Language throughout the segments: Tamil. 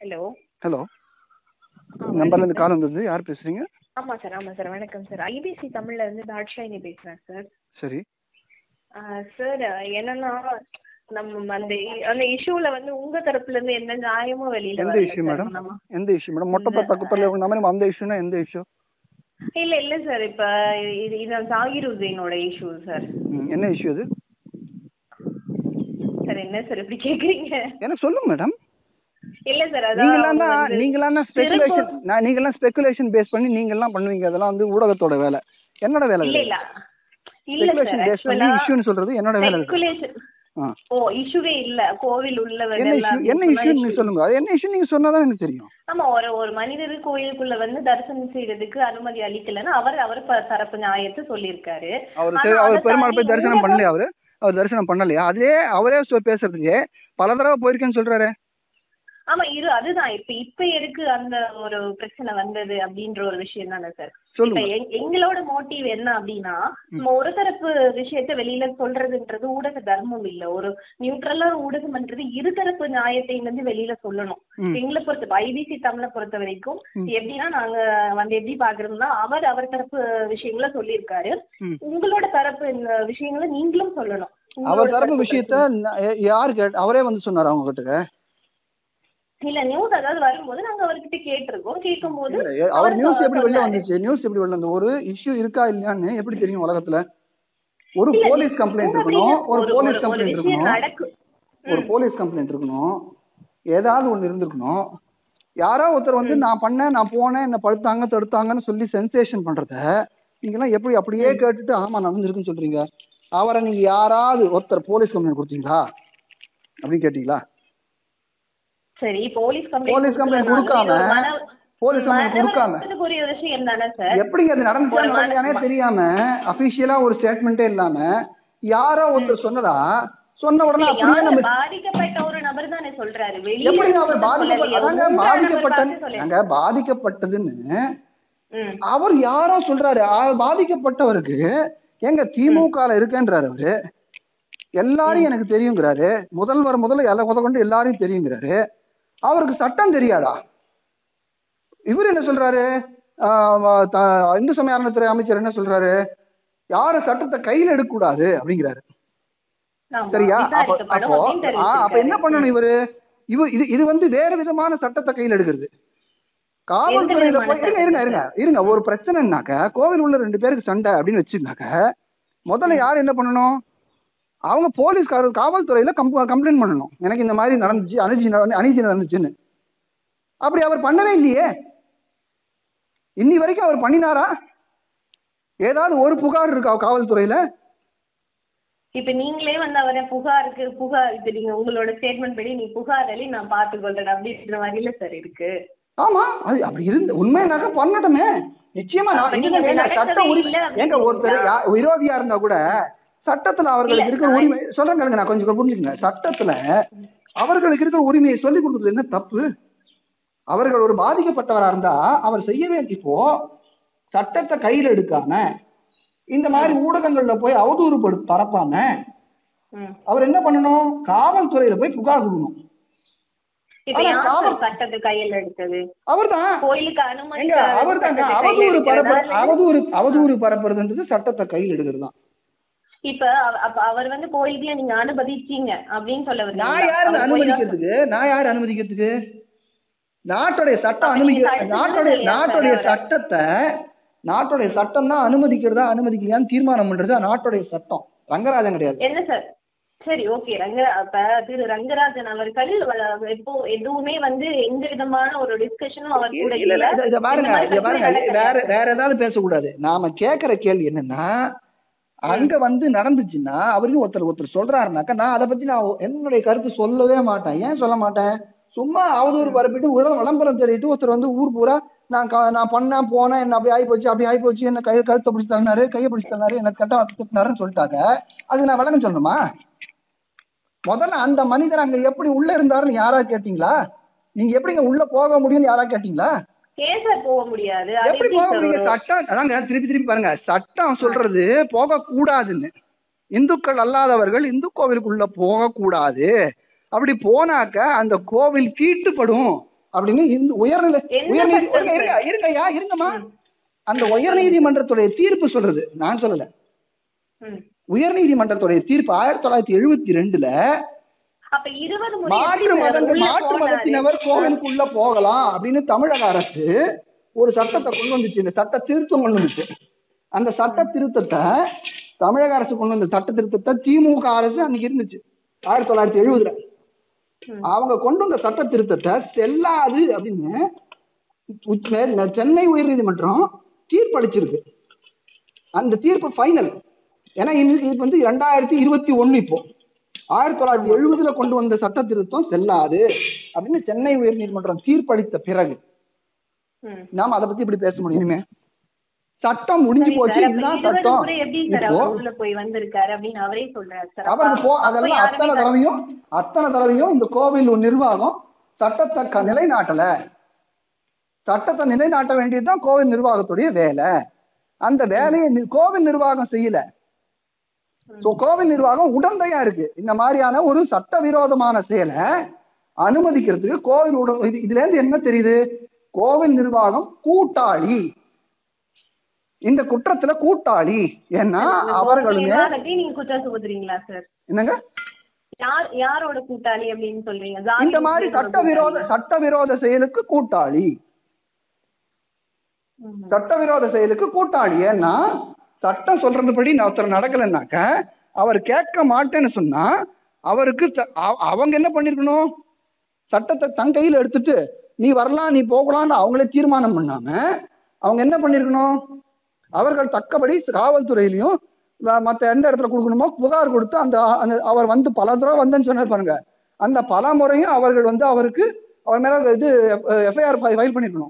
ஹலோ ஹலோ ஆ நம்பர்ல இருந்து வணக்கம் கால் வந்தது யார் பேசுறீங்க ஆமா சார் ஆமா சார் வணக்கம் சார் ஐபிசி தமிழ்ல இருந்து தாட்சாயினி பேசுறேன் சார் சரி சார் என்னன்னா நம்ம அந்த அந்த இஷ்யூல வந்து உங்க தரப்புல இருந்து எந்த நியாயமும் வெளியில எந்த வரல இஷ்யூ சார் மேடம் நம்ம எந்த இஷ்யூ மேடம் மொட்டை பக்கத்தில் இந்த மாதிரி அந்த இஷ்யூனா எந்த இஷ்யூ இல்ல இல்ல சார் இப்ப இது இது ஜாகிர் உசேனோட இஷ்யூ சார் என்ன இஷ்யூ அது சார் என்ன சார் இப்படி கேக்குறீங்க எனக்கு சொல்லுங்க மேடம் இல்ல சார் நீங்களாம் தான் அதான் நீங்களாம் தான் ஸ்பெகுலேஷன் நான் நீங்களாம் ஸ்பெகுலேஷன் பேஸ் பண்ணி நீங்களாம் பண்ணுவீங்க அதெல்லாம் வந்து ஊடகத்தோட வேலை என்னோட வேலை இல்ல இல்ல இல்ல ஸ்பெகுலேஷன் சார் பேஸ் பண்ணி ஆக்சுவலா இஷ்யூன்னு சொல்றது என்னோட வேலை அது. ஸ்பெகுலேஷன் ஆ ஓ இஷ்யூவே இல்ல கோவில் உள்ள என்ன வரல இஷ்யூ என்ன இஷ்யூ நீங்க சொல்லுங்க அது என்ன இஷ்யூ நீங்க சொன்னாதான் எனக்கு தெரியும் ஆமா ஒரு ஒரு மனிதர் கோயிலுக்குள்ள வந்து தரிசனம் செய்யறதுக்கு அனுமதி அளிக்கலன்னு அவர் அவர் ப- தரப்பு நியாயத்தை சொல்லியிருக்காரு அவர் ஆனா சரி அவர் அதை பெருமாள் போய் தாண்டி தரிசனம் ஊடகம் பண்ணலையா அவரு அவர் தரிசனம் பண்ணலையா அதுலயே அவரே சொ- பேசுறதுக்கு பல தடவை போயிருக்கேன்னு சொல்றாரு ஆமா இரு அதுதான் இப்ப இப்ப எதுக்கு அந்த ஒரு பிரச்சனை வந்தது அப்படின்ற ஒரு விஷயம் தானே சார் இப்ப சொல்லுங்க எங்- எங்களோட மோட்டிவ் என்ன அப்படின்னா நம்ம ஒரு தரப்பு விஷயத்த வெளியில சொல்றதுன்றது ஊடக தர்மம் இல்ல ஒரு நியூட்ரலா ஒரு ஊடகம்ன்றது இருதரப்பு நியாயத்தை வந்து வெளியில சொல்லணும் ம். எங்களை பொறுத்த ஐபிசி தமிழை பொறுத்த வரைக்கும் ம். எப்படின்னா நாங்க வந்து எப்படி பாக்குறோம்னா அவர் அவர் தரப்பு விஷயங்களை சொல்லியிருக்காரு ம். உங்களோட தரப்பு இந்த விஷயங்களை நீங்களும் சொல்லணும் அவர் உங்களோட தரப்பு தரப்பு விஷயத்த ந- யா- யாரு கேட் அவரே வந்து சொன்னார் அவங்க கிட்ட இல்ல நியூஸ் அதாவது வரும்போது நாங்க அவர்கிட்ட கேட்டிருக்கோம் கேட்கும்போது இல்ல, ஏ- அவர் அவர் நியூஸ் எப்படி வெளில சொன்னாரு. வந்துச்சு நியூஸ் எப்படி வெளில வந்து ஒரு இஷ்யூ இருக்கா இல்லையான்னு எப்படி தெரியும் உலகத்துல ஒரு இல்ல, போலீஸ் கம்ப்ளைண்ட் அப்படி இருக்கணும் ஒரு ஒரு- போலீஸ் ஒரு- ஒரு கம்ப்ளைண்ட் விஷயம் இருக்கணும் நடக்கு ஒரு போலீஸ் கம்ப்ளைண்ட் இருக்கணும் ஏதாவது ஒன்று இருந்திருக்கணும் யாரோ ஒருத்தர் வந்து நான் பண்ணேன் நான் போனேன் என்ன படுத்தாங்க தடுத்தாங்கன்னு சொல்லி சென்சேஷன் பண்றத நீங்கெல்லாம் எப்படி அப்படியே கேட்டுட்டு ஆமா நடந்திருக்குன்னு சொல்றீங்க அவரை நீங்க யாராவது ஒருத்தர் போலீஸ் கம்ப்ளைண்ட் கொடுத்தீங்களா அப்படின்னு கேட்டீங்களா சரி போலீஸ் கம்ப்ளைண்ட் போலீஸ் கம்ப்ளைண்ட் கொடுக்காம போலீஸ் கம்ப்ளைண்ட் கொடுக்காம ஒரு விஷயம் தானே சார் எப்படிங்க அது நடந்துச்சா ஒரு மன- நடக்கலையானே தெரியாம அபிஷியலா ஒரு ஸ்டேட்மெண்ட்டே இல்லாம யாரோ ஒருத்தர் சொன்னதா சொன்ன உடனே அப்படியே யாரு நம்ம பாதிக்கப்பட்ட ஒரு நபர் தானே சொல்றாரு வெளியில எப்படிங்க அவர் இருந்து பாதிக்கப்பட்ட சொல்லலையே. அதாங்க மூன்றாம் நபர் பாதிக்கப்பட்ட பார்த்து சொல்லலையே. நாங்க பாதிக்கப்பட்டதுன்னு ம். அவர் யாரோ சொல்றாரு ஆ, பாதிக்கப்பட்டவருக்கு எங்க திமுகல இருக்கேன்றாரு அவரு எல்லாரையும் எனக்கு தெரியுங்கிறாரு முதல்வர் முதல்ல எல்லா முத கொண்டு எல்லாரையும் தெரியுங்கிறாரு அவருக்கு சட்டம் தெரியாதா இவர் என்ன சொல்றாரு ஆ, த- இந்து சமய அறநிலைத்துறை அமைச்சர் என்ன சொல்றாரு யாரும் சட்டத்தை கையில எடுக்க கூடாது அப்படிங்கிறாரு ஆமா, சரியா அப்ப விசாரிக்கப்படும் அப்போ அப்படின்னு ஆ, அப்ப என்ன தெரிவிச்சிருக்காரு. பண்ணணும் இவரு இவ இது இது வந்து வேற விதமான சட்டத்தை கையில் எடுக்கிறது காவல்துறையில விதமான போய் இருங்க இருங்க இருங்க இருங்க ஒரு பிரச்சனைனாக்க கோவில் உள்ள ரெண்டு பேருக்கு சண்டை அப்படின்னு வச்சுருந்தாக்க முதல்ல யார் என்ன பண்ணணும் அவங்க போலீஸ்காரர் காவல்துறையில கம்ப்ளைண்ட் பண்ணணும் எனக்கு இந்த மாதிரி நடந்துச்சு அணுஜி நடந்து அநீதி நடந்துச்சுன்னு அப்படி அவர் பண்ணவே இல்லையே இன்னி வரைக்கும் அவர் பண்ணினாரா ஏதாவது ஒரு புகார் இருக்கா காவல்துறையில இப்ப நீங்களே வந்து அவரை புகாருக்கு புகார் இப்ப நீங்க உங்களோட ஸ்டேட்மெண்ட் படி நீ புகார் அள்ளி நான் பார்த்துக்கொள்றேன் அப்படின்ற மாதிரில சார் இருக்கு ஆமா அது அப்படி இருந்து உண்மைனாக்க பண்ணட்டுமே நிச்சயமா நான் அப்ப இதுல நீங்க ஏங்க நடக்கவே சட்ட உரிமை இல்ல அப்படின்னு ஏங்க ஒருத்தர் யா- விரோதியா இருந்தா கூட சட்டத்துல அவர்களுக்கு இல்ல, இருக்கிற நான் உரிமை சொல்றேன் கேளுங்க, நான் கொஞ்சம் புரிஞ்சுக்கங்க சட்டத்துல அவர்களுக்கு இருக்கிற உரிமையை சொல்லி கொடுக்குறது என்ன தப்பு அவர்கள் ஒரு பாதிக்கப்பட்டவரா இருந்தா அவர் செய்ய வேண்டிய இப்போ சட்டத்தை கையில் எடுக்காம இந்த மாதிரி ஊடகங்கள்ல போய் அவதூறு படு பரப்பாம ம். அவர் என்ன பண்ணணும் காவல்துறையில போய் புகார் கொடுக்கணும் இப்ப ஆனா யார் காவல்- சார் சட்டத்தை கையில் எடுத்தது அவர்தான் கோயிலுக்கு அனுமதி எங்க அவர் தாங்க அவதூறு பரப்பு அவதூறு அவதூறு பரப்புறதுன்றது சட்டத்தை கையில் எடுக்கிறது தான் இப்ப அவ- அப்ப அவர் வந்து கோயிலுக்குள்ள நீங்க அனுமதிச்சீங்க அப்படின்னு சொல்ல நான் வரீங்களா? யாரு அவர் கோயிலா- அனுமதிக்கிறதுக்கு நான் யாரு அனுமதிக்கிறதுக்கு நாட்டுடைய சட்டம் அப்ப நீங்க அனுமதிக்க சட்டத்தை நாட்டுடைய சொல்லலையா நாட்டுடைய சார் அவரை? சட்டத்தை நாட்டுடைய சட்டம் தான் அனுமதிக்கிறதா அனுமதிக்கலையான்னு தீர்மானம் பண்றது அது நாட்டுடைய சட்டம் ரங்கராஜன் கிடையாது என்ன சார் சரி ஓகே ரங்க அப்ப திரு ரங்கராஜன் அவர்கள் வ- இப்போ எதுவுமே வந்து எந்த விதமான ஒரு டிஸ்கஷனும் அவர் கூட இல்ல இல்ல இத- இத பாருங்க இந்த மாதிரி இத பாருங்க பிரச்சனை வேற நடக்கலையா? வேற ஏதாவது பேசக்கூடாது நாம கேக்குற கேள்வி என்னன்னா அங்க வந்து நடந்துச்சுன்னா அவருக்கு ஒருத்தர் ஒருத்தர் சொல்றாருனாக்கா நான் அதை பத்தி நான் என்னுடைய கருத்து சொல்லவே மாட்டேன் ஏன் சொல்ல மாட்டேன் சும்மா அவதூறு பரப்பிட்டு உலக விளம்பரம் தெரிவிட்டு ஒருத்தர் வந்து ஊர் பூரா நான் க- நான் பண்ணேன் போனேன் என்ன அப்படி ஆகி போச்சு அப்படி ஆகி போச்சு என்ன கை கழுத்தை பிடிச்சி தள்ளினாரு கையை பிடிச்சி தள்ளினாரு என்ன கட்ட திட்டினாருன்னு சொல்லிட்டாங்க அதுக்கு நான் விளக்கம் சொல்லணுமா முதல்ல அந்த மனிதர் அங்க எப்படி உள்ள இருந்தாருன்னு யாரா கேட்டீங்களா நீங்க எப்படிங்க உள்ள போக முடியும்னு யாரா கேட்டீங்களா ஏன் சார் போக முடியாது அது எப்படி எப்படி போக சார் முடியுங்க ஒரு- சட்டம் அதாங்க திருப்பி திருப்பி பாருங்க சட்டம் சொல்றது போக கூடாதுன்னு இந்துக்கள் அல்லாதவர்கள் இந்து கோவிலுக்குள்ள போக கூடாது அப்படி போனாக்க அந்த கோவில் தீட்டுப்படும் அப்படின்னு இந்த உயர்நிலை என்ன உயர்நீதி சட்டம் இருங்க இருங்க சார்? இருங்கய்யா இருங்கம்மா ம். அந்த உயர்நீதிமன்றத்துடைய தீர்ப்பு சொல்றது நான் சொல்லல ம். உயர்நீதிமன்றத்துடைய தீர்ப்பு ஆயிரத்தி தொள்ளாயிரத்தி எழுபத்தி ரெண்டுல அப்ப இருபது முறை மாற்று எப்படி மதங்கள் உள்ள மாற்று போனாரு? மதத்தினவர் கோவிலுக்குள்ள போகலாம் அப்படின்னு தமிழக அரசு ஒரு சட்டத்தை கொண்டு வந்துச்சு இந்த சட்ட திருத்தம் கொண்டு வந்துச்சு அந்த சட்ட திருத்தத்தை தமிழக அரசு கொண்டு வந்த சட்ட திருத்தத்தை திமுக அரசு அன்னைக்கு இருந்துச்சு ஆயிரத்தி தொள்ளாயிரத்தி எழுபதுல ம். அவங்க கொண்டு வந்த சட்ட திருத்தத்தை செல்லாது அப்படின்னு உச்ச- சென்னை உயர்நீதிமன்றம் தீர்ப்பளிச்சிருக்கு அந்த தீர்ப்பு ஃபைனல் ஏன்னா இது இது வந்து ரெண்டாயிரத்தி இருபத்தி ஒண்ணு இப்போ ஆயிரத்தி தொள்ளாயிரத்தி எழுபதுல கொண்டு வந்த சட்ட திருத்தம் செல்லாது அப்படின்னு சென்னை உயர்நீதிமன்றம் தீர்ப்பளித்த பிறகு ம். நாம அதை பத்தி இப்படி பேச முடியும் இனிமே சட்டம் முடிஞ்சு சரி போச்சு சார், அப்ப இதுதான் இருபது சட்டம் முறை எப்படி சார் இப்போ அவர் உள்ள போய் வந்திருக்காரு அப்படின்னு அவரே சொல்றாரு சார் அப்ப- அவருக்கு போ அப்ப அதெல்லாம் யாருமே அத்தனை தடவையும் அத்தனை தடவையும் இந்த கோவில் நிர்வாகம் சட்டத்தை க- நிலைநாட்டல சட்டத்தை நிலைநாட்ட வேண்டியதுதான் கோவில் நிர்வாகத்துடைய வேலை அந்த வேலையை நி- கோவில் நிர்வாகம் செய்யல சோ கோவில் நிர்வாகம் உடந்தையா இருக்கு இந்த மாதிரியான ஒரு சட்டவிரோதமான செயலை அனுமதிக்கிறதுக்கு கோவில் உட இது- இதுல இருந்து என்ன தெரியுது கோவில் நிர்வாகம் கூட்டாளி இந்த குற்றத்துல கூட்டாளி ஏன்னா இந்த அவர்களுமே நிர்வாகத்தையும் நீங்க குற்றம் சுமத்துறீங்களா சார் என்னங்க யார் யாரோட கூட்டாளி அப்படின்னு சொல்றீங்க ஜாதி இந்த மாதிரி முஸ்லிமோட சட்டவிரோத கூட்டாளியா? சட்டவிரோத செயலுக்கு கூட்டாளி ம். சட்டவிரோத செயலுக்கு கூட்டாளி ஏன்னா சட்டம் சொல்றதுபடி நான் ஒருத்தர் நடக்கலைன்னாக்க அவர் கேட்க மாட்டேன்னு சொன்னா அவருக்கு ச- அவ- அவங்க என்ன பண்ணிருக்கணும் சட்டத்தை தன் கையில் எடுத்துட்டு நீ வரலாம் நீ போகலாம்னு அவங்களே தீர்மானம் பண்ணாம அவங்க என்ன பண்ணிருக்கணும் அவர்கள் தக்கபடி காவல்துறையிலையும் வ- மத்த எந்த இடத்துல கொடுக்கணுமோ புகார் கொடுத்து அந்த அந்த அவர் வந்து பல தடவை வந்தேன்னு சொன்னார் பாருங்க அந்த பல முறையும் அவர்கள் வந்து அவருக்கு அவர் மேல இது எஃப்ஐஆர் ஃபைல் பண்ணிருக்கணும்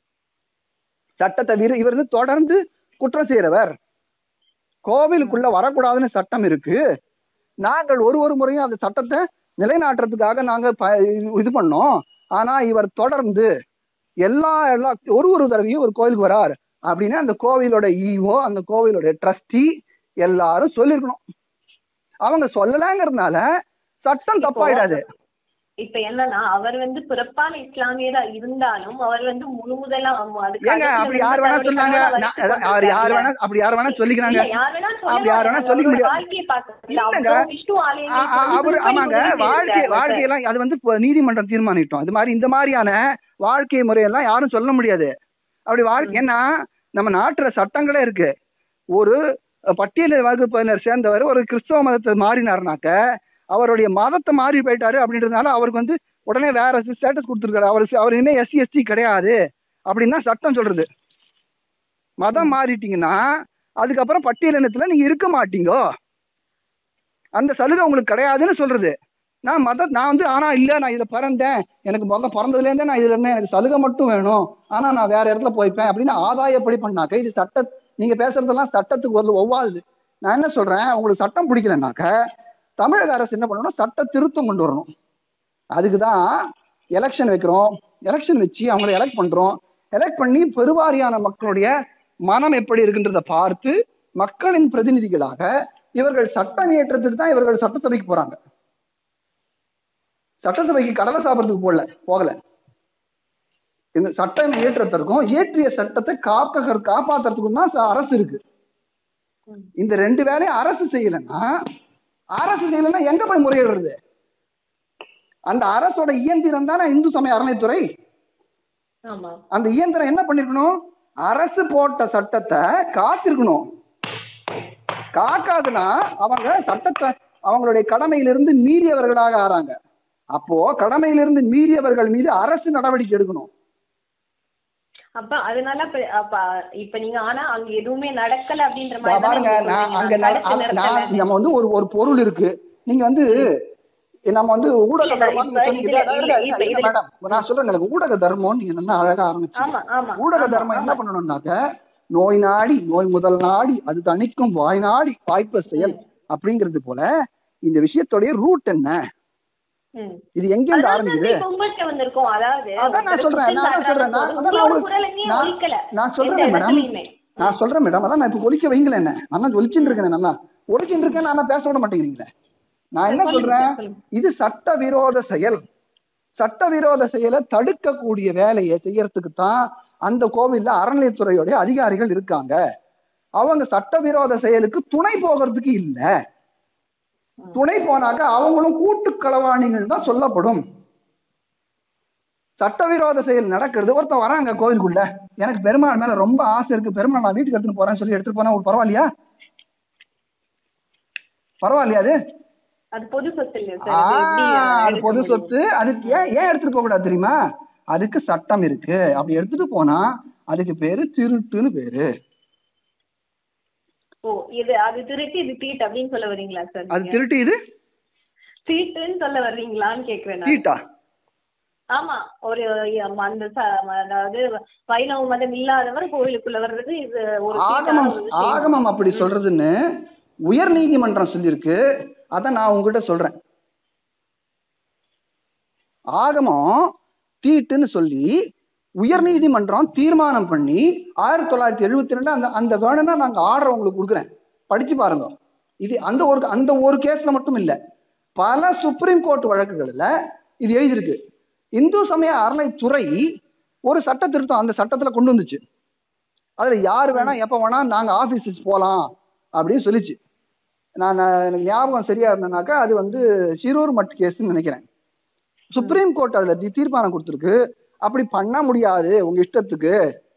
சட்டத்தை விரு இவர் வந்து தொடர்ந்து குற்றம் செய்யறவர் கோவிலுக்குள்ள வரக்கூடாதுன்னு சட்டம் இருக்கு நாங்கள் ஒரு ஒரு முறையும் அந்த சட்டத்தை நிலைநாட்டுறதுக்காக நாங்க ப- இது பண்ணோம் ஆனா இவர் தொடர்ந்து எல்லா எல்லா ஒரு ஒரு தடவையும் ஒரு கோயிலுக்கு வரார் அப்படின்னு அந்த கோவிலோட ஈவோ அந்த கோவிலோட ட்ரஸ்டி எல்லாரும் சொல்லியிருக்கணும் அவங்க சொல்லலைங்கிறதுனால சட்டம் தப்பாயிடாது இப்ப என்னன்னா அவர் வந்து பிறப்பான இஸ்லாமியரா இருந்தாலும் அவர் வந்து முழு முதலா அதுக்கு ஏங்க அடுத்த அப்படி யார் வேணா தவறுகளை சொன்னாங்க அவர் நான் கொண்டு யார் யார் வந்தாங்க. வேணா அப்படி யார் வேணா சொல்லிக்கிறாங்க இல்ல, யார் வேணா அப்படி யார் வேணா சொல்லலாம். சொல்லிக்க அவரோட முடியாது. வாழ்க்கையை பார்க்கறது. இல்லைங்க. அவ்வளவு விஷ்ணு ஆ, ஆலயங்களுக்கு ஆ, வந்து அவரு திருப்பதி ஆமாங்க உதவி வாழ்க்கை செய்றாரு. வாழ்க்கையெல்லாம் அது வந்து இப்போ நீதிமன்றம் தீர்மானிட்டோம் இது மாதிரி இந்த மாதிரியான வாழ்க்கை முறையெல்லாம் யாரும் சொல்ல முடியாது அப்படி வாழ்க்கை ஏன்னா நம்ம நாட்டுல சட்டங்களே இருக்கு ஒரு பட்டியல் வகுப்பினர் சேர்ந்தவர் ஒரு கிறிஸ்தவ மதத்தை மாறினார்னாக்க அவருடைய மதத்தை மாறி போயிட்டாரு அப்படின்றதுனால அவருக்கு வந்து உடனே வேற ஸ்டேட்டஸ் கொடுத்துருக்காரு அவர் அவர் இனிமே எஸ்சி எஸ்டி கிடையாது அப்படின்னு தான் சட்டம் சொல்றது மதம் மாறிட்டீங்கன்னா அதுக்கப்புறம் பட்டியலினத்துல நீங்க இருக்க மாட்டீங்கோ அந்த சலுகை உங்களுக்கு கிடையாதுன்னு சொல்றது நான் மத நான் வந்து ஆனா இல்ல நான் இதுல பிறந்தேன் எனக்கு முதல்ல பிறந்ததுல இருந்தே நான் இதுல இருந்தேன் எனக்கு சலுகை மட்டும் வேணும் ஆனா நான் வேற இடத்துல போய்ப்பேன் அப்படின்னு ஆதாயப்படி பண்ணாக்க இது சட்ட நீங்க பேசுறதெல்லாம் சட்டத்துக்கு ஒரு ஒவ்வாது நான் என்ன சொல்றேன் உங்களுக்கு சட்டம் பிடிக்கலனாக்க தமிழக அரசு என்ன பண்ணணும் சட்ட திருத்தம் கொண்டு வரணும் அதுக்கு தான் எலெக்ஷன் வைக்கிறோம் எலெக்ஷன் வச்சு அவங்களை எலெக்ட் பண்றோம் எலெக்ட் பண்ணி பெருவாரியான மக்களுடைய மனம் எப்படி இருக்குன்றத பார்த்து மக்களின் பிரதிநிதிகளாக இவர்கள் சட்டம் இயற்றத்துக்கு தான் இவர்கள் சட்டசபைக்கு போறாங்க சட்டசபைக்கு கடலை சாப்பிட்றதுக்கு போகல போகல இந்த சட்டம் இயற்றத்திற்கும் இயற்றிய சட்டத்தை காக்க காப்பாத்துறதுக்கும் தான் ச- அரசு இருக்கு ம். இந்த ரெண்டு வேலையும் அரசு செய்யலைன்னா அரசு செய்யலைன்னா எங்க போய் முறையிடுறது அந்த அரசோட இயந்திரம் தானே இந்து சமய அறநிலைத்துறை ஆமா அந்த இயந்திரம் என்ன பண்ணிருக்கணும் அரசு போட்ட சட்டத்தை காத்திருக்கணும் காக்காதுன்னா அவங்க சட்டத்தை அவங்களுடைய கடமையிலிருந்து மீறியவர்களாக ஆறாங்க அப்போ கடமையிலிருந்து மீறியவர்கள் மீது அரசு நடவடிக்கை எடுக்கணும் அப்ப அதனால அப்ப அப்ப இப்ப நீங்க ஆனா அங்க எதுவுமே நடக்கல அப்படின்ற நான் மாதிரி பாருங்க தானே நான் நீங்க அங்க சொல்றீங்க. நான் தடுத்து அங்க- நான் நிறுத்தல. நம்ம வந்து ஒரு ஒரு பொருள் இருக்கு நீங்க வந்து நம்ம வந்து ஊடக இல்ல, தர்மம் இப்ப இதுல- இல்ல, இப்ப இதுல- மேடம் நான் சொல்றேன் எனக்கு ஊடக தர்மம் நீங்க நல்லா அழகா ஆரம்பிச்சு ஆமா ஆமா ஊடக ஆமா, தர்மம் என்ன ஆமா. பண்ணணும்னாக்க நோய் நாடி நோய் முதல் நாடி அது தணிக்கும் வாய் நாடி வாய்ப்ப செயல் அப்படிங்கிறது போல இந்த விஷயத்துடைய ரூட் என்ன ம். இது எங்கிருந்து அதாவது ஆரம்பிக்குது இப்ப உங்கள்ட்ட வந்திருக்கோம் அதாவது அதான் நான் சொல்றேன் நான் தான் சொல்றேன் நான் அதான் நான் உங்களோட உங்களுக்கு- குரலுமே நான் ஒலிக்கல நான் எந்த சொல்றேன் மேடம் இடத்துலயுமே. நான் சொல்றேன் மேடம் அதான் நான் இப்ப ஒலிக்க வைங்களேன் என்ன நான் ஒலிச்சுட்டு இருக்கேன் நல்லா ஒலிச்சுட்டு இருக்கேன் நான் பேச விட மாட்டேங்கிறீங்களே நான் என்ன சொல்லுங்க சொல்றேன் சார், சொல்லுங்க. இது சட்ட விரோத செயல் சட்டவிரோத செயலை தடுக்கக்கூடிய வேலையை செய்யறதுக்கு தான் அந்த கோவில்ல அறநிலையத்துறையோட அதிகாரிகள் இருக்காங்க அவங்க சட்டவிரோத செயலுக்கு துணை போகிறதுக்கு இல்ல துணை போனாக்க அவங்களும் கூட்டு களவாணிகள் தான் சொல்லப்படும் சட்டவிரோத செயல் நடக்கிறது ஒருத்தன் வராங்க கோவிலுக்குள்ள எனக்கு பெருமாள் மேல ரொம்ப ஆசை இருக்கு பெருமாள் நான் வீட்டுக்கு எடுத்துட்டு போறேன்னு சொல்லி எடுத்துட்டு போனா ஒரு பரவாயில்லையா பரவாயில்லையா அது அது பொது சொத்து இல்லையா ஆ, சார் இது எப்படி அது எடுக்க பொது முடியும்? சொத்து அதுக்கு ஏன் ஏன் எடுத்துட்டு போக கூடாது தெரியுமா அதுக்கு சட்டம் இருக்கு அப்படி எடுத்துட்டு போனா அதுக்கு பேரு திருட்டுன்னு பேரு ஓ இது அது திருட்டு இது தீட்டு அப்படின்னு சொல்ல வர்றீங்களா சார் அது திருட்டு இது தீட்டுன்னு சொல்ல வர்றீங்களான்னு கேக்குறேன் நான். தீட்டா ஆமா ஒரு ஆமா, அந்த ச- அதாவது வைணவ மதம் இல்லாதவர் கோவிலுக்குள்ள வர்றது இது ஒரு தீட்டான ஆகமம் ஒரு விஷயம். ஆகமம் அப்படி சொல்றதுன்னு உயர் நீதிமன்றம் சொல்லியிருக்கு அத நான் உங்ககிட்ட சொல்றேன் ஆகமம் தீட்டுன்னு சொல்லி உயர் நீதிமன்றம் தீர்மானம் பண்ணி ஆயிரத்தி தொள்ளாயிரத்தி எழுபத்தி ரெண்டு அந்த அந்த வேணும்னா நாங்க ஆர்டர் உங்களுக்கு கொடுக்குறேன் படிச்சு பாருங்க இது அந்த ஒரு அந்த ஒரு கேஸ்ல மட்டும் இல்ல பல சுப்ரீம் கோர்ட் வழக்குகள்ல இது எழுதியிருக்கு இந்து சமய அறநிலைத்துறை ஒரு சட்ட திருத்தம் அந்த சட்டத்துல கொண்டு வந்துச்சு அதுல யார் வேணா எப்ப வேணா நாங்க ஆபீஸஸ் போலாம் அப்படின்னு சொல்லிச்சு நான் நான் எனக்கு ஞாபகம் சரியா இருந்தேனாக்கா அது வந்து சிரூர் மட் கேஸ்ன்னு நினைக்கிறேன் சுப்ரீம் கோர்ட் அதுல தி- தீர்மானம் கொடுத்துருக்கு அப்படி பண்ண முடியாது உங்க இஷ்டத்துக்கு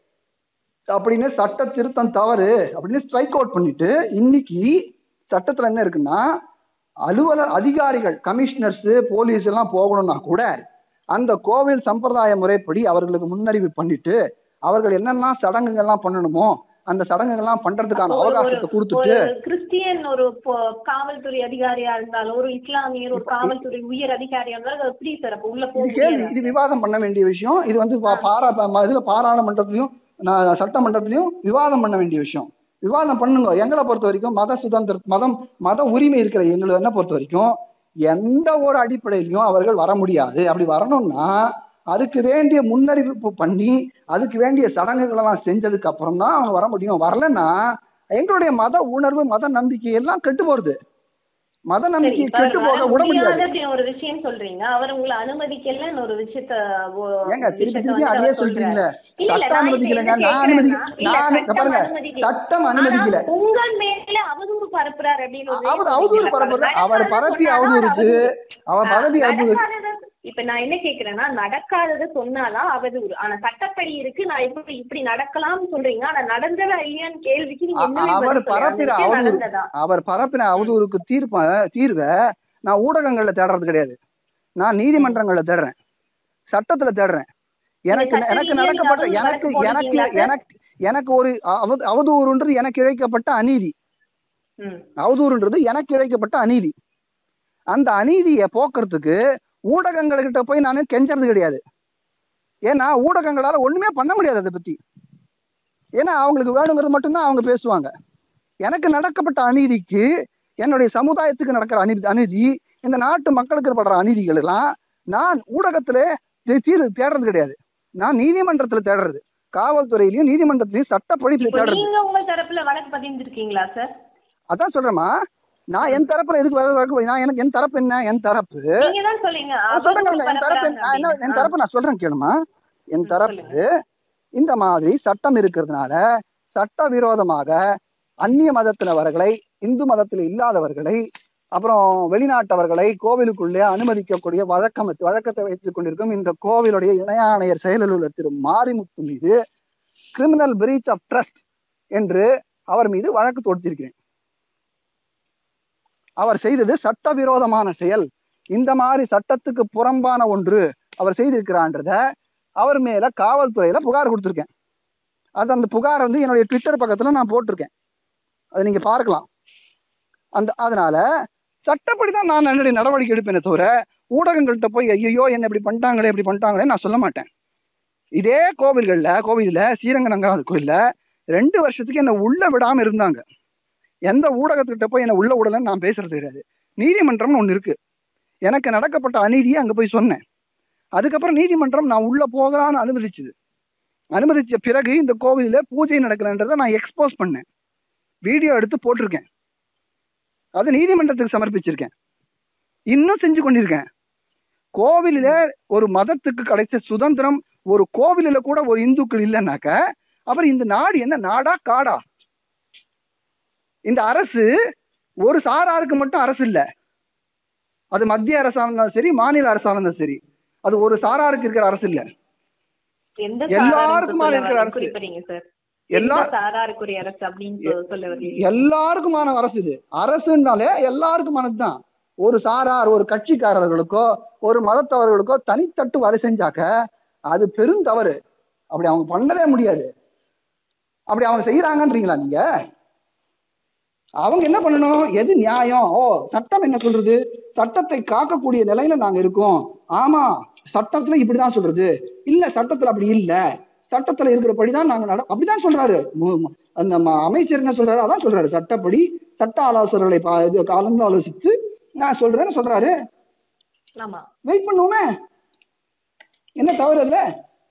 அப்படின்னு சட்ட திருத்தம் தவறு அப்படின்னு ஸ்ட்ரைக் அவுட் பண்ணிட்டு இன்னைக்கு சட்டத்துல என்ன இருக்குன்னா அலுவலர் அதிகாரிகள் கமிஷனர்ஸ் போலீஸ் எல்லாம் போகணும்னா கூட அந்த கோவில் சம்பிரதாய முறைப்படி அவர்களுக்கு முன்னறிவு பண்ணிட்டு அவர்கள் என்னெல்லாம் சடங்குகள்லாம் பண்ணணுமோ அந்த சடங்குகள்லாம் பண்றதுக்கான ஒரு- அவகாசத்தை ஒரு- கொடுத்துட்டு ஒரு கிறிஸ்டியன் ஒரு பொ- காவல்துறை அதிகாரியா இருந்தாலும் ஒரு இஸ்லாமியர் ஒரு காவல்துறை உயர் அதிகாரியா இருந்தாலும் அது எப்படி சார் அப்ப உள்ள போக இது கேள்வி முடியாது இது விவாதம் பண்ண வேண்டிய விஷயம் இது வந்து பா- பாரா ப- இதுல பாராளுமன்றத்திலையும் நான் சட்டமன்றத்திலையும் விவாதம் பண்ண வேண்டிய விஷயம் விவாதம் பண்ணுங்க எங்களை பொறுத்த வரைக்கும் மத சுதந்திர மதம் மத உரிமை இருக்கிற எங்களை என்ன பொறுத்த வரைக்கும் எந்த ஒரு அடிப்படையிலையும் அவர்கள் வர முடியாது அப்படி வரணும்னா அதுக்கு வேண்டிய முன்னறிவிப்பு பண்ணி அதுக்கு வேண்டிய சடங்குகள் எல்லாம் செஞ்சதுக்கு அப்புறம் தான் அவங்க வர முடியும் வரலன்னா எங்களுடைய மத உணர்வு மத நம்பிக்கை எல்லாம் கெட்டு போறது மத சரி, நம்பிக்கை இப்ப கெட்டு வர போக விட முடியாது முடியாது அப்படின்னு ஒரு விஷயம் சொல்றீங்க அவர் உங்களை அனுமதிக்கலன்னு ஒரு விஷயத்த ஓ- ஏங்க திருப்பி விஷயத்த திருப்பி வந்து அதே அவர் சொல்றீங்களே சொல்றாரு. இல்ல, இல்ல, சட்டம் நான் இப்ப அனுமதிக்கலைங்க என்ன நான் அனுமதி கேக்குறேன்னா, இல்ல, நான் சட்டம் பாருங்க அனுமதிக்கல. சட்டம் அனுமதிக்கல ஆனா, உங்க மேல அவதூறு பரப்புறாரு அப்படின்னு ஒரு அவர் விஷயம் அவதூறு சொல்றீங்க. பரப்புற நடக்காததை அவர் பரப்பி சொன்னாலும் அவதூறுக்கு அவதூறு. அவர் பரப்பி ஆ, அவதூறு நடக்காததை- இப்ப நான் என்ன கேக்குறேன்னா நடக்காததை சொன்னாலாம் அவதூறு ஆனா சட்டப்படி இருக்கு நான் இப்படி இப்படி நடக்கலாம்னு சொல்றீங்க ஆனா நடந்ததா இல்லையான்னு கேள்விக்கு நீங்க என்ன அவர் பரப்பின அவதூறு நடந்ததா அவர் பரப்பின அவதூறுக்கு தீர்ப்ப தீர்வை நான் ஊடகங்கள்ல தேடுறது கிடையாது நான் நீதிமன்றங்கள்ல தேடுறேன் சட்டத்துல தேடுறேன் எனக்கு சட்ட எனக்கு ரீதியா நடக்கப்பட்ட நீங்க எனக்கு அவதூறு எனக்கு போடுறீங்களா சார்? எனக்கு எனக்கு ஒரு அவ- அவதூறுன்றது எனக்கு இழைக்கப்பட்ட அநீதி ம். அவதூறுன்றது எனக்கு இழைக்கப்பட்ட அநீதி அந்த அநீதியை போக்குறதுக்கு ஊடகங்கள்கிட்ட போய் நான் கெஞ்சறது கிடையாது ஏன்னா ஊடகங்களால ஒண்ணுமே பண்ண முடியாது அதை பத்தி ஏன்னா அவங்களுக்கு வேணுங்கிறது மட்டும்தான் அவங்க பேசுவாங்க எனக்கு நடக்கப்பட்ட அநீதிக்கு என்னுடைய சமுதாயத்துக்கு நடக்கிற அநீதி அநீதி இந்த நாட்டு மக்களுக்கு படுற அநீதிகள் எல்லாம் நான் ஊடகத்துல தீ- தீர்வு தேடுறது கிடையாது நான் நீதிமன்றத்துல தேடுறது காவல்துறையிலயும் நீதிமன்றத்திலயும் சட்டப்படி இப்போ தேடுறது நீங்க உங்க தரப்புல வழக்கு பதிந்திருக்கீங்களா சார் அதான் சொல்றேம்மா நான் என் தரப்புல எதுக்கு வர வர- நான் எனக்கு என் தரப்பு என்ன என் தரப்பு நீங்க தான் சொல்லுங்க நான் சொல்றேன் கேளுங்க, என் தரப்பு என்ன- நான் என்ன- என் தரப்பு நான் சொல்றேன் கேளுமா என் ம், தரப்பு இந்த மாதிரி சட்டம் இருக்கிறதுனால சட்டவிரோதமாக அந்நிய மதத்தினவர்களை இந்து மதத்தில் இல்லாதவர்களை அப்புறம் வெளிநாட்டவர்களை கோவிலுக்குள்ளே அனுமதிக்கக்கூடிய வழக்கம் வழக்கத்தை வைத்துக் கொண்டிருக்கும் இந்த கோவிலுடைய இணை ஆணையர் செயலலுள்ள திரு மாரிமுத்து மீது கிரிமினல் பிரீச் ஆஃப் ட்ரஸ்ட் என்று அவர் மீது வழக்கு தொடுத்திருக்கிறேன் அவர் செய்தது சட்டவிரோதமான செயல் இந்த மாதிரி சட்டத்துக்கு புறம்பான ஒன்று அவர் செய்திருக்கிறான்றத அவர் மேல காவல்துறையில புகார் கொடுத்துருக்கேன் அது அந்த புகார் வந்து என்னுடைய ட்விட்டர் பக்கத்துல நான் போட்டிருக்கேன் அதை நீங்க பார்க்கலாம் அந்த அதனால சட்டப்படி தான் நான் என்னுடைய நடவடிக்கை எடுப்பேனே தவிர ஊடகங்கள்கிட்ட போய் ஐயோ என்ன இப்படி பண்ணிட்டாங்களே இப்படி பண்ணிட்டாங்களே நான் சொல்ல மாட்டேன் இதே கோவில்கள்ல கோவில்ல ஸ்ரீரங்கநங்கராஜ் கோயில்ல ரெண்டு வருஷத்துக்கு என்ன உள்ள விடாம இருந்தாங்க எந்த ஊடகத்துக்கிட்ட போய் என்ன உள்ள விடலன்னு நான் பேசுறது கிடையாது நீதிமன்றம்னு ஒன்று இருக்கு எனக்கு நடக்கப்பட்ட அநீதியை அங்க போய் சொன்னேன் அதுக்கப்புறம் நீதிமன்றம் நான் உள்ள போகலான்னு அனுமதிச்சுது அனுமதிச்ச பிறகு இந்த கோவிலில் பூஜை நடக்கலன்றதை நான் எக்ஸ்போஸ் பண்ணேன் வீடியோ எடுத்து போட்டிருக்கேன் அது நீதிமன்றத்துக்கு சமர்ப்பிச்சிருக்கேன் இன்னும் செஞ்சு கொண்டிருக்கேன் கோவிலில ஒரு மதத்துக்கு கிடைச்ச சுதந்திரம் ஒரு கோவிலில கூட ஒரு இந்துக்கள் இல்லைன்னாக்க அப்புறம் இந்த நாடு என்ன நாடா காடா இந்த அரசு ஒரு சாராருக்கு மட்டும் அரசு இல்ல அது மத்திய அரசாக இருந்தாலும் சரி மாநில அரசாக இருந்தாலும் சரி அது ஒரு சாராருக்கு இருக்கிற அரசு இல்ல எந்த எல்லாருக்குமான சாராருக்கு இருக்கிற சொல்ல அரசு. குறிப்பிடுறீங்க சார் எல்லா எல்லா சாராருக்குரிய அரசு அப்படின்னு சொ- சொல்ல வரீங்க எல்லாருக்குமான அரசு இது அரசுனாலே எல்லாருக்குமானது தான் ஒரு சாரார் ஒரு கட்சிக்காரர்களுக்கோ ஒரு மதத்தவர்களுக்கோ தனித்தட்டு வரை செஞ்சாக்க அது பெருந்தவறு அப்படி அவங்க பண்ணவே முடியாது அப்படி அவங்க செய்யறாங்கன்றீங்களா நீங்க அவங்க என்ன பண்ணணும் எது நியாயம் ஓ சட்டம் என்ன சொல்றது சட்டத்தை காக்கக்கூடிய நிலையில நாங்க இருக்கோம் ஆமா சட்டத்துல இப்படிதான் சொல்றது இல்ல சட்டத்துல அப்படி இல்ல சட்டத்துல இருக்கிறபடிதான் நாங்க நட அப்படிதான் சொல்றாரு மு- மு- அந்த ம- அமைச்சர் என்ன சொல்றாரு அதான் சொல்றாரு சட்டப்படி சட்ட ஆலோசகர்களை பா- இது கலந்து ஆலோசித்து நான் சொல்றேன்னு சொல்றாரு ஆமா வெயிட் பண்ணுவோமே என்ன தவறு இல்ல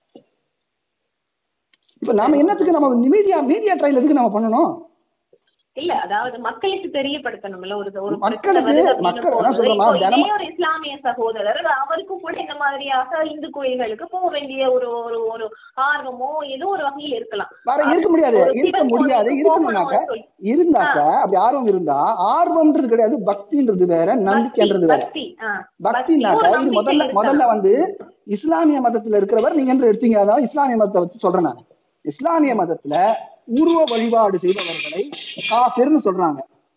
இப்ப நாம என்னத்துக்கு நம்ம மீடியா மீடியா ட்ரையல் எதுக்கு நம்ம பண்ணணும் இல்ல அதாவது மக்களுக்கு தெரியப்படுத்தணும்ல ஒரு ஒரு மக்களுக்கு- பிரச்சனை வருது அப்படின்னு மக்கள் போது, அதான் சொல்றேன், இப்போ தினமும் இதே ஒரு இஸ்லாமிய சகோதரர் அவருக்கும் கூட இந்த மாதிரியாக இந்து கோயில்களுக்கு போக வேண்டிய ஒரு ஒரு ஒரு ஆர்வமோ ஏதோ ஒரு வகையில் இருக்கலாம் வேற இருக்க முடியாது ஒரு இருக்க சிவன் முடியாது கோயிலுக்கு இருக்கணும்னாக்க போகணும்னு சொல்லி. இருந்தாக்க அப்படி ஆர்வம் இருந்தா ஆர்வம்ன்றது கிடையாது பக்தின்றது வேற நம்பிக்கைன்றது வேற பக்தி ஆ. பக்தினாக்க பக்தியும் இது முதல்ல நம்பிக்கையும் முதல்ல இருக்கலாம். வந்து இஸ்லாமிய மதத்துல இருக்கிறவர் நீங்க என்று எடுத்தீங்க அதாவது இஸ்லாமிய மதத்தை வச்சு சொல்றேன் நான் இஸ்லாமிய மதத்துல உருவ வழிபாடு செய்பவர்களை காஃபிர்னு சொல்றாங்க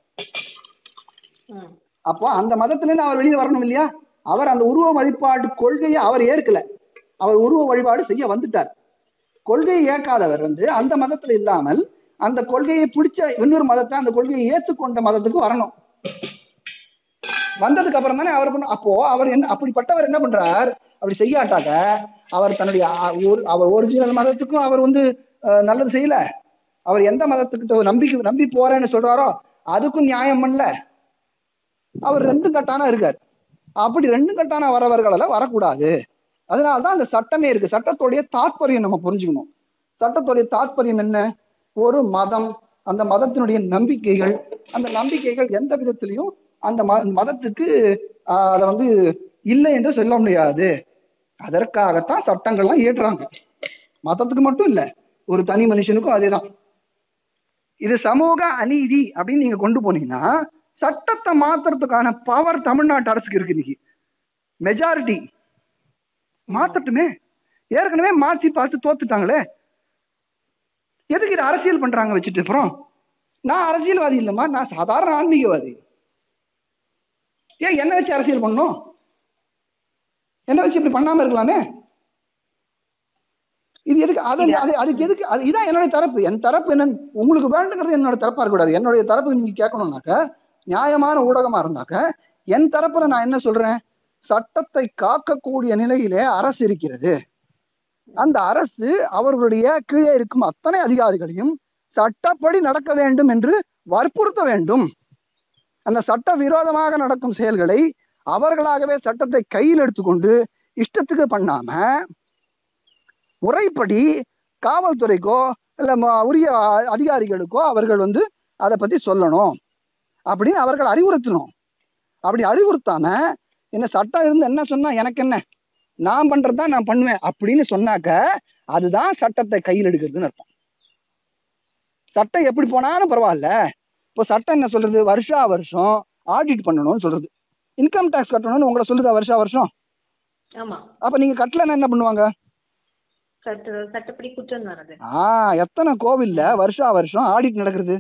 ம். அப்போ அந்த மதத்துல இருந்து அவர் வெளியே வரணும் இல்லையா அவர் அந்த உருவ வழிபாடு கொள்கையை அவர் ஏற்கல அவர் உருவ வழிபாடு செய்ய வந்துட்டார் கொள்கையை ஏற்காதவர் வந்து அந்த மதத்துல இல்லாமல் அந்த கொள்கையை பிடிச்ச இன்னொரு மதத்தை அந்த கொள்கையை ஏற்றுக்கொண்ட மதத்துக்கு வரணும் வந்ததுக்கு அப்புறம் தானே அவர் பண்ண அப்போ அவர் என்ன அப்படிப்பட்டவர் என்ன பண்றார் அப்படி செய்யாட்டாக்க அவர் தன்னுடைய அ- ஒரு- அவர் ஒரிஜினல் மதத்துக்கும் அவர் வந்து அஹ், நல்லது செய்யல அவர் எந்த மதத்துக்கிட்ட ஒரு நம்பிக்கை நம்பி போறேன்னு சொல்றாரோ அதுக்கும் நியாயம் பண்ணல அவர் ரெண்டு கட்டானா இருக்கார் அப்படி ரெண்டு கட்டான வரவர்களெல்லாம் வரக்கூடாது அதனால தான் அந்த சட்டமே இருக்கு சட்டத்துடைய தாத்பரியம் நம்ம புரிஞ்சுக்கணும் சட்டத்துடைய தாத்பரியம் என்ன ஒரு மதம் அந்த மதத்தினுடைய நம்பிக்கைகள் அந்த நம்பிக்கைகள் எந்த விதத்திலையும் அந்த ம மதத்துக்கு ஆஹ், அதை வந்து இல்லை என்று சொல்ல முடியாது அதற்காகத்தான் சட்டங்கள்லாம் இயற்றுறாங்க மதத்துக்கு மட்டும் இல்லை ஒரு தனி மனுஷனுக்கும் அதேதான் இது சமூக அநீதி அப்படின்னு நீங்க கொண்டு போனீங்கன்னா சட்டத்தை மாத்துறதுக்கான பவர் தமிழ்நாட்டு அரசுக்கு இருக்கு இன்னைக்கு மெஜாரிட்டி மாத்தட்டுமே ஏற்கனவே மாத்தி பார்த்து தோத்துட்டாங்களே எதுக்கு இது அரசியல் பண்றாங்க வச்சுட்டு அப்புறம் நான் அரசியல்வாதி இல்லைம்மா நான் சாதாரண ஆன்மீகவாதி ஏன் என்ன வச்சு அரசியல் பண்ணணும் என்ன வச்சு இப்படி பண்ணாம இருக்கலாமே இது எதுக்கு அது அது அதுக்கு எதுக்கு அது இதான் என்னுடைய தரப்பு என் தரப்பு என்ன உங்களுக்கு வேண்டுங்கிறது என்னோட தரப்பா இருக்கக்கூடாது என்னுடைய தரப்பு நீங்க கேட்கணும்னாக்க நியாயமான ஊடகமா இருந்தாக்க என் தரப்புல நான் என்ன சொல்றேன் சட்டத்தை காக்கக்கூடிய நிலையிலே அரசு இருக்கிறது அந்த அரசு அவர்களுடைய கீழே இருக்கும் அத்தனை அதிகாரிகளையும் சட்டப்படி நடக்க வேண்டும் என்று வற்புறுத்த வேண்டும் அந்த சட்ட விரோதமாக நடக்கும் செயல்களை அவர்களாகவே சட்டத்தை கையில் எடுத்துக்கொண்டு இஷ்டத்துக்கு பண்ணாம முறைப்படி காவல்துறைக்கோ இல்ல ம- உரிய அ- அதிகாரிகளுக்கோ அவர்கள் வந்து அதை பத்தி சொல்லணும் அப்படின்னு அவர்கள் அறிவுறுத்தணும் அப்படி அறிவுறுத்தாம என்ன சட்டம் இருந்து என்ன சொன்னா எனக்கு என்ன நான் பண்றதுதான் நான் பண்ணுவேன் அப்படின்னு சொன்னாக்க அதுதான் சட்டத்தை கையில் எடுக்கிறதுன்னு அர்த்தம் சட்டம் எப்படி போனாலும் பரவாயில்ல இப்போ சட்டம் என்ன சொல்றது வருஷா வருஷம் ஆடிட் பண்ணணும்னு சொல்றது இன்கம் டேக்ஸ் கட்டணும்னு உங்களை சொல்லுதா வருஷா வருஷம் ஆமா அப்ப நீங்க கட்டலன்னா என்ன பண்ணுவாங்க சட்ட சட்டப்படி குற்றம் தானது ஆ எத்தனை கோவில்ல வருஷா வருஷம் ஆடிட் நடக்கிறது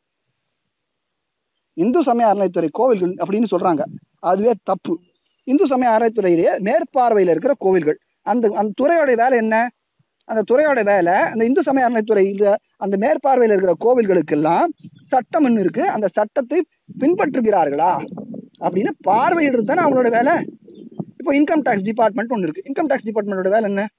இந்து சமய அறநிலைத்துறை கோவில்கள் அப்படின்னு சொல்றாங்க அதுவே தப்பு இந்து சமய அறநிலைத்துறையிலேயே மேற்பார்வையில் இருக்கிற கோவில்கள் அந்த அந்த துறையோட வேலை என்ன அந்த துறையோட வேலை அந்த இந்து சமய அறநிலைத்துறையில் அந்த மேற்பார்வையில் இருக்கிற கோவில்களுக்கெல்லாம் சட்டம் ஒன்று இருக்கு அந்த சட்டத்தை பின்பற்றுகிறார்களா அப்படின்னு பார்வையிடுறது தானே அவங்களோட வேலை இப்போ இன்கம் டேக்ஸ் டிபார்ட்மெண்ட் ஒன்று இருக்கு இன்கம் டேக்ஸ் டிபார்ட்மெண்டோட வேலை என்ன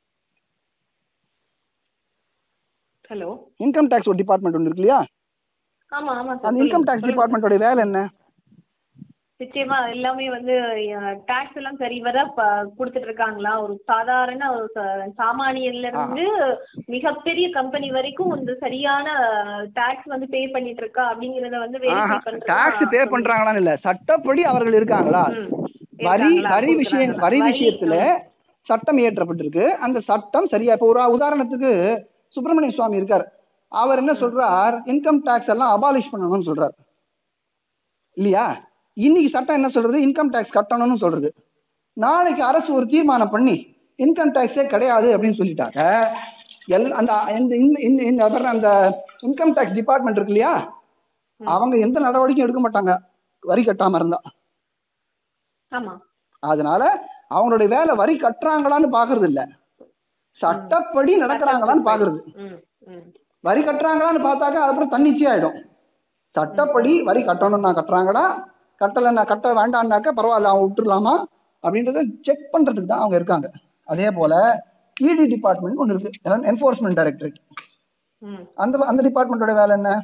ஹலோ இன்கம் டேக்ஸ் ஒரு டிபார்ட்மெண்ட் ஒன்று இருக்கு இல்லையா ஆமா ஆமா சார் அந்த இன்கம் டேக்ஸ் டிபார்ட்மெண்ட்டோட வேலை என்ன நிச்சயமா எல்லாமே வந்து டாக்ஸ் எல்லாம் சரிவர ப- கொடுத்துட்டு இருக்காங்களா ஒரு சாதாரண ஒரு ச- சாமானியன்ல இருந்து மிகப்பெரிய கம்பெனி வரைக்கும் இந்த சரியான டாக்ஸ் வந்து பே பண்ணிட்டு இருக்கா அப்படிங்கறத வந்து வெரிஃபை பண்றது டாக்ஸ் பே பண்றாங்களான்னு இல்ல சட்டப்படி அவர்கள் இருக்காங்களா ம். வரி இருக்காங்களா? வரி விஷயம் கொடுக்குறாங்களா? வரி விஷயத்துல சட்டம் இயற்றப்பட்டிருக்கு அந்த சட்டம் சரியா இப்போ ஒரு உதாரணத்துக்கு சுப்பிரமணிய சுவாமி இருக்கார் அவர் என்ன சொல்றார் இன்கம் டாக்ஸ் எல்லாம் அபாலிஷ் பண்ணணும்னு சொல்றார் இல்லையா இன்னைக்கு சட்டம் என்ன சொல்றது இன்கம் டாக்ஸ் கட்டணும்னு சொல்றது நாளைக்கு அரசு ஒரு தீர்மானம் பண்ணி இன்கம் டாக்ஸே கிடையாது அப்படின்னு சொல்லிட்டாங்க எல் அந்த இந்த இந்த- இந்த- இந்த அப்புறம் அந்த இன்கம் டாக்ஸ் டிபார்ட்மெண்ட் இருக்கு இல்லையா அவங்க எந்த நடவடிக்கையும் எடுக்க மாட்டாங்க வரி கட்டாம இருந்தா ஆமா அதனால அவங்களுடைய வேலை வரி கட்டுறாங்களான்னு பாக்குறது இல்ல சட்டப்படி நடக்கிறாங்களான்னு பாக்குறது ம் ம் வரி கட்டுறாங்களான்னு பார்த்தாக்க அதுக்கப்புறம் தன்னிச்சை ஆயிடும் சட்டப்படி வரி கட்டணும்னா கட்டுறாங்களா கட்டலைன்னா கட்ட வேண்டாம்னாக்க பரவாயில்ல அவங்க விட்டுறலாமா அப்படின்றத செக் பண்றதுக்கு தான் அவங்க இருக்காங்க அதே போல இடி டிபார்ட்மெண்ட் ஒன்று இருக்கு என்ஃபோர்ஸ்மெண்ட் டைரக்டரேட் ம் அந்த அந்த டிபார்ட்மெண்ட்டோட வேலை என்ன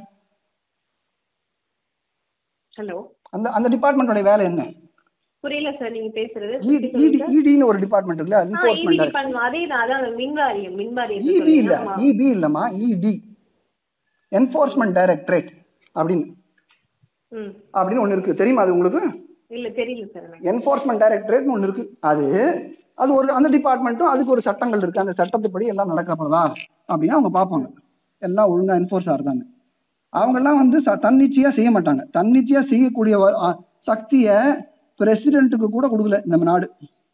ஹலோ அந்த அந்த டிபார்ட்மெண்ட்டோட வேலை என்ன புரியல சார் நீங்க பேசுறது இடி இடி இடின்னு ஒரு டிபார்ட்மெண்ட் இருக்குல்ல ஆ என்ஃபோர்ஸ்மெண்ட் இடி பண்ணுவோம் அதே தான் அதான் மின்வாரியம் மின்வாரியம் இபி இல்ல இபி இல்லம்மா இடி என்ஃபோர்ஸ்மெண்ட் டைரக்டரேட் அப்படின்னு ம் அப்படின்னு ஒன்று இருக்கு தெரியுமா அது உங்களுக்கு இல்ல தெரியல சார் எனக்கு என்ஃபோர்ஸ்மெண்ட் டைரக்டரேட்னு ஒன்று இருக்கு அது அது ஒரு அந்த டிபார்ட்மெண்ட்டும் அதுக்கு ஒரு சட்டங்கள் இருக்கு அந்த சட்டத்துப்படி எல்லாம் நடக்கப்படுதா அப்படின்னு அவங்க பார்ப்பாங்க எல்லாம் ஒழுங்கா என்ஃபோர்ஸ் ஆகுதாங்க அவங்கெல்லாம் வந்து ச- தன்னிச்சையா செய்ய மாட்டாங்க தன்னிச்சையா செய்யக்கூடிய வ- அ, சக்தியை பிரசிடென்ட்டுக்கு கூட கொடுக்கல நம்ம நாடு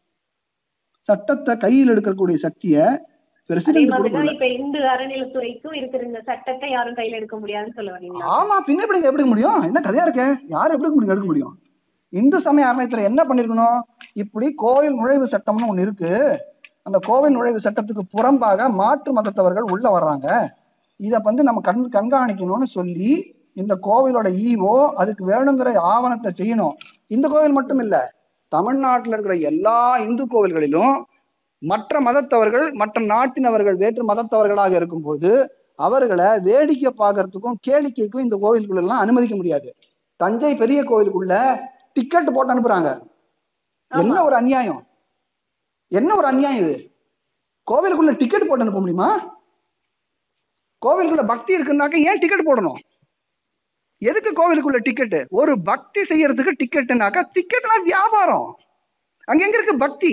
சட்டத்தை கையில் எடுக்கக்கூடிய சக்தியை அதே பிரசிடென்ட் மாதிரிதான் கொடுக்கல இப்ப இந்து அறநிலைத்துறைக்கும் இருக்கிற இந்த சட்டத்தை யாரும் கையில எடுக்க முடியாதுன்னு சொல்ல வரீங்களா ஆமா பின்ன எப்படி எடுக்க முடியும் என்ன கதையா இருக்கு யார் எப்படி முடியும் எடுக்க முடியும் இந்து சமய அறநிலையத்துல என்ன பண்ணிருக்கணும் இப்படி கோவில் நுழைவு சட்டம்னு ஒண்ணு இருக்கு அந்த கோவில் நுழைவு சட்டத்துக்கு புறம்பாக மாற்று மதத்தவர்கள் உள்ள வர்றாங்க இத வந்து நம்ம கண் கண்காணிக்கணும்னு சொல்லி இந்த கோவிலோட ஈவோ அதுக்கு வேணுங்கிற ஆவணத்தை செய்யணும் இந்த கோவில் மட்டும் இல்ல தமிழ்நாட்டில் இருக்கிற எல்லா இந்து கோவில்களிலும் மற்ற மதத்தவர்கள் மற்ற நாட்டினவர்கள் வேற்று மதத்தவர்களாக இருக்கும்போது அவர்களை வேடிக்கை பார்க்கறதுக்கும் கேளிக்கைக்கும் இந்த கோவிலுக்குள்ள எல்லாம் அனுமதிக்க முடியாது தஞ்சை பெரிய கோவிலுக்குள்ள டிக்கெட் போட்டு அனுப்புறாங்க என்ன ஒரு அநியாயம் என்ன ஒரு அநியாயம் இது கோவிலுக்குள்ள டிக்கெட் போட்டு அனுப்ப முடியுமா கோவிலுக்குள்ள பக்தி இருக்குன்னாக்க ஏன் டிக்கெட் போடணும் எதுக்கு கோவிலுக்குள்ள டிக்கெட் ஒரு பக்தி செய்யறதுக்கு டிக்கெட்னாக்கா டிக்கெட்னா வியாபாரம் அங்க எங்க இருக்கு பக்தி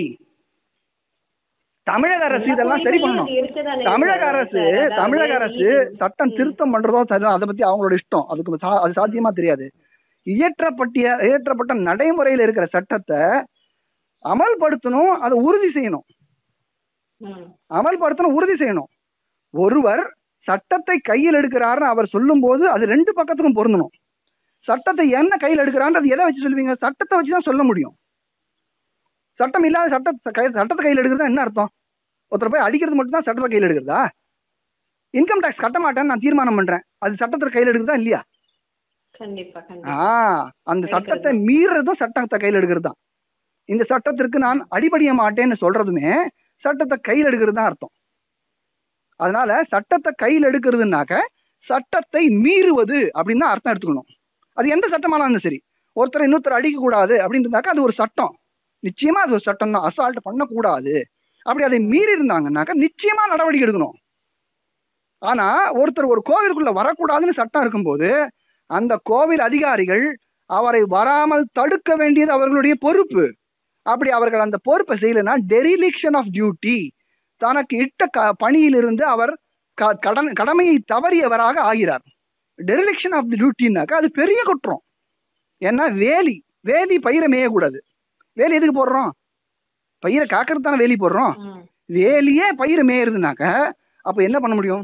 தமிழக அரசு இதெல்லாம் சரி பண்ணணும் தமிழக அரசு தமிழக அரசு சட்டம் திருத்தம் பண்றதோ சரி அதை பத்தி அவங்களோட இஷ்டம் அதுக்கு சா- அது சாத்தியமா தெரியாது இயற்றப்பட்டிய இயற்றப்பட்ட நடைமுறையில் இருக்கிற சட்டத்தை அமல்படுத்தணும் அதை உறுதி செய்யணும் அமல்படுத்தணும் உறுதி செய்யணும் ஒருவர் சட்டத்தை கையில் எடுக்கிறாருன்னு அவர் சொல்லும்போது அது ரெண்டு பக்கத்துக்கும் பொருந்தணும் சட்டத்தை என்ன கையில் எடுக்கிறான்றது எதை வச்சு சொல்லுவீங்க சட்டத்தை வச்சு தான் சொல்ல முடியும் சட்டம் இல்லாத சட்ட கை- சட்டத்தை கையில் எடுக்கிறதா என்ன அர்த்தம் ஒருத்தர் போய் அடிக்கிறது மட்டும் தான் சட்டத்தை கையில் எடுக்கிறதா இன்கம் டாக்ஸ் கட்ட மாட்டேன்னு நான் தீர்மானம் பண்றேன் அது சட்டத்தை கையில் எடுக்கிறதா இல்லையா கண்டிப்பா கண்டிப்பா ஆ அந்த சட்டத்தை மீறதும் சட்டத்தை கையில் எடுக்கிறது தான் இந்த சட்டத்திற்கு நான் அடிபடிய மாட்டேன்னு சொல்றதுமே சட்டத்தை கையில் எடுக்கிறது தான் அர்த்தம் அதனால சட்டத்தை கையில் எடுக்கிறதுனாக்க சட்டத்தை மீறுவது அப்படின்னு தான் அர்த்தம் எடுத்துக்கணும் அது எந்த சட்டமானாலும் சரி ஒருத்தர் இன்னொருத்தர் அடிக்க கூடாது அப்படின்றதாக்க அது ஒரு சட்டம் நிச்சயமா அது ஒரு சட்டம் தான் அசால்ட் பண்ணக்கூடாது அப்படி அதை மீறி இருந்தாங்கன்னாக்க நிச்சயமா நடவடிக்கை எடுக்கணும் ஆனா ஒருத்தர் ஒரு கோவிலுக்குள்ள வரக்கூடாதுன்னு சட்டம் இருக்கும்போது அந்த கோவில் அதிகாரிகள் அவரை வராமல் தடுக்க வேண்டியது அவர்களுடைய பொறுப்பு அப்படி அவர்கள் அந்த பொறுப்பை செய்யலைன்னா டெரிலிக்ஷன் ஆஃப் டியூட்டி தனக்கு இட்ட க பணியிலிருந்து அவர் க- கடன் கடமையை தவறியவராக ஆகிறார் டெரிலிக்ஷன் ஆஃப் தி டியூட்டின்னாக்கா அது பெரிய குற்றம் ஏன்னா வேலி வேலி பயிரை மேயக்கூடாது வேலி எதுக்கு போடுறோம் பயிரை காக்கிறது தானே வேலி போடுறோம் ம். வேலியே பயிர் மேயுறதுனாக்க அப்ப என்ன பண்ண முடியும்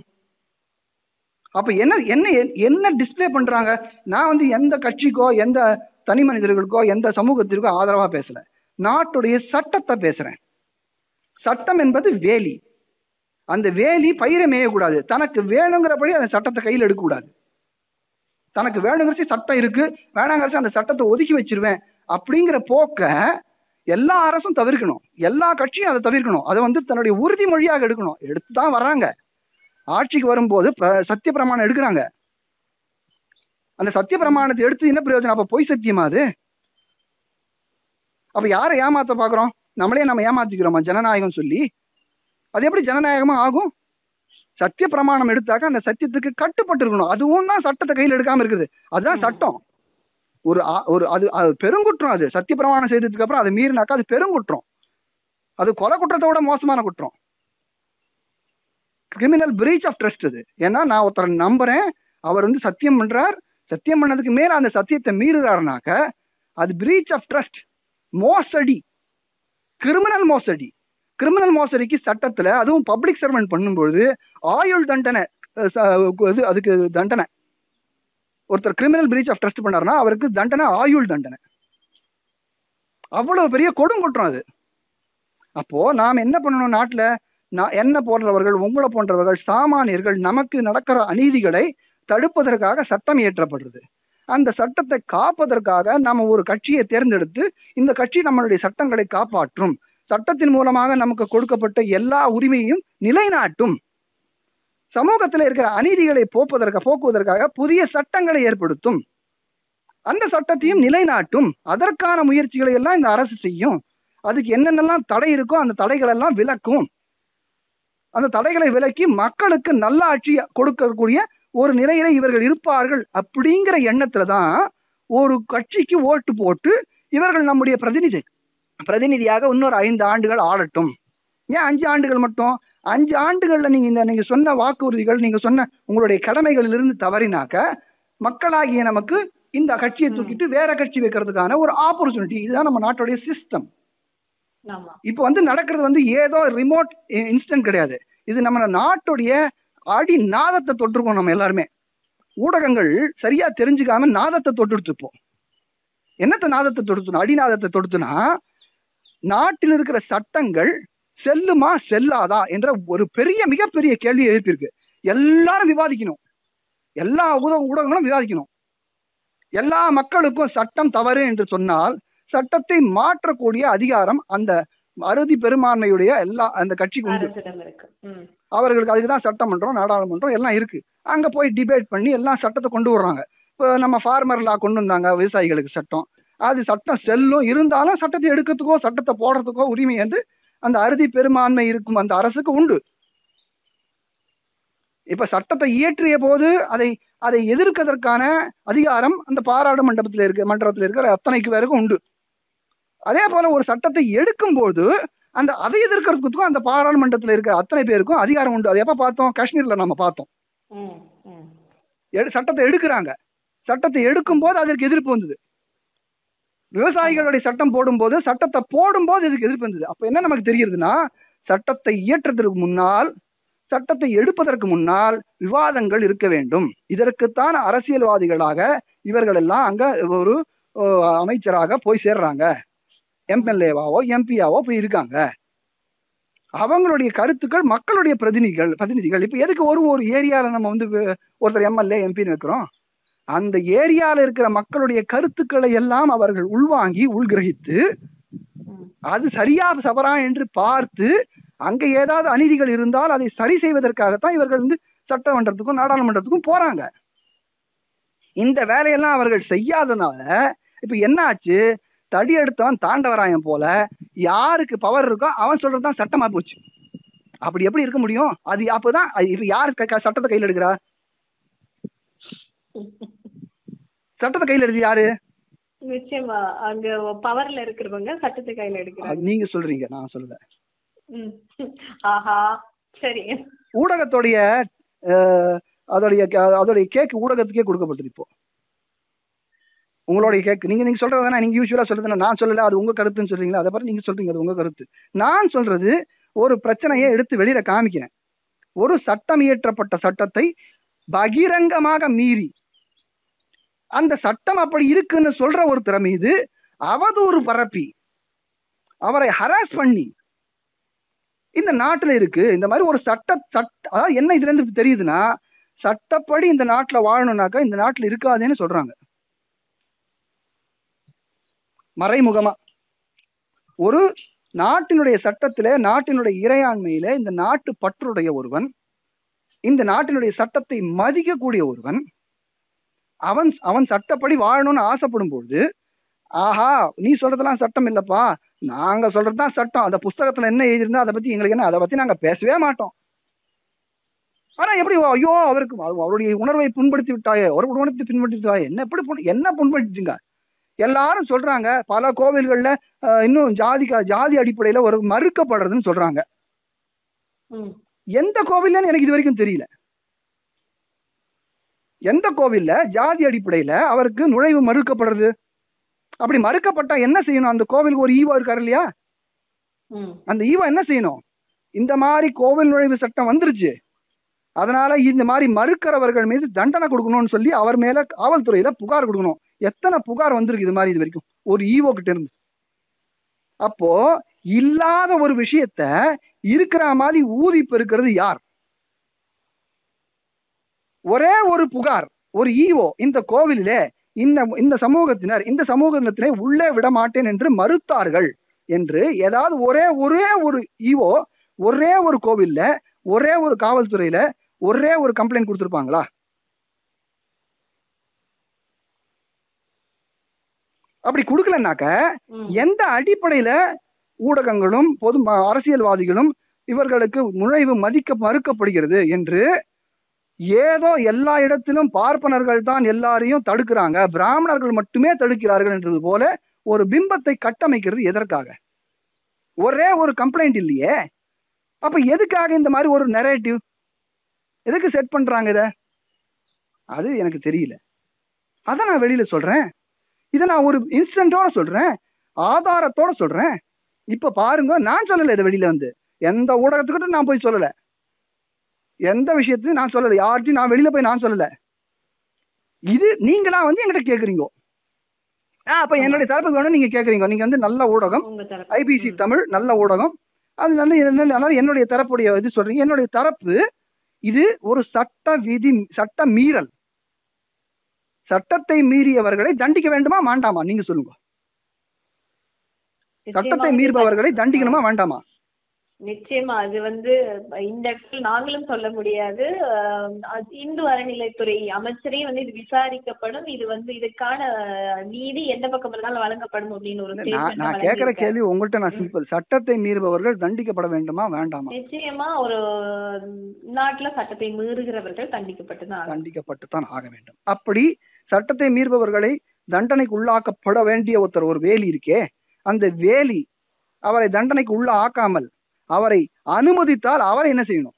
அப்ப என்ன என்ன என்ன டிஸ்ப்ளே பண்றாங்க நான் வந்து எந்த கட்சிக்கோ எந்த தனி மனிதர்களுக்கோ எந்த சமூகத்திற்கோ ஆதரவா பேசல நாட்டுடைய சட்டத்தை பேசுறேன் சட்டம் என்பது வேலி அந்த வேலி பயிரை மேயக்கூடாது தனக்கு வேணுங்கிறபடி அந்த சட்டத்தை கையில் எடுக்கக்கூடாது தனக்கு வேணுங்கிறச்சு சட்டம் இருக்கு வேணாங்கிறச்சு அந்த சட்டத்தை ஒதுக்கி வச்சிருவேன் அப்படிங்கிற போக்க எல்லா அரசும் தவிர்க்கணும் எல்லா கட்சியும் அதை தவிர்க்கணும் அதை வந்து தன்னுடைய உறுதிமொழியாக எடுக்கணும் எடுத்து தான் வர்றாங்க ஆட்சிக்கு வரும்போது ப- சத்திய பிரமாணம் எடுக்கிறாங்க அந்த சத்திய பிரமாணத்தை எடுத்து என்ன பிரயோஜனம் அப்ப பொய் சத்தியமா அது அப்ப யாரை ஏமாத்த பாக்குறோம் நம்மளே நம்ம ஏமாத்திக்கிறோமா ஜனநாயகம் சொல்லி அது எப்படி ஜனநாயகமா ஆகும் சத்திய பிரமாணம் எடுத்தாக்க அந்த சத்தியத்துக்கு கட்டுப்பட்டு இருக்கணும் அதுவும் தான் சட்டத்தை கையில் எடுக்காம இருக்குது அதுதான் சட்டம் ஒரு ஆ- ஒரு அது அது பெருங்குற்றம் அது சத்தியப்பிரமாணம் செய்ததுக்கு அப்புறம் அது மீறினாக்கா அது பெருங்குற்றம் அது கொலை குற்றத்தை விட மோசமான குற்றம் கிரிமினல் பிரீச் ஆஃப் ட்ரஸ்ட் அது ஏன்னா நான் ஒருத்தரை நம்புறேன் அவர் வந்து சத்தியம் பண்றார் சத்தியம் பண்ணதுக்கு மேல அந்த சத்தியத்தை மீறுறாருனாக்க அது பிரீச் ஆஃப் ட்ரஸ்ட் மோசடி கிரிமினல் மோசடி கிரிமினல் மோசடிக்கு சட்டத்துல அதுவும் பப்ளிக் சர்வெண்ட் பண்ணும்பொழுது ஆயுள் தண்டனை அஹ், ச- இது அதுக்கு தண்டனை ஒருத்தர் கிரிமினல் பிரீச் ஆஃப் ட்ரஸ்ட் பண்ணாருன்னா அவருக்கு தண்டனை ஆயுள் தண்டனை அவ்வளவு பெரிய கொடுங்குற்றம் அது அப்போ நாம் என்ன பண்ணணும் நாட்டுல நான் என்ன போன்றவர்கள் உங்களை போன்றவர்கள் சாமானியர்கள் நமக்கு நடக்கிற அநீதிகளை தடுப்பதற்காக சட்டம் இயற்றப்படுறது அந்த சட்டத்தை காப்பதற்காக நாம ஒரு கட்சியை தேர்ந்தெடுத்து இந்த கட்சி நம்மளுடைய சட்டங்களை காப்பாற்றும் சட்டத்தின் மூலமாக நமக்கு கொடுக்கப்பட்ட எல்லா உரிமையையும் நிலைநாட்டும் சமூகத்தில் இருக்கிற அநீதிகளை போக்குவதற்கு போக்குவதற்காக புதிய சட்டங்களை ஏற்படுத்தும் அந்த சட்டத்தையும் நிலைநாட்டும் அதற்கான முயற்சிகளை எல்லாம் இந்த அரசு செய்யும் அதுக்கு என்னென்னலாம் தடை இருக்கோ அந்த தடைகள் எல்லாம் விலக்கும் அந்த தடைகளை விலக்கி மக்களுக்கு நல்ல ஆட்சி கொடுக்கக்கூடிய ஒரு நிலையில இவர்கள் இருப்பார்கள் அப்படிங்கிற எண்ணத்துல தான் ஒரு கட்சிக்கு ஓட்டு போட்டு இவர்கள் நம்முடைய பிரதிநிதி பிரதிநிதியாக இன்னொரு ஐந்து ஆண்டுகள் ஆளட்டும் ஏன் அஞ்சு ஆண்டுகள் மட்டும் அஞ்சு ஆண்டுகள்ல நீங்க இந்த நீங்க சொன்ன வாக்குறுதிகள் நீங்க சொன்ன உங்களுடைய கடமைகளிலிருந்து தவறினாக்க மக்களாகிய நமக்கு இந்த கட்சியை தூக்கிட்டு வேற கட்சி வைக்கிறதுக்கான ஒரு ஆப்பர்ச்சுனிட்டி இதுதான் நம்ம நாட்டுடைய சிஸ்டம் ஆமா இப்போ வந்து நடக்கிறது வந்து ஏதோ ரிமோட் இன்ஸ்டன்ட் கிடையாது இது நம்ம நாட்டுடைய அடி நாதத்தை தொட்டிருக்கோம் நம்ம எல்லாருமே ஊடகங்கள் சரியா தெரிஞ்சுக்காம நாதத்தை தொட்டுடுத்து இப்போ என்னத்த நாதத்தை தொடுத்துனா அடிநாதத்தை தொடுத்துனா நாட்டில் இருக்கிற சட்டங்கள் செல்லுமா செல்லாதா என்ற ஒரு பெரிய மிகப்பெரிய கேள்வி எழுப்பியிருக்கு எல்லாரும் விவாதிக்கணும் எல்லா ஊடக ஊடகங்களும் விவாதிக்கணும் எல்லா மக்களுக்கும் சட்டம் தவறு என்று சொன்னால் சட்டத்தை மாற்றக்கூடிய அதிகாரம் அந்த அறுதி பெரும்பான்மையுடைய எல்லா அந்த கட்சிக்கு உண்டு அரசிடம் இருக்கு ம் அவர்களுக்கு அதுக்கு தான் சட்டமன்றம் நாடாளுமன்றம் எல்லாம் இருக்கு அங்க போய் டிபேட் பண்ணி எல்லாம் சட்டத்தை கொண்டு வர்றாங்க இப்போ நம்ம ஃபார்மர் லா கொண்டு வந்தாங்க விவசாயிகளுக்கு சட்டம் அது சட்டம் செல்லும் இருந்தாலும் சட்டத்தை எடுக்கிறதுக்கோ சட்டத்தை போடுறதுக்கோ உரிமை வந்து அந்த அறுதி பெரும்பான்மை இருக்கும் அந்த அரசுக்கு உண்டு இப்ப சட்டத்தை இயற்றிய போது அதை அதை எதிர்க்கிறதற்கான அதிகாரம் அந்த பாராளுமன்றத்தில் இருக்க மன்றத்தில் இருக்கிற அத்தனைக்கு பேருக்கும் உண்டு அதே போல ஒரு சட்டத்தை எடுக்கும்போது அந்த அதை எதிர்க்கிறதுக்கும் அந்த பாராளுமன்றத்தில் இருக்கிற அத்தனை பேருக்கும் அதிகாரம் உண்டு அது எப்ப பார்த்தோம் காஷ்மீர்ல நம்ம பார்த்தோம் ம் ம் எடு- சட்டத்தை எடுக்கிறாங்க சட்டத்தை எடுக்கும் போது அதற்கு எதிர்ப்பு வந்தது விவசாயிகளுடைய சட்டம் போடும்போது சட்டத்தை போடும்போது இதுக்கு எதிர்ப்பு வந்தது அப்ப என்ன நமக்கு தெரியுதுன்னா சட்டத்தை இயற்றதற்கு முன்னால் சட்டத்தை எடுப்பதற்கு முன்னால் விவாதங்கள் இருக்க வேண்டும் இதற்குத்தான் அரசியல்வாதிகளாக இவர்கள் எல்லாம் அங்க ஒரு ஓ, அமைச்சராக போய் சேர்றாங்க எம்எல்ஏவாவோ எம்பியாவோ போய் இருக்காங்க அவங்களுடைய கருத்துக்கள் மக்களுடைய பிரதிநிதிகள் பிரதிநிதிகள் இப்ப எதுக்கு ஒரு ஒரு ஏரியால நம்ம வந்து வே- ஒருத்தர் எம்எல்ஏ எம்பின்னு வைக்கிறோம் அந்த ஏரியால இருக்கிற மக்களுடைய கருத்துக்களை எல்லாம் அவர்கள் உள்வாங்கி உள்கிரகித்து ம் அது சரியா தவறா என்று பார்த்து அங்க ஏதாவது அநீதிகள் இருந்தால் அதை சரி செய்வதற்காகத்தான் இவர்கள் வந்து சட்டமன்றத்துக்கும் நாடாளுமன்றத்துக்கும் போறாங்க இந்த வேலையெல்லாம் அவர்கள் செய்யாதனால இப்ப என்ன ஆச்சு தடி எடுத்தவன் தாண்டவராயன் போல யாருக்கு பவர் இருக்கோ அவன் சொல்றதுதான் சட்டமா போச்சு அப்படி எப்படி இருக்க முடியும் அது அப்பதான் அது இப்ப யார் க- க- சட்டத்தை கையில் எடுக்கிறா சட்டத்தை கையில் எடுத்து யாரு நிச்சயமா அங்க பவர்ல இருக்கிறவங்க சட்டத்தை கையில எடுக்கிறாங்க அது நீங்க சொல்றீங்க நான் சொல்லல ம் ஆஹா சரி ஊடகத்துடைய அஹ், அதோடைய க- அதோடைய கேக் ஊடகத்துக்கே கொடுக்கப்பட்டது இப்போ உங்களுடைய கேக் நீங்க நீங்க சொல்றது தானே நீங்க யூஸ்வலா சொல்றது நான் சொல்லல அது உங்க கருத்துன்னு சொல்றீங்களா அதை பத்தி நீங்க சொல்றீங்க அது உங்க கருத்து நான் சொல்றது ஒரு பிரச்சனையை எடுத்து வெளியில காமிக்கிறேன் ஒரு சட்டம் இயற்றப்பட்ட சட்டத்தை பகிரங்கமாக மீறி அந்த சட்டம் அப்படி இருக்குன்னு சொல்ற ஒருத்தர் மீது அவதூறு பரப்பி அவரை ஹராஸ் பண்ணி இந்த நாட்டுல இருக்கு இந்த மாதிரி ஒரு சட்ட சட்ட அதாவது என்ன இதுல இருந்து தெரியுதுன்னா சட்டப்படி இந்த நாட்டுல வாழணும்னாக்கா இந்த நாட்டுல இருக்காதுன்னு சொல்றாங்க மறைமுகமா ஒரு நாட்டினுடைய சட்டத்தில நாட்டினுடைய இறையாண்மையில இந்த நாட்டு பற்றுடைய ஒருவன் இந்த நாட்டினுடைய சட்டத்தை மதிக்கக்கூடிய ஒருவன் அவன் அவன் சட்டப்படி வாழணும்னு ஆசைப்படும் பொழுது ஆஹா நீ சொல்றதெல்லாம் சட்டம் இல்லப்பா நாங்க சொல்றதுதான் சட்டம் அந்த புஸ்தகத்துல என்ன எழுதியிருந்தா அதை பத்தி எங்களுக்கு என்ன அதை பத்தி நாங்க பேசவே மாட்டோம் ஆனா எப்படி ஐயோ அவருக்கு அவ- அவருடைய உணர்வை புண்படுத்தி விட்டாயே அவருடைய உணர்வை புண்படுத்தி விட்டாயே என்ன எப்படி புண்- என்ன புண்படுத்திச்சுங்க எல்லாரும் சொல்றாங்க பல கோவில்கள்ல அஹ், இன்னும் ஜாதி ஜாதி அடிப்படையில ஒரு மறுக்கப்படுறதுன்னு சொல்றாங்க ம் எந்த கோவில்லன்னு எனக்கு இது வரைக்கும் தெரியல எந்த கோவில்ல ஜாதி அடிப்படையில அவருக்கு நுழைவு மறுக்கப்படுறது அப்படி மறுக்கப்பட்டா என்ன செய்யணும் அந்த கோவிலுக்கு ஒரு ஈவோ இருக்காரு இல்லையா ம் அந்த ஈவோ என்ன செய்யணும் இந்த மாதிரி கோவில் நுழைவு சட்டம் வந்துருச்சு அதனால இந்த மாதிரி மறுக்கிறவர்கள் மீது தண்டனை கொடுக்கணும்னு சொல்லி அவர் மேல காவல்துறையில புகார் கொடுக்கணும் எத்தனை புகார் வந்திருக்கு இது மாதிரி இது வரைக்கும் ஒரு ஈவோ கிட்ட இருந்து அப்போ இல்லாத ஒரு விஷயத்த இருக்கிற மாதிரி ஊதி பெருக்கிறது யார் ஒரே ஒரு புகார் ஒரு ஈவோ இந்த கோவிலிலே இந்த இந்த சமூகத்தினர் இந்த சமூகத்தினரை உள்ளே விட மாட்டேன் என்று மறுத்தார்கள் என்று ஏதாவது ஒரே ஒரே ஒரு ஈவோ ஒரே ஒரு கோவில்ல ஒரே ஒரு காவல்துறையில ஒரே ஒரு கம்ப்ளைண்ட் கொடுத்துருப்பாங்களா அப்படி கொடுக்கலனாக்க ம் எந்த அடிப்படையில ஊடகங்களும் பொது ம- அரசியல்வாதிகளும் இவர்களுக்கு நுழைவு மதிக்க மறுக்கப்படுகிறது என்று ஏதோ எல்லா இடத்திலும் பார்ப்பனர்கள் தான் எல்லாரையும் தடுக்கிறாங்க பிராமணர்கள் மட்டுமே தடுக்கிறார்கள் என்றது போல ஒரு பிம்பத்தை கட்டமைக்கிறது எதற்காக ஒரே ஒரு கம்ப்ளைண்ட் இல்லையே அப்ப எதுக்காக இந்த மாதிரி ஒரு நெரேட்டிவ் எதுக்கு செட் பண்றாங்க இத அது எனக்கு தெரியல அதான் நான் வெளியில சொல்றேன் இதை நான் ஒரு இன்ஸ்டன்டோட சொல்றேன் ஆதாரத்தோட சொல்றேன் இப்ப பாருங்க நான் சொல்லல இதை வெளியில வந்து எந்த ஊடகத்துக்கிட்ட நான் போய் சொல்லல எந்த விஷயத்தையும் நான் சொல்லல யார்ட்டையும் நான் வெளியில போய் நான் சொல்லல இது நீங்களா வந்து என்கிட்ட கேக்குறீங்க ஆ அப்ப என்னுடைய தரப்பு வேணும் நீங்க கேக்குறீங்க நீங்க வந்து நல்ல ஊடகம் உங்க தரப்பு ஐபிசி ம். தமிழ் நல்ல ஊடகம் அது நல்ல என்ன- அதனால என்னுடைய தரப்புடைய இது சொல்றீங்க என்னுடைய தரப்பு இது ஒரு சட்ட விதி சட்ட மீறல் சட்டத்தை மீறியவர்களை தண்டிக்க வேண்டுமா வேண்டாமா நீங்க சொல்லுங்க நிச்சயமா சட்டத்தை வந்து மீறுபவர்களை தண்டிக்கணுமா வேண்டாமா நிச்சயமா அது வந்து இந்த இடத்துல நாங்களும் சொல்ல முடியாது அஹ் அது இந்து அறநிலைத்துறை அமைச்சரே வந்து இது விசாரிக்கப்படும் இது வந்து இதுக்கான நீதி எந்த பக்கம் இருந்தாலும் வழங்கப்படும் அப்படின்னு ஒரு நான் statement நான் கேட்கிற வழங்கியிருக்காரு. கேள்வி உங்கள்கிட்ட நான் சிம்பிள் சட்டத்தை மீறுபவர்கள் தண்டிக்கப்பட வேண்டுமா வேண்டாமா நிச்சயமா ஒரு நாட்டுல சட்டத்தை மீறுகிறவர்கள் தண்டிக்கப்பட்டுதான் ஆகணும். தண்டிக்கப்பட்டு தான் ஆக வேண்டும் அப்படி சட்டத்தை மீறுபவர்களை தண்டனைக்கு உள்ளாக்கப்பட வேண்டிய ஒருத்தர் ஒரு வேலி இருக்கே அந்த வேலி அவரை தண்டனைக்கு உள்ள ஆக்காமல் அவரை அனுமதித்தால் அவரை என்ன செய்யணும்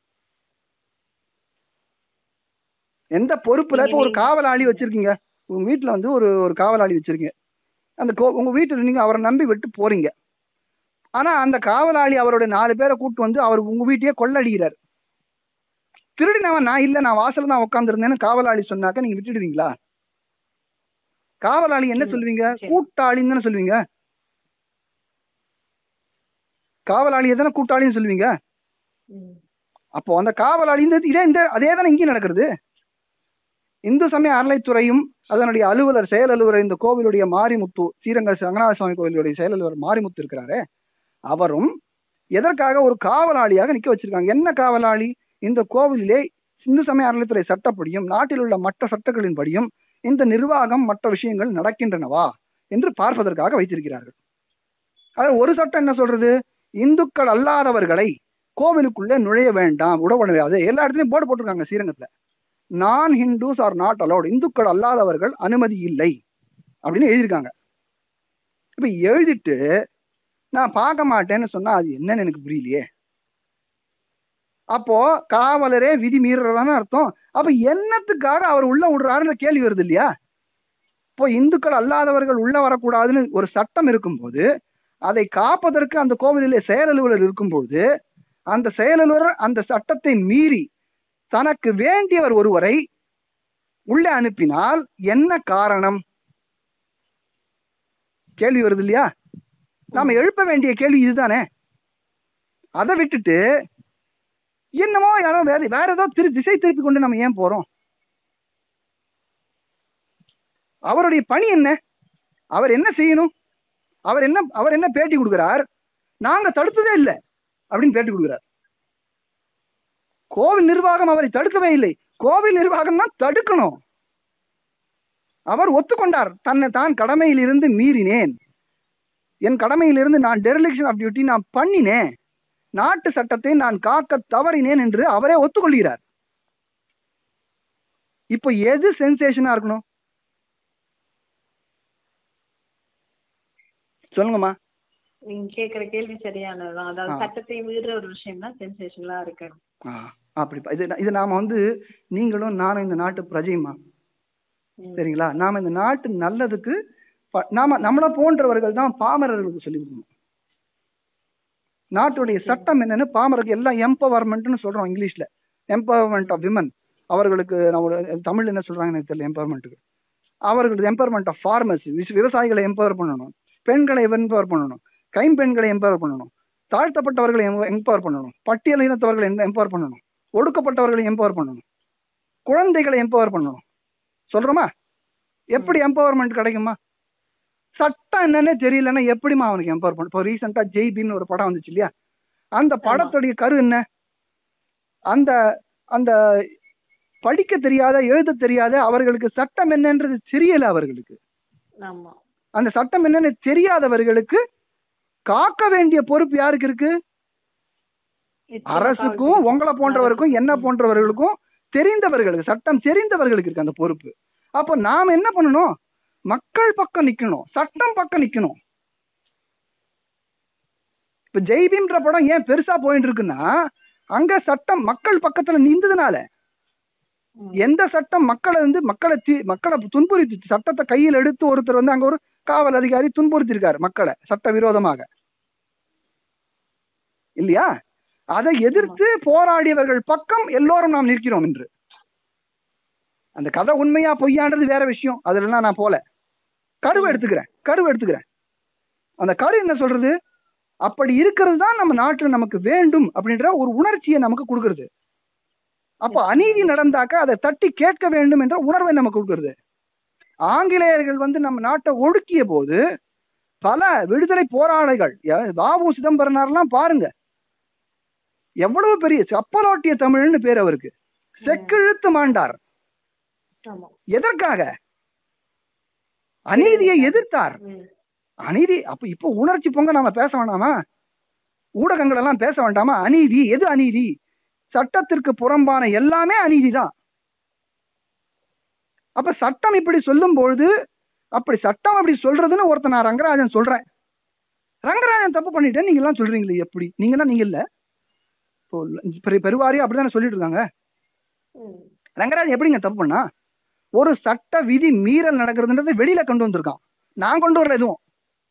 எந்த பொறுப்புல இப்போ ஒரு காவலாளி வச்சிருக்கீங்க உங்க வீட்டுல வந்து ஒரு ஒரு காவலாளி வச்சிருக்கீங்க அந்த கோ உங்க வீட்டுல நீங்க அவரை நம்பி விட்டு போறீங்க ஆனா அந்த காவலாளி அவருடைய நாலு பேரை கூட்டு வந்து அவர் உங்க வீட்டையே கொள்ளடிக்கிறார் திருடினவன் நான் இல்ல நான் வாசல்ல தான் உட்காந்துருந்தேன்னு காவலாளி சொன்னாக்க நீங்க விட்டுடுவீங்களா காவலாளி என்ன ம், சொல்லுவீங்க சரி. கூட்டாளின்னு தானே சொல்லுவீங்க காவலாளி எதனா கூட்டாளின்னு சொல்லுவீங்க ம். அப்போ அந்த காவலாளி இந்த இதே இந்த அதே தானே இங்கேயும் நடக்கிறது இந்து சமய அறநிலைத்துறையும் அதனுடைய அலுவலர் செயல் அலுவலர் இந்த கோவிலுடைய மாரிமுத்து ஸ்ரீரங்க ரங்கநாத சுவாமி கோவிலுடைய செயல் அலுவலர் மாரிமுத்து இருக்கிறாரே அவரும் எதற்காக ஒரு காவலாளியாக நிக்க வச்சிருக்காங்க என்ன காவலாளி இந்த கோவிலிலே இந்து சமய அறநிலைத்துறை சட்டப்படியும் நாட்டில் உள்ள மற்ற சட்டங்களின்படியும் இந்த நிர்வாகம் மற்ற விஷயங்கள் நடக்கின்றனவா என்று பார்ப்பதற்காக வைத்திருக்கிறார்கள் அதில் ஒரு சட்டம் என்ன சொல்றது இந்துக்கள் அல்லாதவர்களை கோவிலுக்குள்ளே நுழைய வேண்டாம் உடவு முடியாது எல்லா இடத்துலயும் போர்டு போட்டிருக்காங்க ஸ்ரீரங்கத்துல நான் ஹிந்துஸ் ஆர் நாட் அலௌட் இந்துக்கள் அல்லாதவர்கள் அனுமதி இல்லை அப்படின்னு எழுதியிருக்காங்க இப்ப எழுதிட்டு நான் பார்க்க மாட்டேன்னு சொன்னா அது என்னன்னு எனக்கு புரியலையே அப்போ காவலரே விதி மீறுறதான அர்த்தம் அப்ப என்னத்துக்காக அவர் உள்ள விடுறாருன்ற கேள்வி வருது இல்லையா இப்போ இந்துக்கள் அல்லாதவர்கள் உள்ள வரக்கூடாதுன்னு ஒரு சட்டம் இருக்கும்போது அதை காப்பதற்கு அந்த கோவிலிலே செயல் அலுவலர் இருக்கும்போது அந்த செயல் அலுவலர் அந்த சட்டத்தை மீறி தனக்கு வேண்டியவர் ஒருவரை உள்ளே அனுப்பினால் என்ன காரணம் கேள்வி வருது இல்லையா நாம எழுப்ப வேண்டிய கேள்வி இதுதானே அதை விட்டுட்டு என்னமோ யாரோ வேற வேற ஏதோ திரு திசை திருப்பி கொண்டு நம்ம ஏன் போறோம் அவருடைய பணி என்ன அவர் என்ன செய்யணும் அவர் என்ன அவர் என்ன பேட்டி கொடுக்கிறார் நாங்க தடுத்ததே இல்லை அப்படின்னு பேட்டி கொடுக்கிறார் கோவில் நிர்வாகம் அவரை தடுக்கவே இல்லை கோவில் நிர்வாகம் தான் தடுக்கணும் அவர் ஒத்துக்கொண்டார் தன்னை தான் கடமையிலிருந்து மீறினேன் என் கடமையிலிருந்து நான் டெரிலிக்ஷன் ஆஃப் டியூட்டி நான் பண்ணினேன் நாட்டு சட்டத்தை நான் காக்க தவறினேன் என்று அவரே ஒத்துக்கொள்கிறார் இப்போ எது சென்சேஷனா இருக்கணும் சொல்லுங்கம்மா நீங்க கேக்குற கேள்வி சரியானதுதான் அதாவது ஆ. சட்டத்தை மீறுற ஒரு விஷயம் தான் சென்சேஷனலா இருக்கணும் ஆ அப்படி இது இது நாம வந்து நீங்களும் நானும் இந்த நாட்டு பிரஜைமா ம். சரிங்களா நாம இந்த நாட்டு நல்லதுக்கு ப- நாம நம்மளை போன்றவர்கள் தான் பாமரர்களுக்கு சொல்லி கொடுக்கணும் நாட்டுடைய சட்டம் என்னன்னு பாமரருக்கு எல்லாம் எம்பவர்மெண்ட்னு சொல்றோம் இங்கிலீஷ்ல எம்பவர்மெண்ட் ஆஃப் விமன் அவர்களுக்கு நம்ம தமிழ் என்ன சொல்றாங்கன்னு எனக்கு தெரியல எம்பவர்மெண்ட்டுக்கு அவர்களுக்கு எம்பவர்மெண்ட் ஆஃப் ஃபார்மர்ஸ் விவசாயிகளை எம்பவர் பண்ணணும் பெண்களை எம்பவர் பண்ணணும் கைம்பெண்களை எம்பவர் பண்ணணும் தாழ்த்தப்பட்டவர்களை எம்பவர் பண்ணணும் பட்டியல் இனத்தவர்களை எம்பவர் பண்ணணும் ஒடுக்கப்பட்டவர்களை எம்பவர் பண்ணணும் குழந்தைகளை எம்பவர் பண்ணணும் சொல்றோமா எப்படி எம்பவர்மெண்ட் கிடைக்குமா சட்டம் என்னன்னே தெரியலன்னா எப்படிமா அவனுக்கு எம்பவர் பண்ண இப்போ ரீசெண்டா ஜெய் பீம்னு ஒரு படம் வந்துச்சு இல்லையா அந்த படத்துடைய கரு என்ன அந்த அந்த படிக்க தெரியாத எழுத தெரியாத அவர்களுக்கு சட்டம் என்னன்றது தெரியல அவர்களுக்கு ஆமா அந்த சட்டம் என்னன்னு தெரியாதவர்களுக்கு காக்க வேண்டிய பொறுப்பு யாருக்கு இருக்கு நிச்சயமா அரசுக்கும் காவல்துறை. உங்களை போன்றவருக்கும் என்ன போன்றவர்களுக்கும் தெரிந்தவர்களுக்கு சட்டம் தெரிந்தவர்களுக்கு இருக்கு அந்த பொறுப்பு அப்போ நாம என்ன பண்ணணும் மக்கள் பக்கம் நிக்கணும் சட்டம் பக்கம் நிக்கணும் இப்ப ஜெய்பீம்ன்ற படம் ஏன் பெருசா போயிட்டு இருக்குன்னா அங்க சட்டம் மக்கள் பக்கத்துல நின்றதுனால ம். எந்த சட்டம் மக்களை வந்து மக்களை தி- மக்களை துன்புறுத்தி சட்டத்தை கையில் எடுத்து ஒருத்தர் வந்து அங்க ஒரு காவல் அதிகாரி துன்புறுத்திருக்காரு மக்களை சட்ட விரோதமாக இல்லையா அதை எதிர்த்து போராடியவர்கள் பக்கம் எல்லோரும் நாம் நிற்கிறோம் என்று அந்த கதை உண்மையா பொய்யான்றது வேற விஷயம் அதுலலாம் நான் போல கருவை எடுத்துக்கிறேன் கருவை எடுத்துக்கிறேன் அந்த கரு என்ன சொல்றது அப்படி இருக்கிறது தான் நம்ம நாட்டுல நமக்கு வேண்டும் அப்படின்ற ஒரு உணர்ச்சியை நமக்கு கொடுக்கறது அப்ப அநீதி நடந்தாக்க அதை தட்டி கேட்க வேண்டும் என்ற உணர்வை நமக்கு கொடுக்கறது ஆங்கிலேயர்கள் வந்து நம்ம நாட்டை ஒடுக்கிய போது பல விடுதலை போராளிகள் ய- வாவு சிதம்பரனார்லாம் பாருங்க எவ்வளவு பெரிய கப்பலோட்டிய தமிழ்னு பேர் அவருக்கு செக்கிழுத்து மாண்டார் ஆமா எதற்காக அநீதியை எதிர்த்தார் ம். அநீதி அப்ப இப்ப உணர்ச்சி பொங்க நாம பேச வேண்டாமா ஊடகங்கள் எல்லாம் பேச வேண்டாமா அநீதி எது அநீதி சட்டத்திற்கு புறம்பான எல்லாமே அநீதி தான் அப்ப சட்டம் இப்படி சொல்லும் பொழுது அப்படி சட்டம் அப்படி சொல்றதுன்னு ஒருத்தன் நான் ரங்கராஜன் சொல்றேன் ரங்கராஜன் தப்பு பண்ணிட்டேன் நீங்க எல்லாம் சொல்றீங்களே எப்படி நீங்கன்னா நீங்க இல்ல இப்போ பெரு- பெருவாரியா அப்படிதானே சொல்லிட்டு இருக்காங்க ம். ரங்கராஜன் எப்படிங்க தப்பு பண்ணா ஒரு சட்ட விதி மீறல் நடக்கிறதுன்றது வெளியில கொண்டு வந்திருக்கான் நான் கொண்டு வரல எதுவும்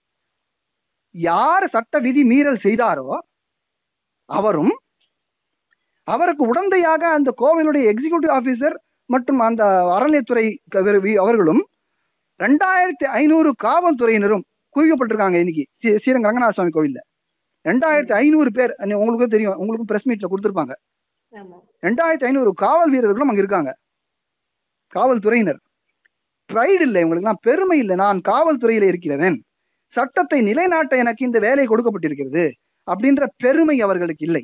யார் சட்ட விதி மீறல் செய்தாரோ அவரும் அவருக்கு உடந்தையாக அந்த கோவிலுடைய எக்ஸிகியூட்டிவ் ஆபீசர் மற்றும் அந்த அறநிலையத்துறை க- வி- அவர்களும் ரெண்டாயிரத்தி ஐநூறு காவல்துறையினரும் குவிக்கப்பட்டிருக்காங்க இன்னைக்கு ஸ்ரீ- ஸ்ரீரங்க ரங்கநாத சுவாமி கோவில்ல ரெண்டாயிரத்தி ஐநூறு பேர் அன்னை உங்களுக்கும் தெரியும் உங்களுக்கும் பிரஸ் மீட்ல கொடுத்துருப்பாங்க ஆமா ரெண்டாயிரத்தி ஐநூறு காவல் வீரர்களும் அங்க இருக்காங்க காவல்துறையினர் ப்ரைடு இல்லை இவங்களுக்குலாம் பெருமை இல்லை நான் காவல்துறையில இருக்கிறவன் சட்டத்தை நிலைநாட்ட எனக்கு இந்த வேலை கொடுக்கப்பட்டிருக்கிறது அப்படின்ற பெருமை அவர்களுக்கு இல்லை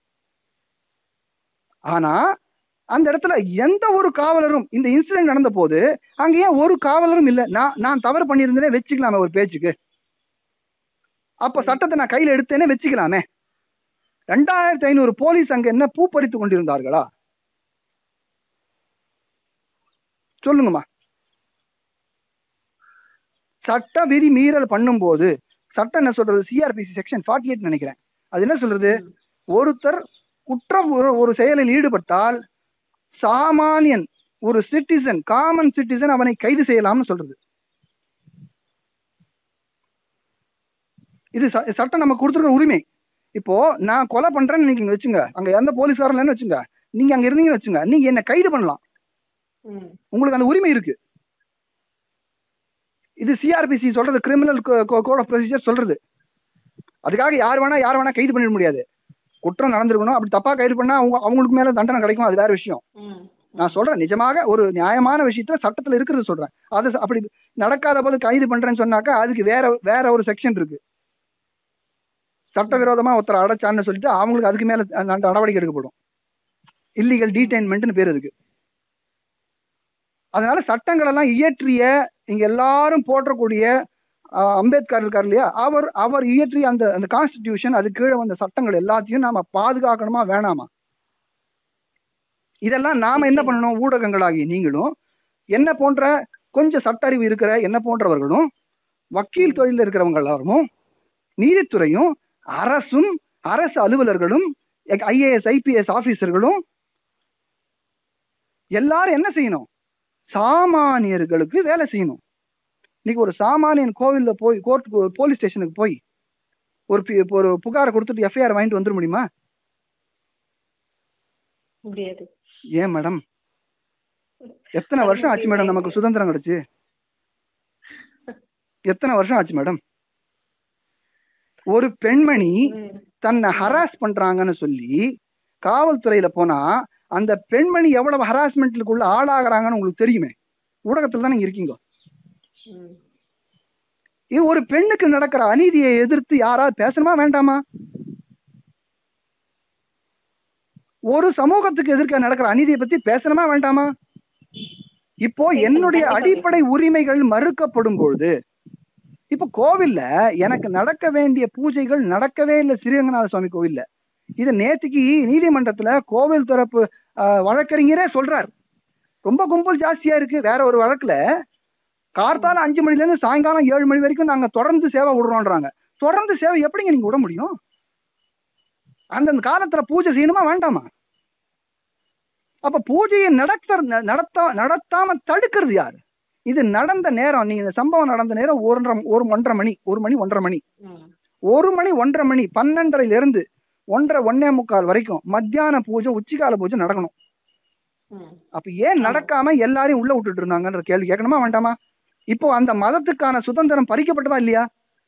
ஆனா அந்த இடத்துல எந்த ஒரு காவலரும் இந்த இன்சிடென்ட் நடந்த போது அங்க ஏன் ஒரு காவலரும் இல்ல நான் நான் தவறு பண்ணியிருந்தேனே வச்சுக்கலாமே ஒரு பேச்சுக்கு அப்ப சட்டத்தை நான் கையில எடுத்தேனே வச்சுக்கலாமே ரெண்டாயிரத்தி ஐநூறு போலீஸ் அங்க என்ன பூ பறித்து கொண்டிருந்தார்களா சொல்லுங்கம்மா சட்ட விதி மீறல் பண்ணும்போது சட்டம் என்ன சொல்றது சிஆர்பிசி செக்ஷன் ஃபார்ட்டி எயிட் நினைக்கிறேன் அது என்ன சொல்றது ஒருத்தர் குற்றம் ஒரு ஒரு செயலில் ஈடுபட்டால் சாமானியன் ஒரு சிட்டிசன் காமன் சிட்டிசன் அவனை கைது செய்யலாம்னு சொல்றது இது ச- சட்டம் நமக்கு கொடுத்துருக்க உரிமை இப்போ நான் கொலை பண்றேன்னு நீங்க வச்சுங்க அங்க எந்த போலீஸ்காரன் இல்லைன்னு வச்சுங்க நீங்க அங்க இருந்தீங்கன்னு வச்சுங்க நீங்க என்ன கைது பண்ணலாம் ம். உங்களுக்கு அந்த உரிமை இருக்கு இது சிஆர்பிசி சொல்றது கிரிமினல் கோட் ஆஃப் ப்ரொசீஜர் சொல்றது அதுக்காக யார் வேணா யார் வேணா கைது பண்ணிட முடியாது குற்றம் நடந்திருக்கணும் அப்படி தப்பா கைது பண்ணா அவங்க அவங்களுக்கு மேல தண்டனை கிடைக்கும் அது வேற விஷயம் ம். நான் சொல்றேன் நிஜமாக ஒரு நியாயமான விஷயத்துல சட்டத்துல இருக்கிறது சொல்றேன் அது ச- அப்படி நடக்காத போது கைது பண்றேன்னு சொன்னாக்கா அதுக்கு வேற வேற ஒரு செக்ஷன் இருக்கு சட்டவிரோதமா ஒருத்தர் அடைச்சான்னு சொல்லிட்டு அவங்களுக்கு அதுக்கு மேல நட- நடவடிக்கை எடுக்கப்படும் இல்லீகல் டீடைன்மெண்ட்னு பேர் அதுக்கு அதனால சட்டங்கள் எல்லாம் இயற்றிய இங்க எல்லாரும் போற்றக்கூடிய அஹ், அம்பேத்கர் இருக்கார் இல்லையா அவர் அவர் இயற்றிய அந்த அந்த கான்ஸ்டிடியூஷன் அது கீழே வந்த சட்டங்கள் எல்லாத்தையும் நாம பாதுகாக்கணுமா வேணாமா இதெல்லாம் நாம என்ன பண்ணணும் ஊடகங்களாகி நீங்களும் என்ன போன்ற கொஞ்சம் சட்ட அறிவு இருக்கிற என்ன போன்றவர்களும் வக்கீல் தொழிலில் இருக்கிறவங்க எல்லாரும் நீதித்துறையும் அரசும் அரசு அலுவலர்களும் ஐஏஎஸ் ஐபிஎஸ் ஆபீசர்களும் எல்லாரும் என்ன செய்யணும் சாமானியர்களுக்கு வேலை செய்யணும் இன்னைக்கு ஒரு சாமானியன் கோவில்ல போய் கோர்ட் போலீஸ் ஸ்டேஷனுக்கு போய் ஒரு பி- ஒரு புகாரை கொடுத்துட்டு எஃப்ஐஆர் வாங்கிட்டு வந்துட முடியுமா முடியாது ஏன் மேடம் எத்தனை வருஷம் ஆச்சு மேடம் நமக்கு சுதந்திரம் கிடைச்சு எத்தனை வருஷம் ஆச்சு மேடம் ஒரு பெண்மணி ம். தன்னை ஹராஸ் பண்றாங்கன்னு சொல்லி காவல்துறையில போனா அந்த பெண்மணி எவ்வளவு ஹராஸ்மெண்ட்டுக்குள்ள ஆளாகிறாங்கன்னு உங்களுக்கு தெரியுமே ஊடகத்துல தான் நீங்க இருக்கீங்க ம். இது ஒரு பெண்ணுக்கு நடக்கிற அநீதியை எதிர்த்து யாராவது பேசணுமா வேண்டாமா ஒரு சமூகத்துக்கு எதிர்க்க நடக்கிற அநீதியை பத்தி பேசணுமா வேண்டாமா இப்போ என்னுடைய கண்டிப்பா அடிப்படை உரிமைகள் மறுக்கப்படும் பொழுது இப்போ கோவில்ல எனக்கு நடக்க வேண்டிய பூஜைகள் நடக்கவே இல்லை ஸ்ரீரங்கநாத சுவாமி கோவில்ல இது நேத்திக்கு நீதிமன்றத்துல கோவில் தரப்பு ஆஹ், வழக்கறிஞரே சொல்றார் ரொம்ப கும்பல் ஜாஸ்தியா இருக்கு வேற ஒரு வழக்குல கார்த்தால அஞ்சு மணில இருந்து சாயங்காலம் ஏழு மணி வரைக்கும் நாங்க தொடர்ந்து சேவை விடுறோம்ன்றாங்க தொடர்ந்து சேவை எப்படிங்க நீங்க விட முடியும் அந்தந்த காலத்துல பூஜை செய்யணுமா வேண்டாமா அப்ப பூஜையை நடத்த நடத்த நடத்தாம தடுக்கிறது யாரு இது நடந்த நேரம் நீங்க இந்த சம்பவம் நடந்த நேரம் ஒன்றரை ஒரு ஒன்றரை மணி ஒரு மணி ஒன்றரை மணி ம். ஒரு மணி ஒன்றரை மணி பன்னெண்டரைல இருந்து ஒன்றரை ஒன்னே முக்கால் வரைக்கும் மத்தியான பூஜை உச்சிகால பூஜை நடக்கணும் ம். அப்ப ஏன் நடக்காம எல்லாரையும் உள்ள விட்டுட்டு இருந்தாங்கன்ற கேள்வி கேட்கணுமா வேண்டாமா இப்போ அந்த மதத்துக்கான சுதந்திரம் பறிக்கப்பட்டதா இல்லையா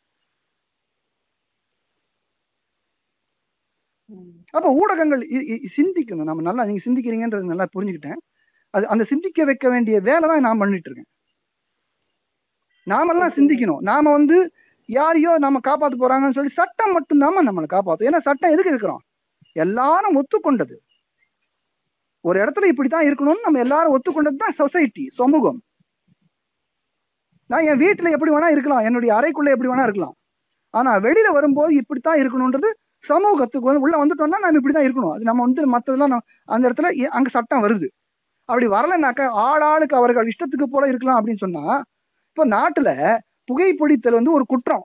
ம். அப்ப ஊடகங்கள் இ- இ- சிந்திக்கணும் நம்ம நல்லா நீங்க சிந்திக்கிறீங்கன்றது நல்லா புரிஞ்சுக்கிட்டேன் அது அந்த சிந்திக்க வைக்க வேண்டிய வேலை தான் நான் பண்ணிட்டு இருக்கேன் நாமெல்லாம் சிந்திக்கணும் நாம வந்து யாரையோ நம்ம காப்பாத்த போறாங்கன்னு சொல்லி சட்டம் மட்டும்தாம்மா நம்மளை காப்பாத்தும் ஏன்னா சட்டம் எதுக்கு இருக்கிறோம் எல்லாரும் ஒத்துக்கொண்டது ஒரு இடத்துல இப்படித்தான் இருக்கணும்னு நம்ம எல்லாரும் ஒத்துக்கொண்டது தான் சொசைட்டி சமூகம் நான் என் வீட்டுல எப்படி வேணா இருக்கலாம் என்னுடைய அறைக்குள்ள எப்படி வேணா இருக்கலாம் ஆனா வெளியில வரும்போது இப்படித்தான் இருக்கணும்ன்றது சமூகத்துக்கு வந்து உள்ள வந்துட்டோம்னா நம்ம இப்படிதான் இருக்கணும் அது நம்ம வந்து மத்ததெல்லாம் நம்ம- அந்த இடத்துல ஏ- அங்க சட்டம் வருது அப்படி வரலைன்னாக்கா ஆளாளுக்கு அவர்கள் இஷ்டத்துக்கு போல இருக்கலாம் அப்படின்னு சொன்னா இப்போ நாட்டுல புகைப்பிடித்தல் வந்து ஒரு குற்றம்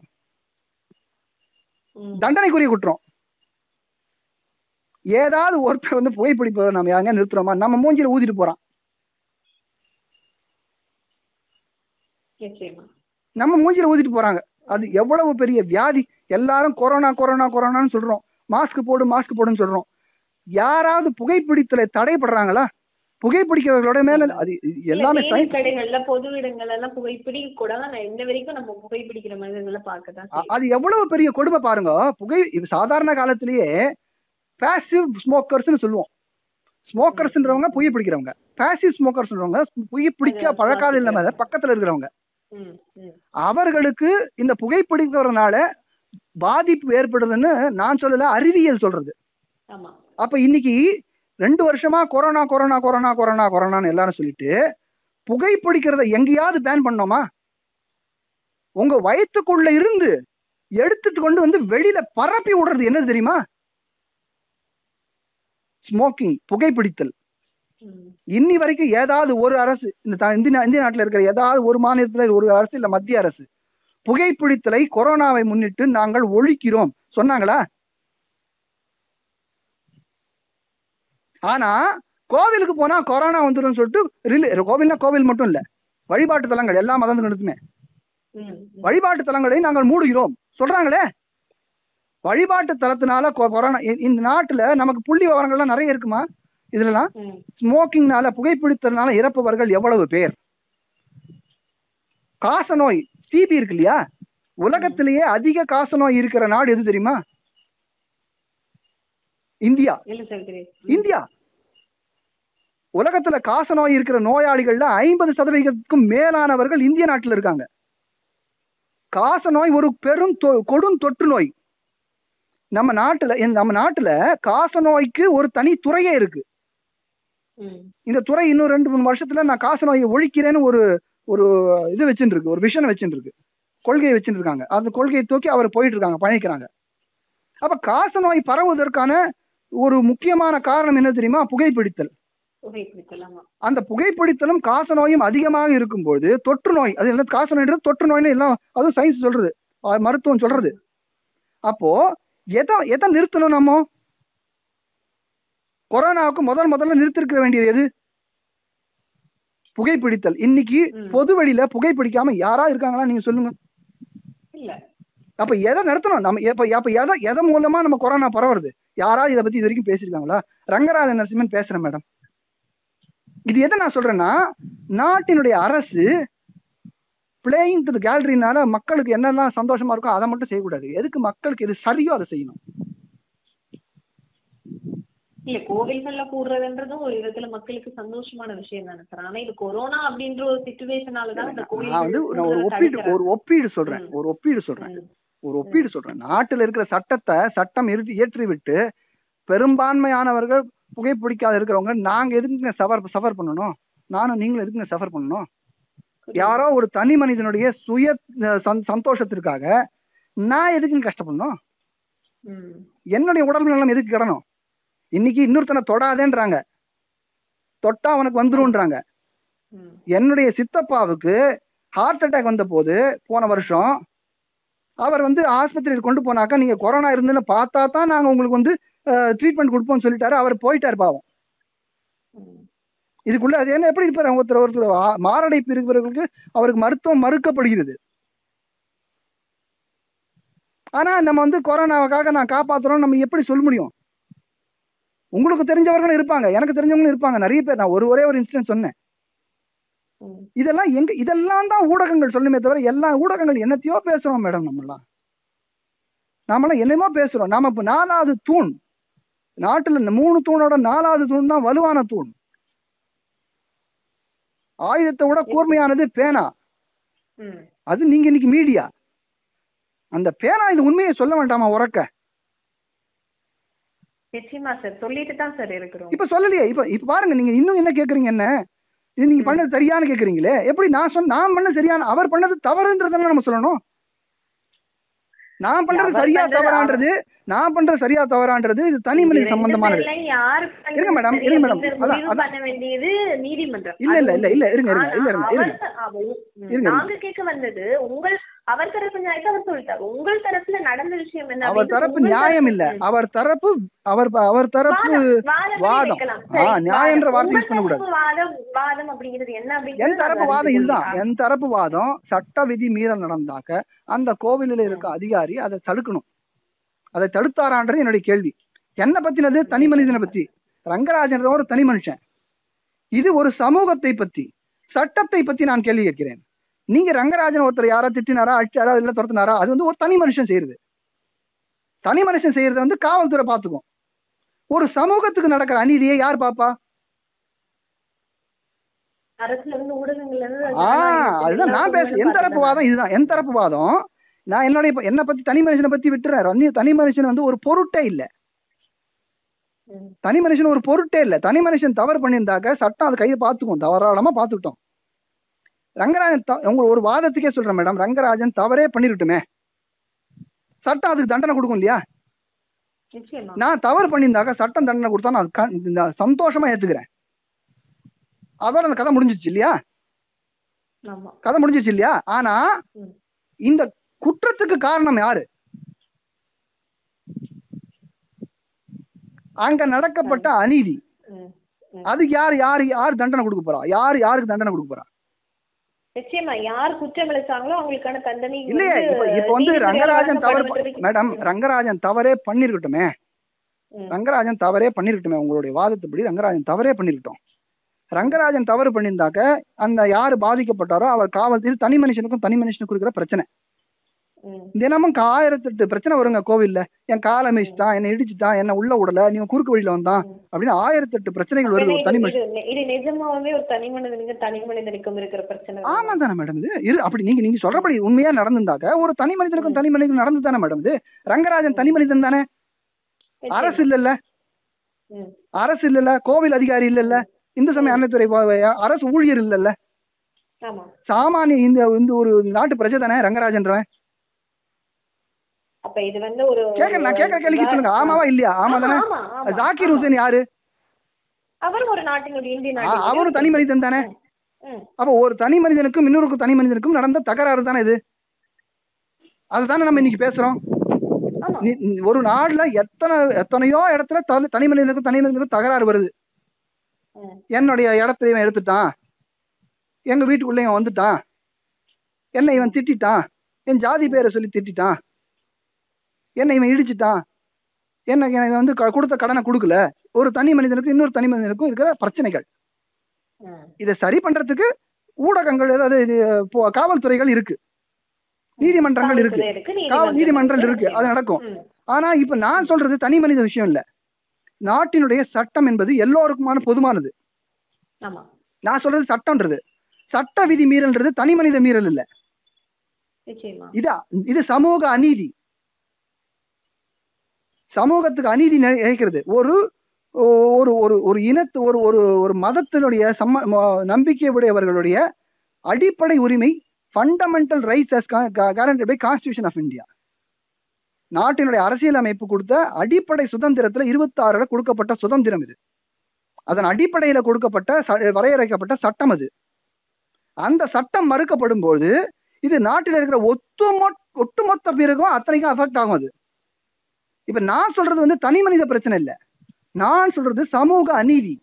ம். தண்டனைக்குரிய குற்றம் ஏதாவது ஒருத்தர் வந்து புகைப்பிடிப்பதை நம்ம யாருங்க நிறுத்துறோமா நம்ம மூஞ்சில ஊதிட்டு போறான் நிச்சயமா நம்ம மூஞ்சில ஊதிட்டு போறாங்க அது எவ்வளவு பெரிய வியாதி எல்லாரும் கொரோனா கொரோனா கொரோனான்னு சொல்றோம் மாஸ்க் போடு மாஸ்க் போடுன்னு சொல்றோம் யாராவது புகைப்பிடித்தலை தடைப்படுறாங்களா புகைப்பிடிக்கிறவர்களோட மேல அது எல்லாமே இல்ல, science- தேநீர் கடைகள்ல பொது இடங்கள்ல எல்லாம் புகைப்பிடிக்க கூட நான் இந்த வரைக்கும் நம்ம புகைப்பிடிக்கிற மனிதர்களை பார்க்கதான் அ- அது எவ்வளவு பெரிய கொடுமை பாருங்க புகை இது சாதாரண காலத்திலேயே பாசிவ் ஸ்மோக்கர்ஸ்னு சொல்லுவோம் ஸ்மோக்கர்ஸ்ன்றவங்க புகை பிடிக்கிறவங்க பாசிவ் ஸ்மோக்கர்ஸ்ன்றவங்க புகை பிடிக்க அது பழக்காத இல்லாம பக்கத்துல இருக்கிறவங்க ம், ம். அவர்களுக்கு இந்த புகைப்பிடிக்கிறதுனால பாதிப்பு ஏற்படுதுன்னு நான் சொல்லல அறிவியல் சொல்றது ஆமா அப்ப இன்னைக்கு ரெண்டு வருஷமா கொரோனா கொரோனா கொரோனா கொரோனா கொரோனான்னு எல்லாரும் சொல்லிட்டு புகைப்பிடிக்கிறத எங்கேயாவது பேன் பண்ணோமா உங்க வயிற்றுக்குள்ள இருந்து எடுத்துட்டு கொண்டு வந்து வெளியில பரப்பி விடுறது என்ன தெரியுமா ஸ்மோக்கிங் புகைப்பிடித்தல் ம். இன்னி வரைக்கும் ஏதாவது ஒரு அரசு இந்த த- இந்திய நா- இந்திய நாட்டில் இருக்கிற ஏதாவது ஒரு மாநிலத்தில் ஒரு அரசு இல்ல மத்திய அரசு புகைப்பிடித்தலை கொரோனாவை முன்னிட்டு நாங்கள் ஒழிக்கிறோம் சொன்னாங்களா ஆனா கோவிலுக்கு போனா கொரோனா வந்துடும் சொல்லிட்டு ரிலி கோவில்னா கோவில் மட்டும் இல்ல வழிபாட்டு தலங்கள் எல்லா மதங்களுக்குமே ம், ம். வழிபாட்டு தலங்களை நாங்கள் மூடுகிறோம் சொல்றாங்களே வழிபாட்டு தலத்தினால கொ- கொரோனா இ- இந்த நாட்டுல நமக்கு புள்ளி விவரங்கள்லாம் நிறைய இருக்குமா இதுலலாம் ம். ஸ்மோக்கிங்னால புகைப்பிடித்தல்னால இறப்பவர்கள் எவ்வளவு பேர் காசநோய் டிபி இருக்கு இல்லையா உலகத்திலேயே அதிக காசநோய் இருக்கிற நாடு எது தெரியுமா இந்தியா இல்ல சங்கரி இந்தியா உலகத்துல காசநோய் இருக்கிற நோயாளிகள்ல ஐம்பது சதவீதத்துக்கும் மேலானவர்கள் இந்திய நாட்டில் இருக்காங்க காசநோய் ஒரு பெரும் தொ- கொடும் தொற்று நோய் நம்ம நாட்டுல இந்த- நம்ம நாட்டுல காசநோய்க்கு ஒரு தனி துறையே இருக்கு ம். இந்த துறை இன்னும் ரெண்டு மூணு வருஷத்துல நான் காசநோயை ஒழிக்கிறேன்னு ஒரு ஒரு இது வச்சுட்டு இருக்கு ஒரு விஷன் வச்சுட்டு இருக்கு கொள்கையை வச்சுட்டு இருக்காங்க அந்த கொள்கையை தூக்கி அவர் போயிட்டு இருக்காங்க பயணிக்கிறாங்க அப்ப காசநோய் பரவுவதற்கான ஒரு முக்கியமான காரணம் என்ன தெரியுமா புகைப்பிடித்தல் புகைப்பிடித்தல் ஆமா அந்த புகைப்பிடித்தலும் காச நோயும் அதிகமாக இருக்கும்போது தொற்று நோய் அது என்ன காச நோய்ன்றது தொற்று நோய்னு எல்லாம் அதுவும் சயின்ஸ் சொல்றது அஹ் மருத்துவம் சொல்றது அப்போ எதை எதை நிறுத்தணும் நம்ம கொரோனாவுக்கு முதல் முதல்ல நிறுத்திருக்க வேண்டியது எது புகைப்பிடித்தல் இன்னைக்கு ம். பொது வெளியில புகைப்பிடிக்காம யாரா இருக்காங்களா நீங்க சொல்லுங்க இல்ல அப்ப எதை நிறுத்தணும் நம்ம எப்ப அப்ப எதை எதை மூலமா நம்ம கொரோனா பரவுறது யாராவது இதை பத்தி இது வரைக்கும் பேசியிருக்காங்களா ரங்கராஜ நரசிம்மன் பேசுறேன் மேடம் இது எதை நான் சொல்றேன்னா நாட்டினுடைய அரசு பிளேயிங் டு கேலரினால மக்களுக்கு என்னெல்லாம் சந்தோஷமா இருக்கோ அதை மட்டும் செய்யக்கூடாது எதுக்கு மக்களுக்கு எது சரியோ அதை செய்யணும் இல்ல கோவில்கள்ல கூடுறதுன்றதும் ஒரு விதத்துல மக்களுக்கு சந்தோஷமான விஷயம் தானே சார் ஆனா இது கொரோனா அப்படின்ற ஒரு சுச்சுவேஷனால தான் இந்த நான் வந்து நான் ஒரு ஒப்பீடு ஒரு ஒப்பீடு சொல்றேன் ஒரு ஒப்பீடு சொல்றேன் ஒரு ஒப்பீடு சொல்றேன் நாட்டில் இருக்கிற சட்டத்தை சட்டம் இறுதி இயற்றி விட்டு பெரும்பான்மையானவர்கள் புகைப்பிடிக்காத இருக்கிறவங்க நாங்க எதுக்குங்க சஃபர் சஃபர் பண்ணணும் நானும் நீங்களும் எதுக்குங்க சஃபர் பண்ணணும் யாரோ ஒரு தனி மனிதனுடைய சுய அஹ், சந்- சந்தோஷத்திற்காக நான் எதுக்குங்க கஷ்டப்படணும் ம் என்னுடைய உடல் நலம் எதுக்கு கிடணும் இன்னைக்கு இன்னொருத்தனை தொடாதேன்றாங்க தொட்டா அவனுக்கு வந்துருன்றாங்க ம் என்னுடைய சித்தப்பாவுக்கு ஹார்ட் அட்டாக் வந்த போது போன வருஷம் அவர் வந்து ஆஸ்பத்திரியில் கொண்டு போனாக்கா நீங்க கொரோனா இருந்துன்னு பார்த்தா தான் நாங்க உங்களுக்கு வந்து ட்ரீட்மெண்ட் கொடுப்போம்னு சொல்லிட்டாரு அவர் போயிட்டார் பாவம் ம் இதுக்குள்ள அது என்ன எப்படி இருப்பாரு ஒருத்தர் ஒருத்தர் ஆ- மாரடைப்பு இருக்கிறவர்களுக்கு அவருக்கு மருத்துவம் மறுக்கப்படுகிறது ஆனா நம்ம வந்து கொரோனாவுக்காக நான் காப்பாத்துறோம் நம்ம எப்படி சொல்ல முடியும் உங்களுக்கு தெரிஞ்சவர்களும் இருப்பாங்க எனக்கு தெரிஞ்சவங்களும் இருப்பாங்க நிறைய பேர் நான் ஒரு ஒரே ஒரு இன்சிடென்ட் சொன்னேன் ம் இதெல்லாம் எங்க இதெல்லாம் தான் ஊடகங்கள் சொல்லுமே தவிர எல்லா ஊடகங்கள் என்னத்தையோ பேசுறோம் மேடம் நம்மலாம் நாமெல்லாம் என்னமோ பேசுறோம் நாம இப்ப நாலாவது தூண் நாட்டுல இந்த மூணு தூணோட நாலாவது தூண் தான் வலுவான தூண் ஆயுதத்தை விட கூர்மையானது பேனா ம் அது நீங்க இன்னைக்கு மீடியா அந்த பேனா இது உண்மையை சொல்ல வேண்டாமா உறக்க நிச்சயமா சார் சொல்லிட்டு தான் சார் இருக்கிறோம் இப்ப சொல்லலையே இப்ப இப்ப பாருங்க நீங்க இன்னும் என்ன கேக்குறீங்க என்ன இது நீங்க பண்ணது சரியானு கேக்குறீங்களே எப்படி நான் சொன்ன நான் பண்ணது சரியான அவர் பண்ணது தவறுன்றதெல்லாம் நம்ம சொல்லணும் நான் பண்றது அவர் சரியா பண்றது தவறான்றது நான் பண்றது சரியா தவறான்றது இது தனி மனித ரெண்டு சம்பந்தமானது பேர்ல யாரு பண்ணது இருங்க மேடம், சரி இருங்க மேடம். அப்படிங்கறது அதான், முடிவு அதான். பண்ண வேண்டியது நீதிமன்றம் இல்ல இல்ல இல்ல இல்ல இருங்க இருங்க ஆனா இல்ல இருங்க இருங்க அவர் அவ- ம், இருங்க. நாங்க கேட்க வந்தது உங்கள் அவர் தரப்பு நியாயத்தை அவர் சொல்லிட்டாரு உங்கள் தரப்புல நடந்த விஷயம் என்ன அவர் அப்படின்னு தரப்பு உங்கள் நியாயம் இல்ல தரப்பு- அவர் தரப்பு அவர் அவர் தரப்பு வாதம், வாதம் வாதம். வைக்கலாம். ஆ, சரி, நியாயன்ற வாதம். வார்த்தை யூஸ் உங்கள் பண்ணக்கூடாது. தரப்பு வாதம் வாதம் அப்படிங்கிறது என்ன என் அப்படிங்கிறது தரப்பு நாங்க வாதம் அறிந்து இதுதான் கொள்கிறோம். என் தரப்பு வாதம் சட்ட விதி மீறல் நடந்தாக்க அந்த கோவிலில் இருக்க அதிகாரி அதை தடுக்கணும் அதை தடுத்தாரான்றது என்னுடைய கேள்வி என்ன பத்தினது தனி மனிதனை பத்தி ரங்கராஜன் ஒரு தனி மனுஷன் இது ஒரு சமூகத்தை பத்தி சட்டத்தை பத்தி நான் கேள்வி கேட்கிறேன் நீங்க ரங்கராஜன் ஒருத்தர் யாரா திட்டினாரா அடிச்சாரா இல்ல துரத்துனாரா அது வந்து ஒரு தனி மனுஷன் செய்யறது தனி மனுஷன் செய்யறத வந்து காவல்துறை பாத்துக்கும் ஒரு சமூகத்துக்கு நடக்கிற அநீதியை யார் பாப்பா அரசுல இருந்து ஊடகங்கள்ல இருந்து ஆ ஜனநாயகத்துல அதுதான் நான் பேச என் தரப்பு வாதம் இதுதான் என் தரப்பு வாதம் நான் என்னுடைய இப்ப- என்னை பத்தி தனி மனுஷனை பத்தி விட்டுறேன் ரன்னி- தனி மனுஷன் வந்து ஒரு பொருட்டே இல்ல ம். தனி மனுஷன் ஒரு பொருட்டே இல்ல தனி மனுஷன் தவறு பண்ணியிருந்தாக்க சட்டம் அது கையை பார்த்துக்கும் தாராளமா பார்த்துக்கிட்டோம் ரங்கராஜன் த- உங்க ஒரு வாதத்துக்கே சொல்றேன் மேடம் ரங்கராஜன் தவறே பண்ணிருட்டுமே சட்டம் அதுக்கு தண்டனை கொடுக்கும் இல்லையா நிச்சயமா நான் தவறு பண்ணியிருந்தாக்க சட்டம் தண்டனை கொடுத்தா நான் க- இந்த சந்தோஷமா ஏத்துக்கிறேன் அதோட அந்த கதை முடிஞ்சிச்சு இல்லையா ஆமா கதை முடிஞ்சிச்சு இல்லையா ஆனா ம். இந்த குற்றத்துக்கு காரணம் யாரு அங்க நடக்கப்பட்ட அநீதி ம். ம். அதுக்கு யார் யார் யார் தண்டனை கொடுக்க போறா யார் யாருக்கு தண்டனை கொடுக்க போறா நிச்சயமா யார் குற்றம் இழைச்சாங்களோ அவங்களுக்கான தண்டனை இல்லையே இப்ப இப்ப வந்து நீதிபதியால் ரங்கராஜன் தவறு வழங்கப்படும் மேடம் ரங்கராஜன் தவறே பண்ணிருக்கட்டுமே ம். ரங்கராஜன் தவறே பண்ணிருக்கட்டுமே உங்களுடைய வாதத்துப்படி ரங்கராஜன் தவறே பண்ணிருக்கட்டும் ரங்கராஜன் தவறு பண்ணியிருந்தாக்க அந்த யாரு பாதிக்கப்பட்டாரோ அவர் காவல் இது தனி மனுஷனுக்கும் தனி மனுஷனுக்கும் இருக்கிற பிரச்சனை ம். தினமும் கா- ஆயிரத்தெட்டு பிரச்சனை வருங்க கோவில்ல என் காலை மிதிச்சிட்டான் என்னை இடிச்சிட்டான் என்ன உள்ள விடல நீ குறுக்கு வழியில வந்தான் அப்படின்னு ஆயிரத்தெட்டு பிரச்சனைகள் வருது ஒரு தனி இது- மனுஷன் இது- இது நிஜமாவே ஒரு தனி மனிதனுக்கும் தனி மனிதனுக்கும் இருக்கிற பிரச்சனை தான். ஆமா தானே மேடம் இது இரு அப்படி நீங்க நீங்க சொல்றபடி உண்மையா நடந்திருந்தாக்க ஒரு தனி மனிதனுக்கும் தனி மனிதனுக்கும் நடந்து தானே மேடம் இது ரங்கராஜன் தனி மனிதன் தானே நிச்சயமா. அரசு இல்லல்ல ம். அரசு இல்லல்ல கோவில் அதிகாரி இல்லல்ல இந்து சமய அறநிலைத்துறை பா- அரசு ஊழியர் இல்லல்ல ஆமா சாமானிய இந்த இந்த ஒரு நாட்டு பிரஜை தானே ரங்கராஜன்றவன் அப்ப இது வந்து ஒரு கேட்க நான் கேட்கற கேள்விக்கு சொல்லுங்க ஆமாவா இல்லையா ஆமா தானே ஆமா, ஆமா, ஜாக்கிர் ஆமா. ஹுசேன் யாரு அவரும் ஒரு நாட்டினுடைய இந்திய ஆ, நாட்டினுடைய அவரும் தனி மனிதன் தானே ம், அப்ப ஒரு தனி மனிதனுக்கும் இன்னொரு தனி மனிதனுக்கும் நடந்த தகராறு தானே இது அதுதானே நம்ம இன்னைக்கு பேசுறோம் ஆமா நீ- நீ- ஒரு நாடுல எத்தனை எத்தனையோ இடத்துல த- தனி மனிதனுக்கும் தனி மனிதனுக்கும் தகராறு வருது ம், என்னுடைய இடத்துல இவன் எடுத்துட்டான் எங்க வீட்டுக்குள்ள இவன் வந்துட்டான் என்னை இவன் திட்டிட்டான் என் ஜாதி பேரை சொல்லி திட்டிட்டான் என்னை இவன் இடிச்சிட்டான் என்ன இவன் வந்து க- கொடுத்த கடனை கொடுக்கல ஒரு தனி மனிதனுக்கும் இன்னொரு தனி மனிதனுக்கும் இருக்கிற பிரச்சனைகள் ம். இதை சரி பண்றதுக்கு ஊடகங்கள் ஏதாவது இது, இப்போ காவல்துறைகள் இருக்கு நீதிமன்றங்கள் இருக்கு காவல்துறை இருக்கு, காவல் நீதிமன்றங்கள் இருக்கு அது நடக்கும் ம், ஆனா இப்ப நான் சொல்றது தனி மனித விஷயம் இல்ல நாட்டினுடைய சட்டம் என்பது எல்லோருக்குமான பொதுவானது ஆமா நான் சொல்றது சட்டம்ன்றது சட்ட விதி மீறல்ன்றது தனி மனித மீறல் இல்ல நிச்சயமா இதா இது சமூக அநீதி சமூகத்துக்கு அநீதி நி- இழைக்கிறது ஒரு ஒரு ஒரு ஒரு இனத்து ஒரு ஒரு ஒரு மதத்தினுடைய சம்ம ம- நம்பிக்கை உடையவர்களுடைய அடிப்படை உரிமை fundamental rights guaranteed by constitution of India நாட்டினுடைய அரசியல் அமைப்பு கொடுத்த அடிப்படை சுதந்திரத்துல இருபத்தாறுல கொடுக்கப்பட்ட சுதந்திரம் இது அதன் அடிப்படையில கொடுக்கப்பட்ட ச- வரையறைக்கப்பட்ட சட்டம் அது அந்த சட்டம் மறுக்கப்படும் போது இது நாட்டில் இருக்கிற ஒட்டுமொத்த ஒட்டுமொத்த பிறகும் அத்தனைக்கும் அஃபெக்ட் ஆகும் அது இப்ப நான் சொல்றது வந்து தனி மனித பிரச்சனை இல்ல நான் சொல்றது சமூக அநீதி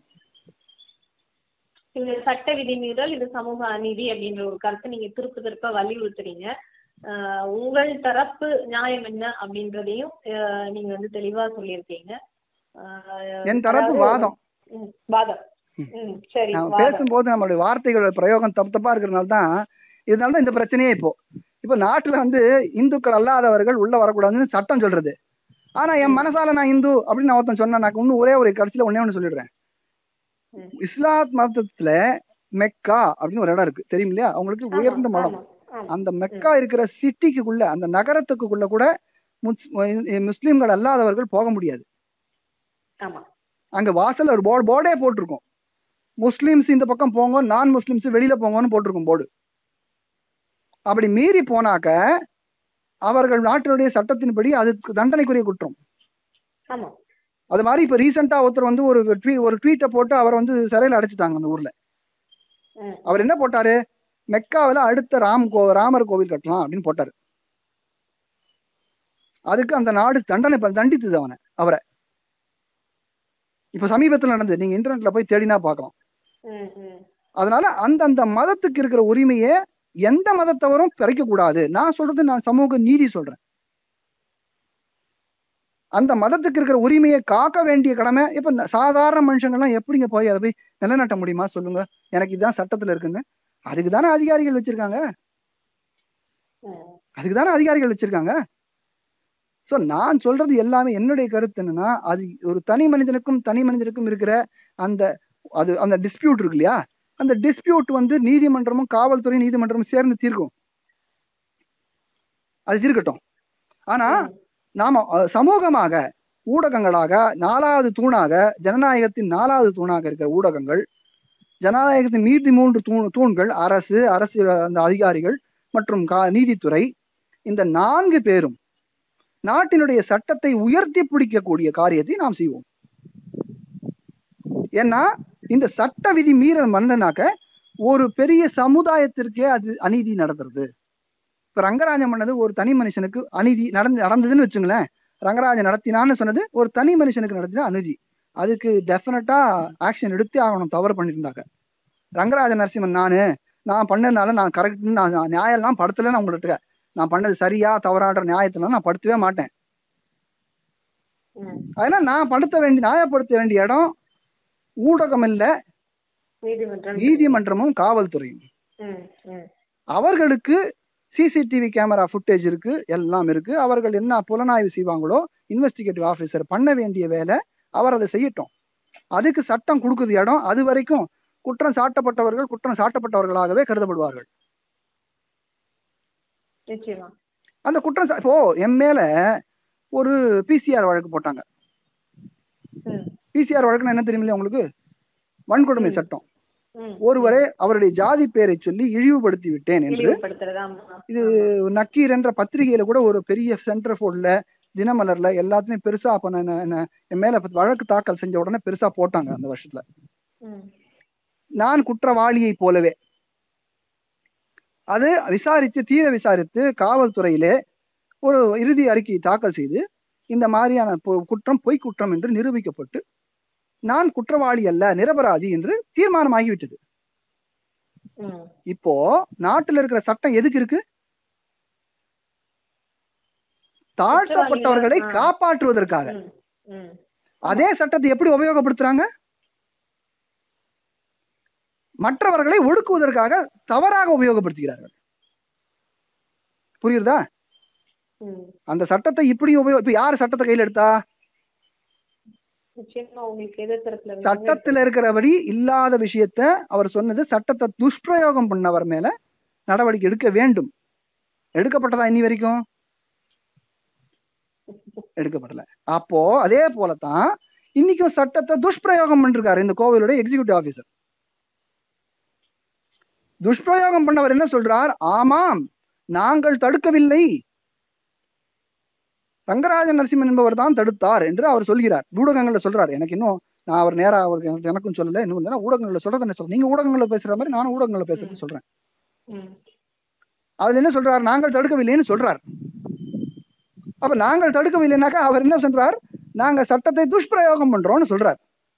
இந்த சட்ட விதிமீறல் இது சமூக அநீதி அப்படின்ற ஒரு கருத்தை நீங்க திருப்ப திருப்ப வலியுறுத்துறீங்க ஆஹ் உங்கள் தரப்பு நியாயம் என்ன அப்படின்றதையும் ஆஹ் நீங்க வந்து தெளிவா சொல்லியிருக்கீங்க ஆஹ் என் தரப்பு அதாவது- வாதம் ம், வாதம் ம் சரி நம்ம வாதம் பேசும்போது நம்மளுடைய வார்த்தைகளோட பிரயோகம் தப்பு தப்பா இருக்கிறதுனால தான் இதனால தான் இந்த பிரச்சனையே இப்போ இப்போ நாட்டுல வந்து இந்துக்கள் அல்லாதவர்கள் உள்ள வரக்கூடாதுன்னு சட்டம் சொல்றது ஆனா என் மனசால நான் இந்து அப்படின்னு நான் ஒருத்தன் சொன்னேன் நான் இன்னும் ஒரே ஒரு கடைசியில ஒண்ணே ஒன்று சொல்லிடுறேன் ம். இஸ்லாத் மதத்துல மெக்கா அப்படின்னு ஒரு இடம் இருக்கு தெரியும் இல்லையா அவங்களுக்கு ஆமா, உயர்ந்த மடம் ஆமா, ஆமா. அந்த மெக்கா இருக்கிற சிட்டிக்குள்ள அந்த நகரத்துக்குள்ள கூட முஸ்- முஸ்லிம்கள் அல்லாதவர்கள் போக முடியாது ஆமா அங்க வாசல்ல ஒரு போர்டு போர்டே போட்டிருக்கும் முஸ்லிம்ஸ் இந்த பக்கம் போங்க நான் முஸ்லிம்ஸ் வெளியில போங்கன்னு போட்டிருக்கும் போர்டு அப்படி மீறி போனாக்க அவர்கள் நாட்டினுடைய சட்டத்தின்படி அதுக்கு தண்டனைக்குரிய குற்றம் ஆமா அது மாதிரி இப்ப ரீசெண்டா ஒருத்தர் வந்து ஒரு ட்வீ ஒரு ட்வீட்டை போட்டு அவரை வந்து சிறையில் அடைச்சிட்டாங்க அந்த ஊர்ல ம், அவர் என்ன போட்டாரு மெக்காவில் அடுத்த ராம் கோ ராமர் கோவில் கட்டலாம் அப்படின்னு போட்டாரு அதுக்கு அந்த நாடு தண்டனை ப- தண்டித்தது அவனை அவரை இப்ப சமீபத்தில் நடந்தது நீங்க இன்டர்நெட்ல போய் தேடினா பார்க்கலாம் ம், ம். அதனால அந்தந்த மதத்துக்கு இருக்கிற உரிமையை எந்த மதத்தவரும் பறிக்க கூடாது நான் சொல்றது நான் சமூக நீதி சொல்றேன் அந்த மதத்துக்கு இருக்கிற உரிமையை காக்க வேண்டிய கடமை இப்ப ந- சாதாரண மனுஷங்கள்லாம் எப்படிங்க போய் அதை போய் நிலைநாட்ட முடியுமா சொல்லுங்க எனக்கு இதுதான் சட்டத்துல இருக்குன்னு அதுக்கு தானே அதிகாரிகள் வச்சிருக்காங்க ம். அதுக்கு தானே அதிகாரிகள் வச்சிருக்காங்க ஸோ நான் சொல்றது எல்லாமே என்னுடைய கருத்து என்னன்னா அது ஒரு தனி மனிதனுக்கும் தனி மனிதனுக்கும் இருக்கிற அந்த அது அந்த டிஸ்பியூட் இருக்கு இல்லையா அந்த டிஸ்பியூட் வந்து நீதிமன்றமும் காவல்துறை நீதிமன்றமும் சேர்ந்து தீர்க்கும் அது தீர்க்கட்டும் ஆனா நாம அஹ், சமூகமாக ஊடகங்களாக நாலாவது தூணாக ஜனநாயகத்தின் நாலாவது தூணாக இருக்கிற ஊடகங்கள் ஜனநாயகத்தின் நீதி மூன்று தூண் தூண்கள் அரசு அரசு அந்த அதிகாரிகள் மற்றும் கா நீதித்துறை இந்த நான்கு பேரும் நாட்டினுடைய சட்டத்தை உயர்த்தி பிடிக்கக்கூடிய காரியத்தை நாம் செய்வோம் ஏன்னா இந்த சட்ட விதி மீறல் மன்னனாக்க ஒரு பெரிய சமுதாயத்திற்கே அது அநீதி நடத்துறது இப்ப ரங்கராஜன் பண்ணது ஒரு தனி மனுஷனுக்கு அநீதி நடந்து நடந்ததுன்னு வச்சுங்களேன் ரங்கராஜன் நடத்தினான்னு சொன்னது ஒரு தனி மனுஷனுக்கு நடத்தின அநீதி அதுக்கு டெஃபினட்டா ஆக்ஷன் எடுத்தே ஆகணும் தவறு பண்ணியிருந்தாங்க ரங்கராஜ நரசிம்மன் நானு நான் பண்ணதுனால நான் கரெக்ட் நான் நான் நியாயம்லாம் படுத்தல நான் உங்கள்கிட்ட நான் பண்ணது சரியா தவறான்ற நியாயத்தெல்லாம் நான் படுத்தவே மாட்டேன் ம். அதனால நான் படுத்த வேண்டிய நியாயப்படுத்த வேண்டிய இடம் ஊடகம் இல்ல நீதிமன்றம் நீதிமன்றமும் காவல்துறையும் ம், ம். அவர்களுக்கு சிசிடிவி கேமரா ஃபுட்டேஜ் இருக்கு எல்லாம் இருக்கு அவர்கள் என்ன புலனாய்வு செய்வாங்களோ இன்வெஸ்டிகேட்டிவ் ஆஃபீஸர் பண்ண வேண்டிய வேலை அவர் அதை செய்யட்டும் அதுக்கு சட்டம் கொடுக்குது இடம் அது வரைக்கும் குற்றம் சாட்டப்பட்டவர்கள் குற்றம் சாட்டப்பட்டவர்களாகவே கருதப்படுவார்கள் நிச்சயமா அந்த குற்றம் சா- இப்போ என் மேல ஒரு பிசிஆர் வழக்கு போட்டாங்க ம், பிசிஆர் வழக்குன்னு என்ன தெரியுமில்லையா உங்களுக்கு வன்கொடுமை ம். சட்டம் ம். ஒருவரை அவருடைய ஜாதி பெயரை சொல்லி இழிவுபடுத்தி விட்டேன் என்று இழிவுபடுத்துறது ஆமா இது நக்கீர் என்ற பத்திரிகையில கூட ஒரு பெரிய சென்டர் போர்ட்ல தினமலர்ல எல்லாத்துலயும் பெருசா அப்ப நான் என்ன- என்ன- என் மேல வழக்கு தாக்கல் செஞ்ச உடனே பெருசா போட்டாங்க அந்த வருஷத்துல ம் நான் குற்றவாளியைப் போலவே அது விசாரித்து தீர விசாரித்து காவல்துறையிலே ஒரு இறுதி அறிக்கை தாக்கல் செய்து இந்த மாதிரியான பொ- குற்றம் பொய் குற்றம் என்று நிரூபிக்கப்பட்டு நான் குற்றவாளி அல்ல நிரபராதி என்று தீர்மானமாகிவிட்டது ம் இப்போ நாட்டுல இருக்கிற சட்டம் எதுக்கு இருக்கு தாழ்த்தப்பட்டவர்களை ஆ. காப்பாற்றுவதற்காக ம் ம் அதே சட்டத்தை எப்படி உபயோகப்படுத்துறாங்க மற்றவர்களை ஒடுக்குவதற்காக தவறாக உபயோகப்படுத்துகிறார்கள் புரியுதா ம் அந்த சட்டத்தை இப்படி உபயோக இப்ப யார் சட்டத்தை கையில் எடுத்தா நிச்சயமா உங்களுக்கு எதிர்த்தரப்புல இருந்து சட்டத்தில் இருக்கிறபடி இல்லாத விஷயத்த அவர் சொன்னது சட்டத்தை துஷ்பிரயோகம் பண்ணவர் மேல நடவடிக்கை எடுக்க வேண்டும் எடுக்கப்பட்டதா இன்னி வரைக்கும் எடுக்கப்படல அப்போ அதே போலதான் இன்னைக்கும் சட்டத்தை துஷ்பிரயோகம் பண்ணிருக்காரு இந்த கோவிலுடைய எக்ஸிகியூட்டிவ் ஆபீசர் துஷ்பிரயோகம் பண்ணவர் என்ன சொல்றார் ஆமாம் நாங்கள் தடுக்கவில்லை ரங்கராஜ நரசிம்மன் என்பவர் தான் தடுத்தார் என்று அவர் சொல்கிறார் ஊடகங்கள்ல சொல்றாரு எனக்கு இன்னும் நான் அவர் நேரா அவருக்கு எனக்கு- எனக்கும் சொல்லல இன்னும் இல்லைன்னா ஊடகங்கள்ல சொல்றதை என்ன சொல்றேன் நீங்க ஊடகங்கள்ல பேசுற மாதிரி நானும் ஊடகங்கள்ல பேசுறது சொல்றேன் ம் அதுல என்ன சொல்றார் நாங்கள் தடுக்கவில்லைன்னு சொல்றார் அப்ப நாங்கள் தடுக்கவில்லைனாக்கா அவர் என்ன சொல்றார் நாங்க சட்டத்தை துஷ்பிரயோகம் பண்றோம்னு சொல்றார்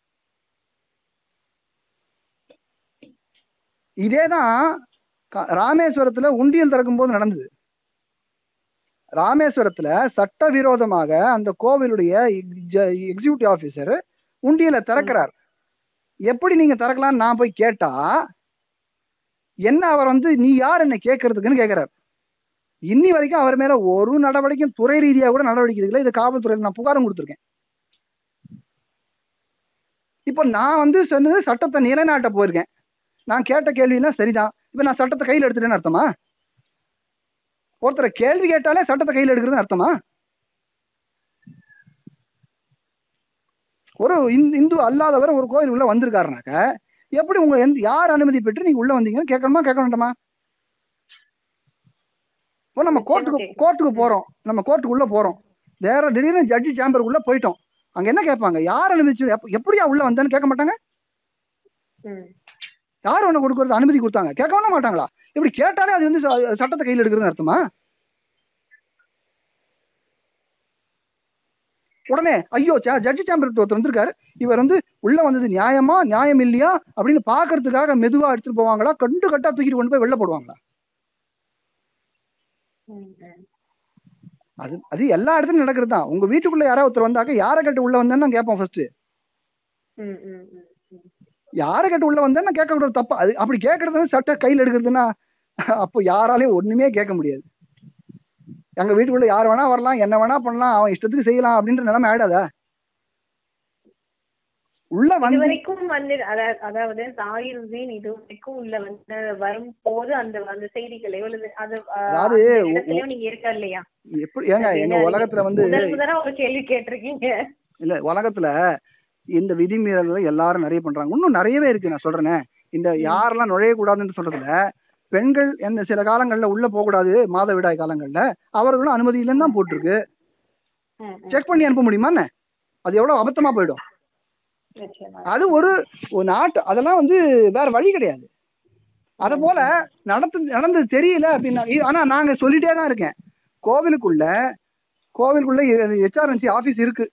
இதேதான் க- ராமேஸ்வரத்துல உண்டியல் திறக்கும் போது நடந்தது ராமேஸ்வரத்துல சட்டவிரோதமாக அந்த கோவிலுடைய எக்ஸிகியூட்டிவ் ஆபீசர் உண்டியலை திறக்கிறார் எப்படி நீங்க திறக்கலாம்னு நான் போய் கேட்டா என்ன அவர் வந்து நீ யார் என்ன கேட்கறதுக்குன்னு கேட்கிறார் இன்னி வரைக்கும் அவர் மேல ஒரு நடவடிக்கையும் துறை ரீதியா கூட நடவடிக்கை எடுக்கல இது காவல்துறையில் நான் புகாரும் கொடுத்துருக்கேன் இப்போ நான் வந்து சொன்னது சட்டத்தை நிலைநாட்ட போயிருக்கேன் நான் கேட்ட கேள்வியெல்லாம் சரிதான் இப்போ நான் சட்டத்தை கையில் எடுத்துட்டேன்னு அர்த்தமா ஒருத்தரை கேள்வி கேட்டாலே சட்டத்தை கையில் எடுக்கிறதுன்னு அர்த்தமா ஒரு இந்து இந்து அல்லாதவர் ஒரு கோயில் உள்ள வந்திருக்காருனாக்க எப்படி உங்க எந்த யார் அனுமதி பெற்று நீங்க உள்ள வந்தீங்கன்னு கேட்கணுமா கேட்க வேண்டாமா இப்போ நம்ம கோர்ட்டுக்கு Okay. கோர்ட்டுக்கு போறோம் நம்ம கோர்ட்டுக்கு உள்ள போறோம் வேற திடீர்னு ஜட்ஜி சேம்பருக்குள்ள போயிட்டோம் அங்க என்ன கேட்பாங்க யார் அனுமதிச்சு எப்ப- எப்படியா உள்ள வந்தேன்னு கேட்க மாட்டாங்க ம் யார் ஒண்ணு கொடுக்கறது அனுமதி கொடுத்தாங்க கேட்க வேணா மாட்டாங்களா இப்படி கேட்டாலே அது வந்து ச- சட்டத்தை கையில் எடுக்கிறதுன்னு அர்த்தமா உடனே ஐயோ ஜட்ஜி சேம்பர் ஒருத்தர் வந்திருக்காரு இவர் வந்து உள்ள வந்தது நியாயமா நியாயம் இல்லையா அப்படின்னு பாக்குறதுக்காக மெதுவா எடுத்துட்டு போவாங்களா கண்டு கட்டா தூக்கிட்டு கொண்டு போய் வெளில போடுவாங்களா ம் ம் அது அது எல்லா இடத்துலயும் நடக்கிறது தான் உங்க வீட்டுக்குள்ள யாராவது ஒருத்தர் வந்தாக்க யாரை கேட்டு உள்ள வந்தேன்னு நான் கேட்போம் ஃபர்ஸ்ட் ம் ம் ம் ம் யாரை கேட்டு உள்ள வந்தேன்னு கேட்க கூடாது தப்பா அது அப்படி கேட்கறது வந்து சட்ட கையில் எடுக்கிறதுன்னா அப்போ யாராலையும் ஒண்ணுமே கேட்க முடியாது எங்க வீட்டுக்குள்ள யார் வேணா வரலாம் என்ன வேணா பண்ணலாம் அவன் இஷ்டத்துக்கு செய்யலாம் அப்படின்ற நிலைமை ஆயிடாதா உள்ள இது வந்து வரைக்கும் வந்து அதா- அதாவது தாயிர் உசேன் இது வரைக்கும் உள்ள வந்து வரும்போது அந்த அந்த செய்திகள் எவ்வளவு அது அஹ், அதாவது அந்த இடத்துலயும் நீங்க இருக்க இல்லையா எப்படி ஏங்க எங்க உலகத்துல வந்து முதல் முதலா ஒரு கேள்வி கேட்டிருக்கீங்க இல்ல உலகத்துல இந்த விதிமீறல்கள் எல்லாரும் நிறைய பண்றாங்க இன்னும் நிறையவே இருக்கு நான் சொல்றேனே இந்த யாரெல்லாம் நுழையக்கூடாதுன்னு சொல்றதுல பெண்கள் எந்த சில காலங்கள்ல உள்ள போகக்கூடாது மாதவிடாய் காலங்கள்ல அவர்களும் அனுமதி இல்லைன்னு தான் போட்டிருக்கு ம், ம், செக் பண்ணி அனுப்ப முடியுமா என்ன அது எவ்வளவு அபத்தமா போயிடும் நிச்சயமா அது ஒரு ஒரு நாட்டு அதெல்லாம் வந்து வேற வழி கிடையாது அத போல நடத்து நடந்தது தெரியல அப்படின்னா இ- ஆனா நாங்க சொல்லிட்டே தான் இருக்கேன் கோவிலுக்குள்ள கோவிலுக்குள்ள ஹெச்ஆர்என்சி ஆபீஸ் இருக்கு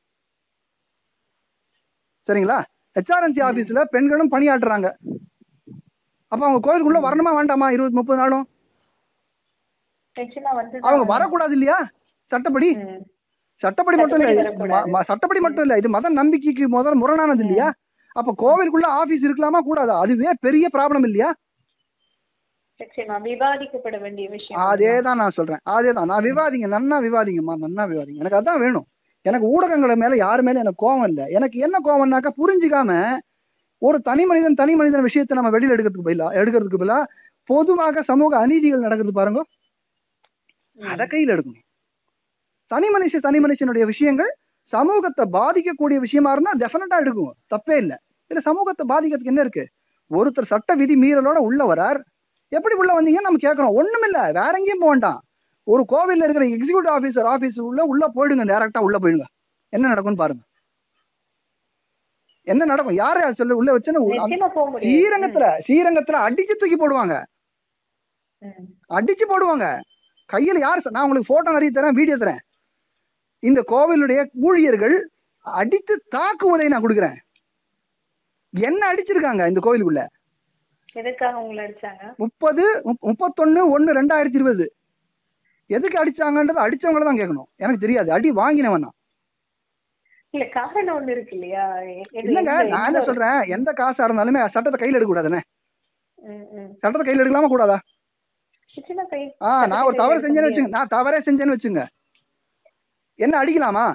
சரிங்களா ஹெச்ஆர்என்சி ஆபீஸ்ல பெண்களும் பணியாற்றுறாங்க அப்ப அவங்க கோவிலுக்குள்ள வரணுமா வேண்டாமா இருபது முப்பது நாளும் நிச்சயமா வந்து அவங்க வரக்கூடாது இல்லையா சட்டப்படி ம், சட்டப்படி மட்டும் இல்ல சட்டப்படி வரக்கூடாது. ம- ம- சட்டப்படி மட்டும் இல்ல இது மத நம்பிக்கைக்கு முதல் முரணானது இல்லையா அப்ப கோவிலுக்குள்ள ஆபீஸ் இருக்கலாமா கூடாதா அதுவே பெரிய ப்ராப்ளம் இல்லையா நிச்சயமா விவாதிக்கப்பட வேண்டிய விஷயம் அதே தான் நான் சொல்றேன் அதே தான் நான் விவாதிங்க நன்னா விவாதிங்கம்மா நன்னா விவாதிங்க எனக்கு அதான் வேணும் எனக்கு ஊடகங்களை மேல யாரு மேல எனக்கு கோவம் இல்லை எனக்கு என்ன கோவம்னாக்கா புரிஞ்சுக்காம ஒரு தனி மனிதன் தனி மனிதன் விஷயத்தை நம்ம வெளியில எடுக்கிறதுக்கு பதிலா எடுக்கிறதுக்கு பதிலா பொதுவாக சமூக அநீதிகள் நடக்குது பாருங்க ம். அதை கையில் எடுக்கணும் தனி மனுஷன் தனி மனுஷனுடைய விஷயங்கள் சமூகத்தை பாதிக்கக்கூடிய விஷயமா இருந்தா டெஃபினட்டா எடுக்கும் தப்பே இல்லை இதுல சமூகத்தை பாதிக்கிறதுக்கு என்ன இருக்கு ஒருத்தர் சட்ட விதி மீறலோட உள்ள வரார் எப்படி உள்ள வந்தீங்கன்னு நம்ம கேட்கறோம் ஒண்ணும் இல்ல வேற எங்கேயும் போக வேண்டாம் ஒரு கோவில்ல இருக்கிற எக்ஸிக்யூட்டிவ் ஆபீசர் ஆபீஸ் உள்ள உள்ள போயிடுங்க டேரக்டா உள்ள போயிடுங்க என்ன நடக்கும்னு பாருங்க என்ன நடக்கும் யார் யார் சொல்லு உள்ள வச்சுன்னு நிச்சயமா போக முடியும் ஸ்ரீரங்கத்துல ஸ்ரீரங்கத்துல அடிச்சு தூக்கி போடுவாங்க ம். அடிச்சு போடுவாங்க கையில யார் ச- நான் உங்களுக்கு போட்டோ நிறைய தரேன் வீடியோ தரேன் இந்த கோவிலுடைய ஊழியர்கள் அடித்து தாக்குவதை நான் கொடுக்குறேன் என்ன அடிச்சிருக்காங்க இந்த கோவிலுக்குள்ள எதுக்காக உங்களை அடிச்சாங்க முப்பது முப்- முப்பத்தொன்னு ஒன்னு ரெண்டாயிரத்தி இருபது எதுக்கு அடிச்சாங்கன்றது அடிச்சவங்கள தான் கேட்கணும் எனக்கு தெரியாது அடி வாங்கினவன் நான் இல்ல காரணம் ஒண்ணு இருக்கு இல்லையா எ- எது- இல்லங்க எந்த- நான் என்ன எந்த- சொல்றேன் எந்த காசா இருந்தாலுமே சட்டத்தை கையில் எடுக்க கூடாதுன்னு ம், ம். சட்டத்தை கையில் எடுக்கலாமா கூடாதா நிச்சயமா கை ஆ நான் ஒரு தவறு செஞ்சேன்னு வச்சுங்க நான் தவறே செஞ்சேன்னு வச்சுங்க என்ன அடிக்கலாமா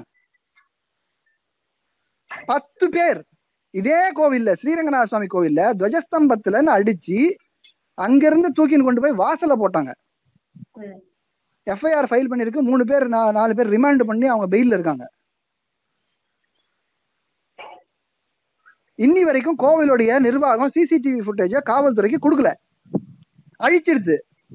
பத்து பேர் இதே கோவில்ல ஸ்ரீரங்கநாத சுவாமி கோவில்ல துவஜஸ்தம்பத்துல அடிச்சு அங்கிருந்து தூக்கின்னு கொண்டு போய் வாசல்ல போட்டாங்க ம். எஃப்ஐஆர் ஃபைல் பண்ணிருக்கு மூணு பேர் நா- நாலு பேர் ரிமாண்ட் பண்ணி அவங்க பெயில்ல இருக்காங்க இன்னி வரைக்கும் கோவிலுடைய நிர்வாகம் சிசிடிவி ஃபுட்டேஜ காவல்துறைக்கு கொடுக்கல அழிச்சிருச்சு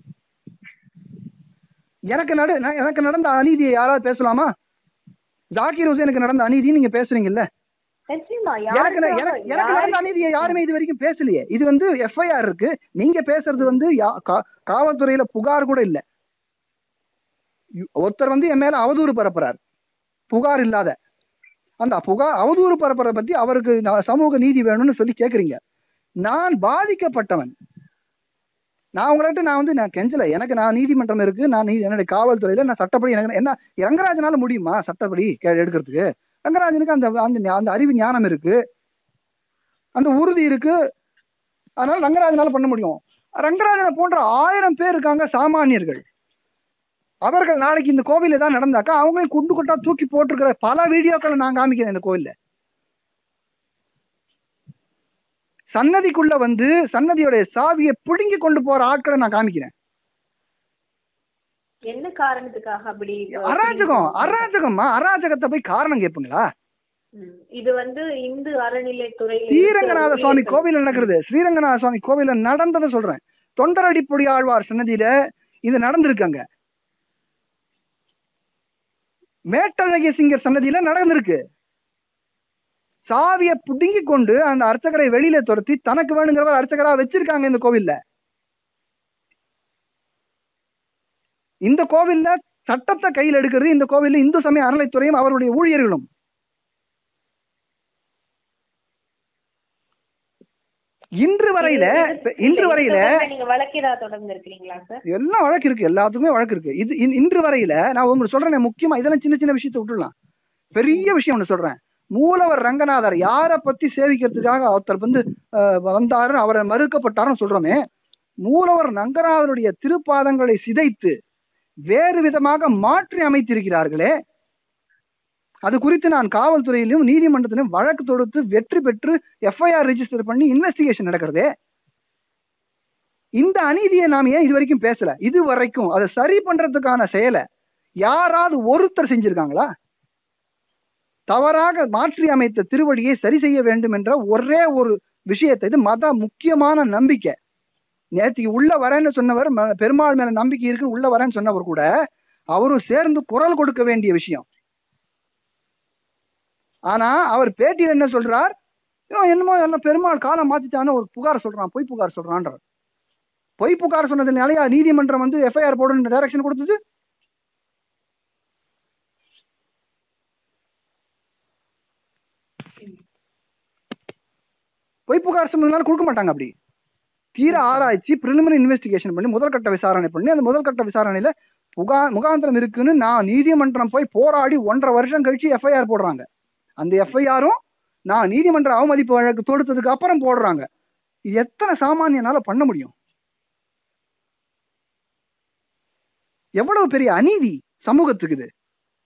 எனக்கு நடு நான் எனக்கு நடந்த அநீதியை யாராவது பேசலாமா ஜாக்கிர் ஹுசேனுக்கு நடந்த அநீதி நீங்க பேசுறீங்கல்ல நிச்சயமா எனக்கு ந- யாருக்காக- எனக்கு எனக்கு நடந்த யாரு- அநீதியை யாருமே இது வரைக்கும் பேசலையே இது வந்து எஃப்ஐஆர் இருக்கு நீங்க பேசுறது வந்து யா- கா- காவல்துறையில புகார் கூட இல்ல யு- ஒருத்தர் வந்து என் மேல அவதூறு பரப்புறார் புகார் இல்லாத அந்த புகார் அவதூறு பரப்புறத பத்தி அவருக்கு நான் சமூக நீதி வேணும்னு சொல்லி கேக்குறீங்க நான் பாதிக்கப்பட்டவன் நான் உங்கள்கிட்ட நான் வந்து நான் கெஞ்சல எனக்கு நான் நீதிமன்றம் இருக்கு நான் நீ என்னுடைய காவல்துறையில நான் சட்டப்படி எனக்கு என்ன ரங்கராஜனால முடியுமா சட்டப்படி கே- எடுக்கிறதுக்கு ரங்கராஜனுக்கு அந்த அந்த ஞா- அந்த அறிவு ஞானம் இருக்கு அந்த உறுதி இருக்கு அதனால ரங்கராஜனால பண்ண முடியும் ரங்கராஜனை போன்ற ஆயிரம் பேர் இருக்காங்க சாமானியர்கள் அவர்கள் நாளைக்கு இந்த கோவில்ல தான் நடந்தாக்கா அவங்களையும் குண்டு கொட்டா தூக்கி போட்டிருக்கிற பல வீடியோக்களை நான் காமிக்கிறேன் இந்த கோவில்ல சன்னதிக்குள்ள வந்து சன்னதியோடைய சாவியை பிடுங்கி கொண்டு போற ஆட்களை நான் காமிக்கிறேன் என்ன காரணத்துக்காக அப்படி அராஜகம் அராஜகம்மா அராஜகத்தை போய் காரணம் கேட்புங்களா ம். இது வந்து இந்து அறநிலைத்துறை ஸ்ரீரங்கநாத சுவாமி கோவில்ல நடக்கிறது ஸ்ரீரங்கநாத சுவாமி கோவில்ல நடந்ததை சொல்றேன் தொண்டரடிப்பொடி ஆழ்வார் சன்னதியில இது நடந்திருக்காங்க மேட்டழகிய சிங்கர் சன்னதியில நடந்திருக்கு சாவியை புடுங்கி கொண்டு அந்த அர்ச்சகரை வெளியில துரத்தி தனக்கு வேணுங்கிறத அர்ச்சகரா வச்சிருக்காங்க இந்த கோவில்ல இந்த கோவில்ல சட்டத்தை கையில் எடுக்கிறது இந்த கோவில்ல இந்து சமய அறநிலைத்துறையும் அவருடைய ஊழியர்களும் இன்று வரையில இன்று வரையில நீங்க வழக்கிடா தொடர்ந்து இருக்கிறீங்களா சார் எல்லாம் வழக்கு இருக்கு எல்லாத்துக்குமே வழக்கு இருக்கு இது இன்- இன்று வரையில நான் உங்களுக்கு சொல்றேன் முக்கியமா இதெல்லாம் சின்ன சின்ன விஷயத்தை விட்டுடலாம் பெரிய விஷயம் ஒன்று சொல்றேன் மூலவர் ரங்கநாதர் யாரை பத்தி சேவிக்கிறதுக்காக ஒருத்தர் வந்து அஹ், வந்தாரு அவரை மறுக்கப்பட்டாருன்னு சொல்றோமே மூலவர் ரங்கநாதருடைய திருப்பாதங்களை சிதைத்து வேறு விதமாக மாற்றி அமைத்திருக்கிறார்களே அது குறித்து நான் காவல்துறையிலும் நீதிமன்றத்திலும் வழக்கு தொடுத்து வெற்றி பெற்று எஃப்ஐஆர் ரெஜிஸ்டர் பண்ணி இன்வெஸ்டிகேஷன் நடக்கிறதே இந்த அநீதியை நாம் ஏன் இது வரைக்கும் பேசல இது வரைக்கும் அதை சரி பண்றதுக்கான செயலை யாராவது ஒருத்தர் செஞ்சிருக்காங்களா தவறாக மாற்றி அமைத்த திருவடியை சரி செய்ய வேண்டும் என்ற ஒரே ஒரு விஷயத்தை இது மத முக்கியமான நம்பிக்கை நேற்றுக்கு உள்ள வரேன்னு சொன்னவர் ம- பெருமாள் மேல நம்பிக்கை இருக்கு உள்ள வரேன்னு சொன்னவர் கூட அவரும் சேர்ந்து குரல் கொடுக்க வேண்டிய விஷயம் ஆனா அவர் பேட்டியில் என்ன சொல்றார் இவன் என்னமோ எல்லாம் பெருமாள் காலம் மாத்திட்டான்னு ஒரு புகார் சொல்றான் பொய் புகார் சொல்றான்றார் பொய் புகார் சொன்னதுனாலயா நீதிமன்றம் வந்து எஃப்ஐஆர் போடுன்னு டைரக்ஷன் கொடுத்தது பொய் புகார் சொன்னதுனால கொடுக்க மாட்டாங்க அப்படி தீர ஆராய்ச்சி பிரிலிமினரி இன்வெஸ்டிகேஷன் பண்ணி முதல்கட்ட விசாரணை பண்ணி அந்த முதல்கட்ட விசாரணையில புகா முகாந்திரம் இருக்குன்னு நான் நீதிமன்றம் போய் போராடி ஒன்றரை வருஷம் கழிச்சு எஃப்ஐஆர் போடுறாங்க அந்த எஃப்ஐஆரும் நான் நீதிமன்ற அவமதிப்பு வழக்கு தொடுத்ததுக்கு அப்புறம் போடுறாங்க இது எத்தனை சாமானியனால பண்ண முடியும் எவ்வளவு பெரிய அநீதி சமூகத்துக்கு இது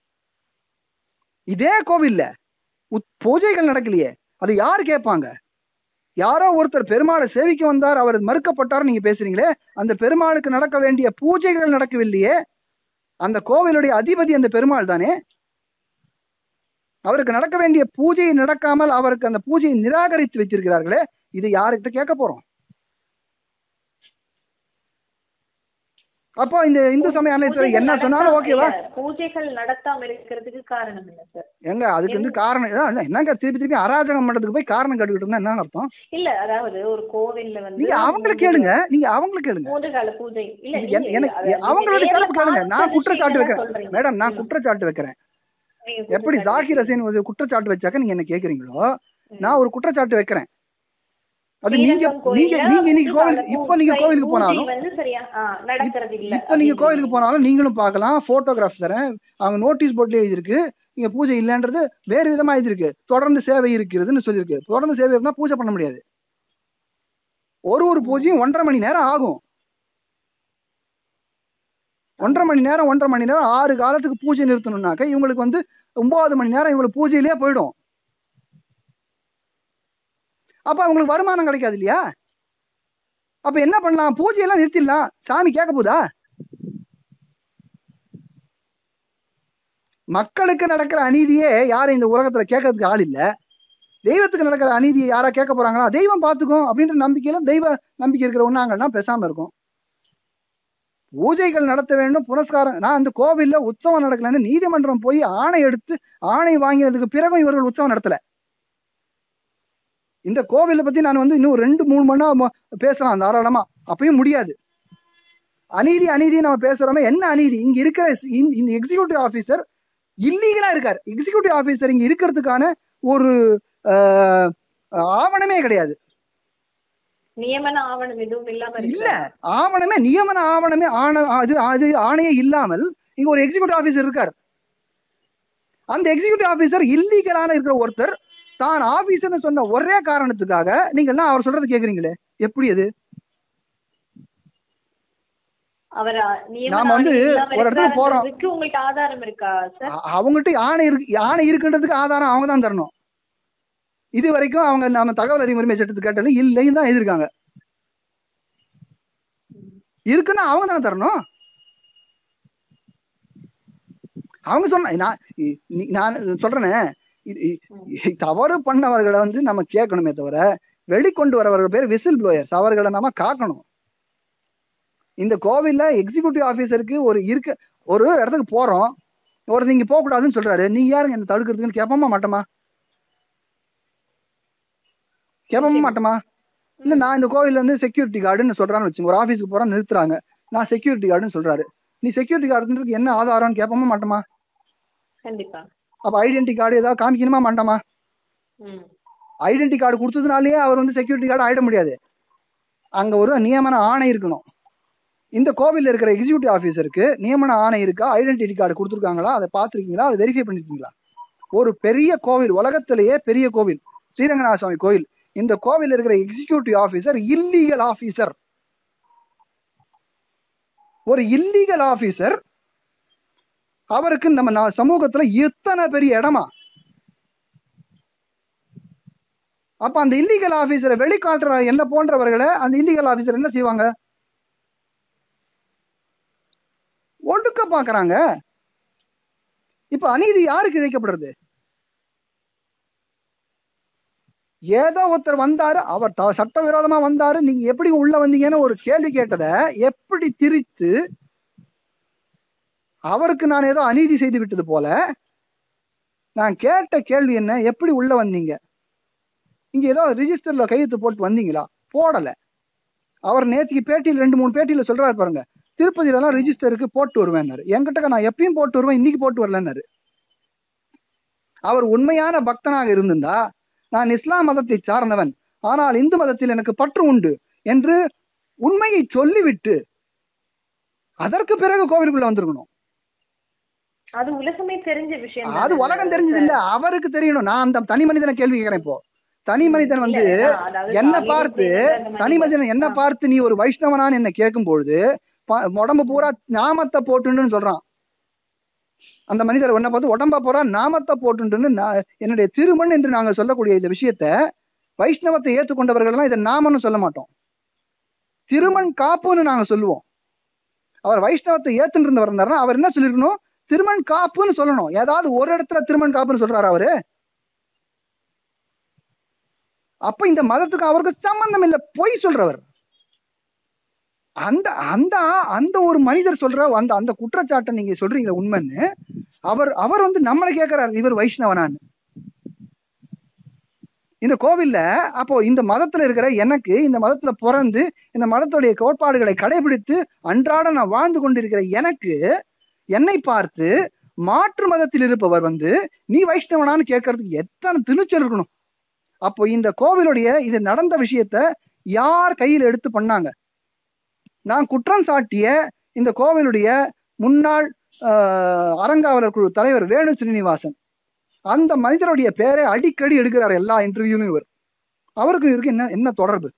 இதே கோவில்ல உத்- பூஜைகள் நடக்கலையே அது யார் கேட்பாங்க யாரோ ஒருத்தர் பெருமாளை சேவிக்க வந்தார் அவர் மறுக்கப்பட்டார் நீங்க பேசுறீங்களே அந்த பெருமாளுக்கு நடக்க வேண்டிய பூஜைகள் நடக்கவில்லையே அந்த கோவிலுடைய அதிபதி அந்த பெருமாள் தானே அவருக்கு நடக்க வேண்டிய பூஜை நடக்காமல் அவருக்கு அந்த பூஜையை நிராகரித்து வச்சிருக்கிறார்களே இது யார்கிட்ட கேட்க போறோம் அப்போ இந்த இந்து சமய அறநிலையத்துறை பூஜைகள் என்ன சொன்னாலும் நடத்தாம- ஓகேவா இல்ல, பூஜைகள் நடத்தாம இருக்கிறதுக்கு காரணம் என்ன சார் எங்க அதுக்கு வந்து காரணம் இதான் என்னங்க திருப்பி திருப்பி அராஜகம் பண்றதுக்கு போய் காரணம் கட்டுக்கிட்டு இருந்தா என்ன அர்த்தம் இல்ல அதாவது ஒரு கோவில்ல வந்து நீங்க அவங்கள கேளுங்க நீங்க அவங்கள கேளுங்க மூன்று கால பூஜை இல்ல இது நீங்க என்- எனக்கு அதாவது நீங்க அவங்களோட நேர்ல தரப்பு கேளுங்க நான் பார்த்த குற்றச்சாட்டு விஷயங்களை வைக்கிறேன் சொல்றீங்க. மேடம் நான் ம். குற்றச்சாட்டு வைக்கிறேன் நீங்க எப்படி குற்றச்சாட்டு ஜாகிர் ஹசேன் ஒரு குற்றச்சாட்டு வச்சாக்க நீங்க என்ன கேக்குறீங்களோ நான் ஒரு குற்றச்சாட்டு வைக்கிறேன் அது நீங்க ஸ்ரீரங்கம் நீங்க கோயில்ல நீங்க இன்னைக்கு வந்து கோவில் அந்த இப்ப நீங்க பூஜை- கோவிலுக்கு பூஜை போனாலும் வந்து சரியா ஆ, நடக்கிறது இல்ல இப்ப நீங்க கோவிலுக்கு போனாலும் நீங்களும் பார்க்கலாம் போட்டோகிராஃப் தரேன் அவங்க நோட்டீஸ் போர்ட்லயே எழுதிருக்கு இங்க பூஜை இல்லைன்றது வேறு விதமா எழுதிருக்கு தொடர்ந்து சேவை இருக்கிறதுன்னு சொல்லியிருக்கு தொடர்ந்து சேவை இருந்தா பூஜை பண்ண முடியாது ஒரு ஒரு பூஜையும் ஒன்றரை மணி நேரம் ஆகும் ஒன்றரை மணி நேரம் ஒன்றரை மணி நேரம் ஆறு காலத்துக்கு பூஜை நிறுத்தணும்னாக்க இவங்களுக்கு வந்து ஒன்பது மணி நேரம் இவங்களுக்கு பூஜையிலே போயிடும் அப்ப அவங்களுக்கு வருமானம் கிடைக்காது இல்லையா அப்ப என்ன பண்ணலாம் பூஜையெல்லாம் நிறுத்திடலாம் சாமி கேட்க போதா மக்களுக்கு நடக்கிற அநீதியே யாரும் இந்த உலகத்துல கேட்கறதுக்கு ஆள் இல்ல தெய்வத்துக்கு நடக்கிற அநீதியை யாரா கேட்க போறாங்களா தெய்வம் பார்த்துக்கும் அப்படின்ற நம்பிக்கையில தெய்வ நம்பிக்கை இருக்கிற ஒண்ணாங்கன்னா பேசாம இருக்கும் பூஜைகள் நடத்த வேண்டும் புனஸ்காரம் நான் அந்த கோவில்ல உற்சவம் நடக்கலன்னு நீதிமன்றம் போய் ஆணை எடுத்து ஆணை வாங்கினதுக்கு பிறகும் இவர்கள் உற்சவம் நடத்தல இந்த கோவிலை பத்தி நான் வந்து இன்னும் ரெண்டு மூணு மணி நேரம் ம- பேசலாம் தாராளமா அப்பயும் முடியாது அநீதி அநீதி நம்ம பேசுறோமே என்ன அநீதி இங்க இருக்கிற இந்த- இந்த எக்ஸிகியூட்டிவ் ஆபீசர் இல்லீகலா இருக்கார் எக்ஸிகியூட்டிவ் ஆபீசர் இங்க இருக்கிறதுக்கான ஒரு ஆஹ், ஆவணமே கிடையாது நியமன ஆவணம் எதுவும் இல்லாம இருக்கு இல்ல ஆவணமே நியமன ஆவணமே ஆண அது அது ஆணையே இல்லாமல் இங்க ஒரு எக்ஸிகியூட்டிவ் ஆபீசர் இருக்கார் அந்த எக்ஸிகியூட்டிவ் ஆபீசர் இல்லீகலான இருக்கிற ஒருத்தர் தான் ஆபீசர்னு சொன்ன ஒரே காரணத்துக்காக நீங்க எல்லாம் அவர் சொல்றது கேக்குறீங்களே எப்படி அது அவர் நியமன நாம வந்து ஆணை இல்லாம ஒரு இடத்துக்கு போறோம். இருக்கிறதுக்கு உங்களுக்கு ஆதாரம் இருக்கா சார் அ- அவங்ககிட்ட ஆணை இருக்கு ஆணை இருக்குன்றதுக்கு ஆதாரம் அவங்க தான் தரணும் இது வரைக்கும் அவங்க நம்ம தகவல் அறிவு உரிமை சட்டத்தை கேட்டாலும் இல்லைன்னு தான் எழுதிருக்காங்க இருக்குன்னா அவங்க தானே தரணும் அவங்க சொன்ன நான் இ- நீ- நான் சொல்றேனே இது- இ- தவறு பண்ணவர்களை வந்து நம்ம கேட்கணுமே தவிர வெளிக்கொண்டு வரவர்கள் பேர் விசில் ப்ளோயர்ஸ் அவர்களை நம்ம காக்கணும் இந்த கோவில்ல எக்ஸிகியூட்டிவ் ஆபீசருக்கு ஒரு இருக்க ஒரு இடத்துக்கு போறோம் ஒரு நீங்க போக கூடாதுன்னு சொல்றாரு நீங்க யாருங்க என்ன தடுக்கிறதுக்குன்னு கேட்போமா மாட்டோமா கேட்போமா மாட்டோமா இல்ல நான் இந்த கோவில்ல வந்து செக்யூரிட்டி கார்டுன்னு சொல்றான்னு வச்சுங்க ஒரு ஆபீஸ்க்கு போறோம் நிறுத்துறாங்க நான் செக்யூரிட்டி கார்டுன்னு சொல்றாரு நீ செக்யூரிட்டி கார்டுன்றதுக்கு என்ன ஆதாரம்னு கேட்போமா மாட்டோமா கண்டிப்பா அப்ப ஐடென்டி கார்டு ஏதாவது காமிக்கணுமா மாட்டோமா ம் ஐடென்டி கார்டு கொடுத்ததுனாலயே அவர் வந்து செக்யூரிட்டி கார்டு ஆயிட முடியாது அங்க ஒரு நியமன ஆணை இருக்கணும் இந்த கோவில்ல இருக்கிற எக்ஸிக்யூட்டிவ் ஆஃபீஸருக்கு நியமன ஆணை இருக்கா ஐடென்டிட்டி கார்டு கொடுத்துருக்காங்களா அதை பார்த்துருக்கீங்களா அதை வெரிஃபை பண்ணிருக்கீங்களா ஒரு பெரிய கோவில் உலகத்திலேயே பெரிய கோவில் ஸ்ரீரங்கநாத சுவாமி கோவில் இந்த கோவில் இருக்கிற எக்ஸிக்யூட்டிவ் ஆஃபீஸர் இல்லீகல் ஆஃபீஸர் ஒரு இல்லீகல் ஆஃபீஸர் அவருக்கு நம்ம நா- சமூகத்துல எத்தனை பெரிய இடமா அப்ப அந்த இல்லீகல் ஆபீசரை வெளிக்காட்டுற என்ன போன்றவர்களை அந்த இல்லீகல் ஆபீசர் என்ன செய்வாங்க ஒடுக்க பாக்குறாங்க இப்ப அநீதி யாருக்கு இழைக்கப்படுறது ஏதோ ஒருத்தர் வந்தாரு அவர் த- சட்டவிரோதமா வந்தாரு நீங்க எப்படி உள்ள வந்தீங்கன்னு ஒரு கேள்வி கேட்டதை எப்படி திரித்து அவருக்கு நான் ஏதோ அநீதி செய்து விட்டது போல நான் கேட்ட கேள்வி என்ன எப்படி உள்ள வந்தீங்க இங்க ஏதோ ரிஜிஸ்டர்ல கையெழுத்து போட்டு வந்தீங்களா போடல அவர் நேத்திக்கு பேட்டியில் ரெண்டு மூணு பேட்டியில சொல்றாரு பாருங்க திருப்பதியில எல்லாம் ரிஜிஸ்டருக்கு போட்டு வருவேன்னாரு என்கிட்ட நான் எப்பயும் போட்டு வருவேன் இன்னைக்கு போட்டு வரலன்னாரு அவர் உண்மையான பக்தனாக இருந்திருந்தா நான் இஸ்லாம் மதத்தை சார்ந்தவன் ஆனால் இந்து மதத்தில் எனக்கு பற்று உண்டு என்று உண்மையை சொல்லிவிட்டு அதற்கு பிறகு கோவிலுக்குள்ள வந்திருக்கணும் அது உலகமே தெரிஞ்ச விஷயம் அது தானே உலகம் சார்? தெரிஞ்சது இல்ல அவருக்கு தெரியணும் நான் அந்த தனி மனிதனை கேள்வி கேட்கிறேன் இப்போ தனி மனிதன் வந்து இல்ல, அதாவது என்ன காலையில பார்த்து செய்யறது அந்த மாதிரி தனி மனிதன் என்ன ஆ. பார்த்து நீ ஒரு வைஷ்ணவனான்னு என்ன கேட்கும் பொழுது ப- உடம்பு பூரா நாமத்தை போட்டுன்னு சொல்றான் அந்த மனிதர் என்ன பார்த்து உடம்ப பூரா நாமத்தை போட்டுன்னு நான் என்னுடைய திருமண் என்று நாங்கள் சொல்லக்கூடிய இந்த விஷயத்த வைஷ்ணவத்தை ஏற்றுக்கொண்டவர்கள் எல்லாம் இதை நாமன்னு சொல்ல மாட்டோம் திருமண் காப்புன்னு நாங்க சொல்லுவோம் அவர் வைஷ்ணவத்தை ஏத்துட்டு இருந்தவர் இருந்தாருன்னா அவர் என்ன சொல்லிருக்கணும் திருமண் காப்புன்னு சொல்லணும் ஏதாவது ஒரு இடத்துல திருமண் காப்புன்னு சொல்றாரு அவரு அப்ப இந்த மதத்துக்கு அவருக்கு சம்பந்தம் இல்ல பொய் சொல்றவர் அந்த அந்த அந்த ஒரு மனிதர் சொல்ற அந்த அந்த குற்றச்சாட்டை நீங்க சொல்றீங்க உண்மைன்னு அவர் அவர் வந்து நம்மளை கேட்கிறார் இவர் வைஷ்ணவனான்னு இந்த கோவில்ல அப்போ இந்த மதத்துல இருக்கிற எனக்கு இந்த மதத்துல பிறந்து இந்த மதத்துடைய கோட்பாடுகளை கடைபிடித்து அன்றாட நான் வாழ்ந்து கொண்டிருக்கிற எனக்கு என்னை பார்த்து மாற்று மதத்தில் இருப்பவர் வந்து நீ வைஷ்ணவனான்னு கேட்கறதுக்கு எத்தனை துணிச்சல் இருக்கணும் அப்போ இந்த கோவிலுடைய இது நடந்த விஷயத்த யார் கையில் எடுத்து பண்ணாங்க நான் குற்றம் சாட்டிய இந்த கோவிலுடைய முன்னாள் ஆஹ், அறங்காவலர் குழு தலைவர் வேணு ஸ்ரீனிவாசன் அந்த மனிதருடைய பேரை அடிக்கடி எடுக்கிறார் எல்லா இன்டர்வியூலையும் இவர் அவருக்கு இருக்கு என்ன என்ன தொடர்பு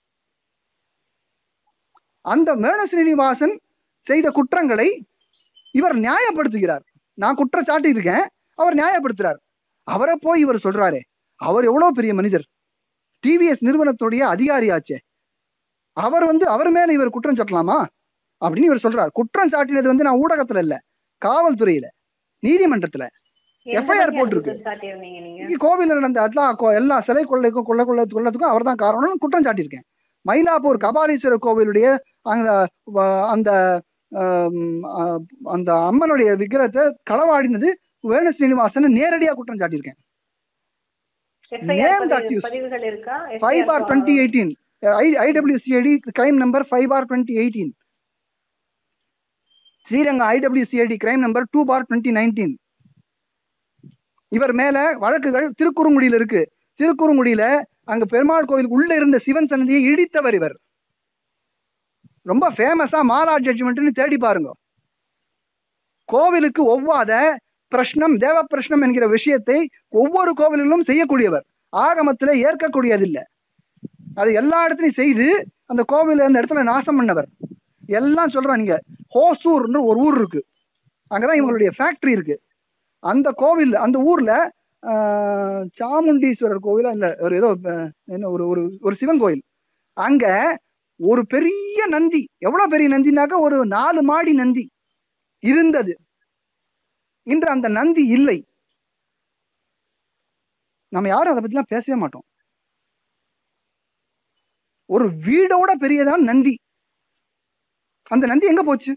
அந்த வேணு ஸ்ரீனிவாசன் செய்த குற்றங்களை இவர் நியாயப்படுத்துகிறார் நான் குற்றம் சாட்டியிருக்கேன் அவர் நியாயப்படுத்துறார் அவரை போய் இவர் சொல்றாரே அவர் எவ்வளவு பெரிய மனிதர் டிவிஎஸ் நிறுவனத்துடைய அதிகாரியாச்சே அவர் வந்து அவர் மேல இவர் குற்றம் சாட்டலாமா அப்படின்னு இவர் சொல்றார் குற்றம் சாட்டினது வந்து நான் ஊடகத்துல இல்ல காவல்துறையில நீதிமன்றத்துல FIR போட்டிருக்கு. சாட்டியிருந்தீங்க நீங்க இங்க கோவில்ல நடந்த எல்லா கொ- எல்லா சிலை கொள்ளைக்கும் கொள்ள கொள்ள கொள்ளத்துக்கும் அவர் தான் காரணம்னு குற்றம் சாட்டியிருக்கேன் மயிலாப்பூர் கபாலீஸ்வரர் கோவிலுடைய அந்த வ- அந்த ஆம், ஆ, அந்த அம்மனுடைய விக்கிரகத்தை களவாடினது வேணு ஸ்ரீனிவாசன் நேரடியா குற்றம் சாட்டியிருக்கேன் FIR Name that பதிவு- use. பதிவுகள் இருக்கா five four twenty eighteen IWCID crime number five four twenty eighteen Srirangam IWCID crime number two four twenty nineteen இவர் மேல வழக்குகள் திருக்குறுங்குடியில இருக்கு திருக்குறுங்குடியில அங்க பெருமாள் கோவிலுக்கு உள்ள இருந்த சிவன் சன்னதியை இடித்தவர் இவர் ரொம்ப ஃபேமஸா மாலா ஜட்ஜ்மெண்ட்னு தேடி பாருங்க கோவிலுக்கு ஒவ்வாத பிரஷ்னம் தேவ பிரஷ்னம் என்கிற விஷயத்தை ஒவ்வொரு கோவிலிலும் செய்யக்கூடியவர் ஆகமத்தில் ஏற்கக்கூடியதில்லை அது எல்லா இடத்துலையும் செய்து அந்த கோவில் அந்த இடத்துல நாசம் பண்ணவர் எல்லாம் சொல்றேன் நீங்க ஹோசூர்னு ஒரு ஊர் இருக்கு அங்கதான் இவங்களுடைய ஃபேக்டரி இருக்கு அந்த கோவில் அந்த ஊர்ல ஆஹ், சாமுண்டீஸ்வரர் கோவிலா இல்ல ஒரு ஏதோ ஆஹ், என்ன ஒரு ஒரு ஒரு சிவன் கோயில் அங்க ஒரு பெரிய நந்தி எவ்வளவு பெரிய நந்தினாக்கா ஒரு நாலு மாடி நந்தி இருந்தது இன்று அந்த நந்தி இல்லை நம்ம யாரும் அதை பத்திலாம் பேசவே மாட்டோம் ஒரு வீடோட பெரியதான் நந்தி அந்த நந்தி எங்க போச்சு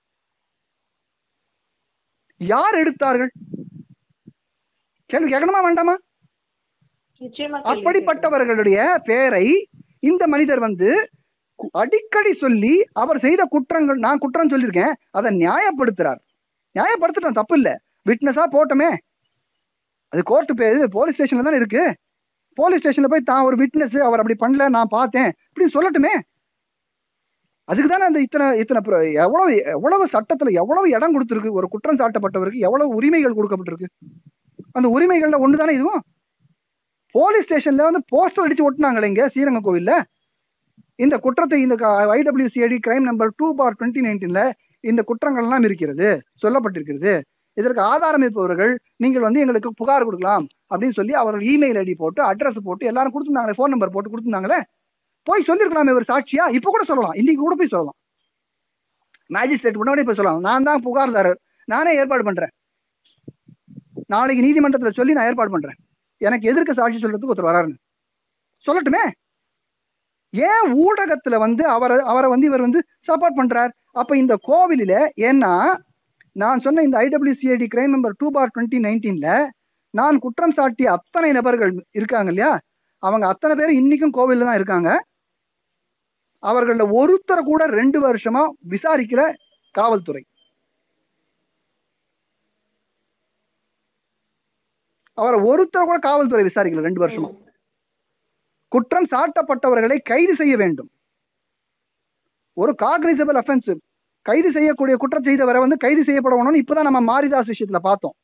யார் எடுத்தார்கள் கேள்வி கேட்கணுமா வேண்டாமா நிச்சயமா கேள்வி அப்படிப்பட்டவர்களுடைய பெயரை இந்த மனிதர் வந்து கு- அடிக்கடி சொல்லி அவர் செய்த குற்றங்கள் நான் குற்றம் சொல்லியிருக்கேன் அதை நியாயப்படுத்துறார் நியாயப்படுத்தட்டும் தப்பு இல்லை விட்னஸா போட்டோமே அது கோர்ட்டு பேரு போலீஸ் ஸ்டேஷன்ல தானே இருக்கு போலீஸ் ஸ்டேஷன்ல போய் தான் ஒரு விட்னஸ் அவர் அப்படி பண்ணல நான் பார்த்தேன் இப்படின்னு சொல்லட்டுமே அதுக்கு தானே அந்த இத்தனை இத்தனை பிர- எவ்வளவு எவ்வளவு சட்டத்துல எவ்வளவு இடம் கொடுத்துருக்கு ஒரு குற்றம் சாட்டப்பட்டவருக்கு எவ்வளவு உரிமைகள் கொடுக்கப்பட்டிருக்கு அந்த உரிமைகள்ல ஒன்று தானே இதுவும் போலீஸ் ஸ்டேஷன்ல வந்து போஸ்டர் அடிச்சு ஒட்டினாங்களே இங்க ஸ்ரீரங்கம் கோவில்ல இந்த குற்றத்தை இந்த IWCID crime number two four twenty நைன்டீன்ல இந்த குற்றங்கள்லாம் இருக்கிறது சொல்லப்பட்டிருக்கிறது இதற்கு ஆதாரம் இருப்பவர்கள் நீங்கள் வந்து எங்களுக்கு புகார் கொடுக்கலாம் அப்படின்னு சொல்லி அவர்கள் இமெயில் ஐடி போட்டு அட்ரஸ் போட்டு எல்லாரும் கொடுத்துருந்தாங்களே ஃபோன் நம்பர் போட்டு கொடுத்துருந்தாங்களே போய் சொல்லிருக்கலாமே ஒரு சாட்சியா இப்போ கூட சொல்லலாம் இன்னைக்கு கூட போய் சொல்லலாம் மேஜிஸ்ட்ரேட் முன்னாடி போய் சொல்லலாம் நான் தான் புகார்தாரர் நானே ஏற்பாடு பண்றேன் நாளைக்கு நீதிமன்றத்தில் சொல்லி நான் ஏற்பாடு பண்றேன் எனக்கு எதிர்க்க சாட்சி சொல்றதுக்கு ஒருத்தர் வராருன்னு சொல்லட்டுமே ஏன் ஊடகத்துல வந்து அவரை அவரை வந்து இவர் வந்து சப்போர்ட் பண்றார் அப்ப இந்த கோவிலில ஏன்னா நான் சொன்ன இந்த IWCID crime number two four twenty நைன்டீன்ல நான் குற்றம் சாட்டிய அத்தனை நபர்கள் இருக்காங்க இல்லையா அவங்க அத்தனை பேர் இன்னைக்கும் கோவில்ல தான் இருக்காங்க அவர்கள ஒருத்தரை கூட ரெண்டு வருஷமா விசாரிக்கிற காவல்துறை அவரை ஒருத்தரை கூட காவல்துறை விசாரிக்கல ரெண்டு வருஷமா குற்றம் சாட்டப்பட்டவர்களை கைது செய்ய வேண்டும் ஒரு காக்னிசபிள் அஃபென்ஸ் கைது செய்யக்கூடிய குற்றம் செய்தவரை வந்து கைது செய்யப்படணும்னு இப்பதான் நம்ம மாரிதாஸ் விஷயத்துல பார்த்தோம்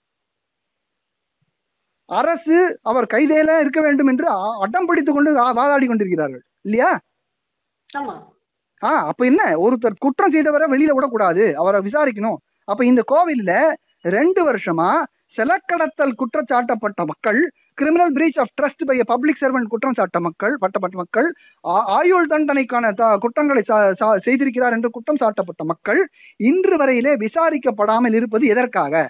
அரசு அவர் கைதேல இருக்க வேண்டும் என்று அ- அடம் பிடித்துக் கொண்டு வா- வாதாடி கொண்டிருக்கிறார்கள் இல்லையா ஆமா ஆ அப்ப என்ன ஒருத்தர் குற்றம் செய்தவரை வெளியில விடக்கூடாது அவரை விசாரிக்கணும் அப்ப இந்த கோவில்ல ரெண்டு வருஷமா செலக்கடத்தல் குற்றச்சாட்டப்பட்ட மக்கள் criminal breach of trust by public servant குற்றம் சாட்ட மக்கள் பட்டப்பட்ட மக்கள் ஆ- ஆயுள் தண்டனைக்கான த- குற்றங்களை சா- சா- செய்திருக்கிறார் என்று குற்றம் சாட்டப்பட்ட மக்கள் இன்று வரையிலே விசாரிக்கப்படாமல் இருப்பது எதற்காக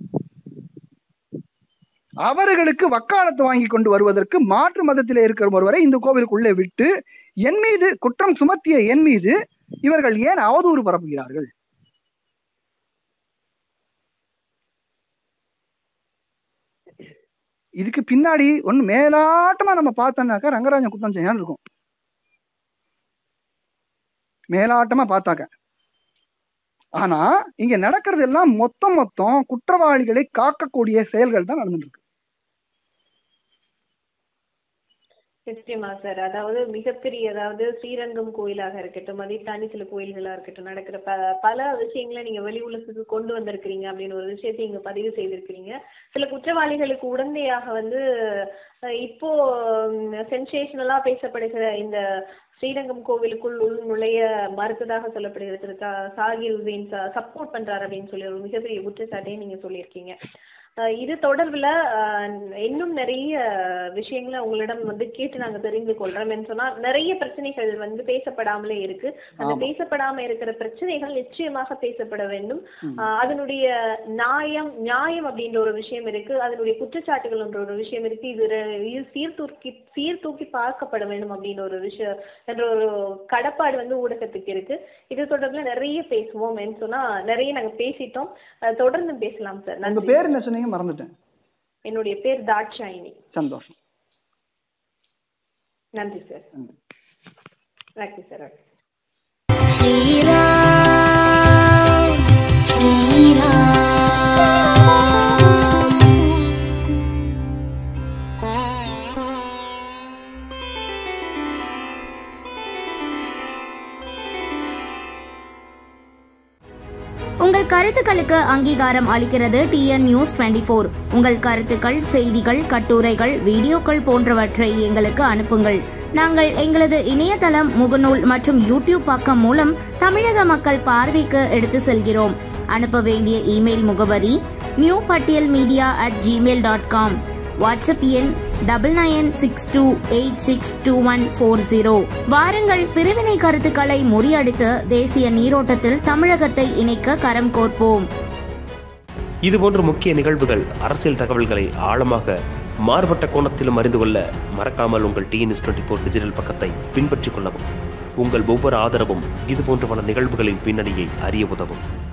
அவர்களுக்கு வக்காலத்து வாங்கி கொண்டு வருவதற்கு மாற்று மதத்திலே இருக்கிற ஒருவரை இந்த கோவிலுக்குள்ளே விட்டு என் மீது குற்றம் சுமத்திய என் மீது இவர்கள் ஏன் அவதூறு பரப்புகிறார்கள் இதுக்கு பின்னாடி ஒண்ணு மேலாட்டமா நம்ம பார்த்தோம்னாக்கா ரங்கராஜன் குத்தம் செய்யான்னு இருக்கும் மேலாட்டமா பார்த்தாக்க ஆனா இங்க நடக்கிறது எல்லாம் மொத்தம் மொத்தம் குற்றவாளிகளை காக்கக்கூடிய செயல்கள் தான் நடந்துட்டு இருக்கு நிச்சயமா சார் அதாவது மிகப்பெரிய அதாவது ஸ்ரீரங்கம் கோயிலாக இருக்கட்டும் அதே தாண்டி சில கோயில்களா இருக்கட்டும் நடக்கிற ப பல விஷயங்களை நீங்க வெளி உலகத்துக்கு கொண்டு வந்திருக்கிறீங்க அப்படின்னு ஒரு விஷயத்தை இங்க பதிவு செய்திருக்கிறீங்க சில குற்றவாளிகளுக்கு உடந்தையாக வந்து அஹ், இப்போ சென்சேஷனலா பேசப்படுகிற இந்த ஸ்ரீரங்கம் கோவிலுக்குள் உள் நுழைய மறுத்ததாக சொல்லப்படுகிறது திரு சா- சாகிர் உசேன் சப்போர்ட் பண்றாரு அப்படின்னு சொல்லி ஒரு மிகப்பெரிய குற்றச்சாட்டையும் நீங்க சொல்லியிருக்கீங்க அஹ் இது தொடர்புல அஹ், இன்னும் நிறைய விஷயங்களை உங்களிடம் வந்து கேட்டு நாங்க தெரிந்து கொள்றோம் என்று சொன்னா நிறைய பிரச்சனைகள் வந்து பேசப்படாமலே இருக்கு அந்த ஆமா. பேசப்படாம இருக்கிற பிரச்சனைகள் நிச்சயமாக பேசப்பட வேண்டும் ம். அஹ், அதனுடைய நியாயம் நியாயம் அப்படின்ற ஒரு விஷயம் இருக்கு அதனுடைய குற்றச்சாட்டுகள் என்ற ஒரு விஷயம் இருக்கு இது ரெ- இது சீர்தூக்கி சீர்தூக்கி பார்க்கப்பட வேண்டும் அப்படின்ற ஒரு விஷயம் என்ற ஒரு கடப்பாடு வந்து ஊடகத்துக்கு இருக்கு இது தொடர்புல நிறைய பேசுவோம் என்று சொன்னா நிறைய நாங்க பேசிட்டோம் அஹ், தொடர்ந்து பேசலாம் சார் உங்க நன்றி பேர் என்ன சொன்னீங்க மறந்துட்டேன் என்னுடைய பேர் தாட்சாயினி சந்தோஷம் நன்றி சார் நன்றி. Okay sir okay Sriram Sriram உங்கள் கருத்துக்களுக்கு அங்கீகாரம் அளிக்கிறது டிஎன் நியூஸ் டுவெண்டி ஃபோர் உங்கள் கருத்துக்கள் செய்திகள் கட்டுரைகள் வீடியோக்கள் போன்றவற்றை எங்களுக்கு அனுப்புங்கள் நாங்கள் எங்களது இணையதளம் முகநூல் மற்றும் யூடியூப் பக்கம் மூலம் தமிழக மக்கள் பார்வைக்கு எடுத்து செல்கிறோம் அனுப்ப வேண்டிய இமெயில் முகவரி நியூ பட்டியல் media at gmail dot com WhatsApp எண் double nine six two eight six two one four zero வாருங்கள் பிரிவினை கருத்துக்களை முறியடித்து தேசிய நீரோட்டத்தில் தமிழகத்தை இணைக்க கரம் கோர்ப்போம் இதுபோன்ற முக்கிய நிகழ்வுகள் அரசியல் தகவல்களை ஆழமாக மாறுபட்ட கோணத்திலும் அறிந்து கொள்ள மறக்காமல் உங்கள் டிஎன்எஸ் டுவெண்ட்டி ஃபோர் டிஜிட்டல் பக்கத்தை பின்பற்றிக் கொள்ளவும் உங்கள் ஒவ்வொரு ஆதரவும் இதுபோன்ற பல நிகழ்வுகளின் பின்னணியை அறிய உதவும்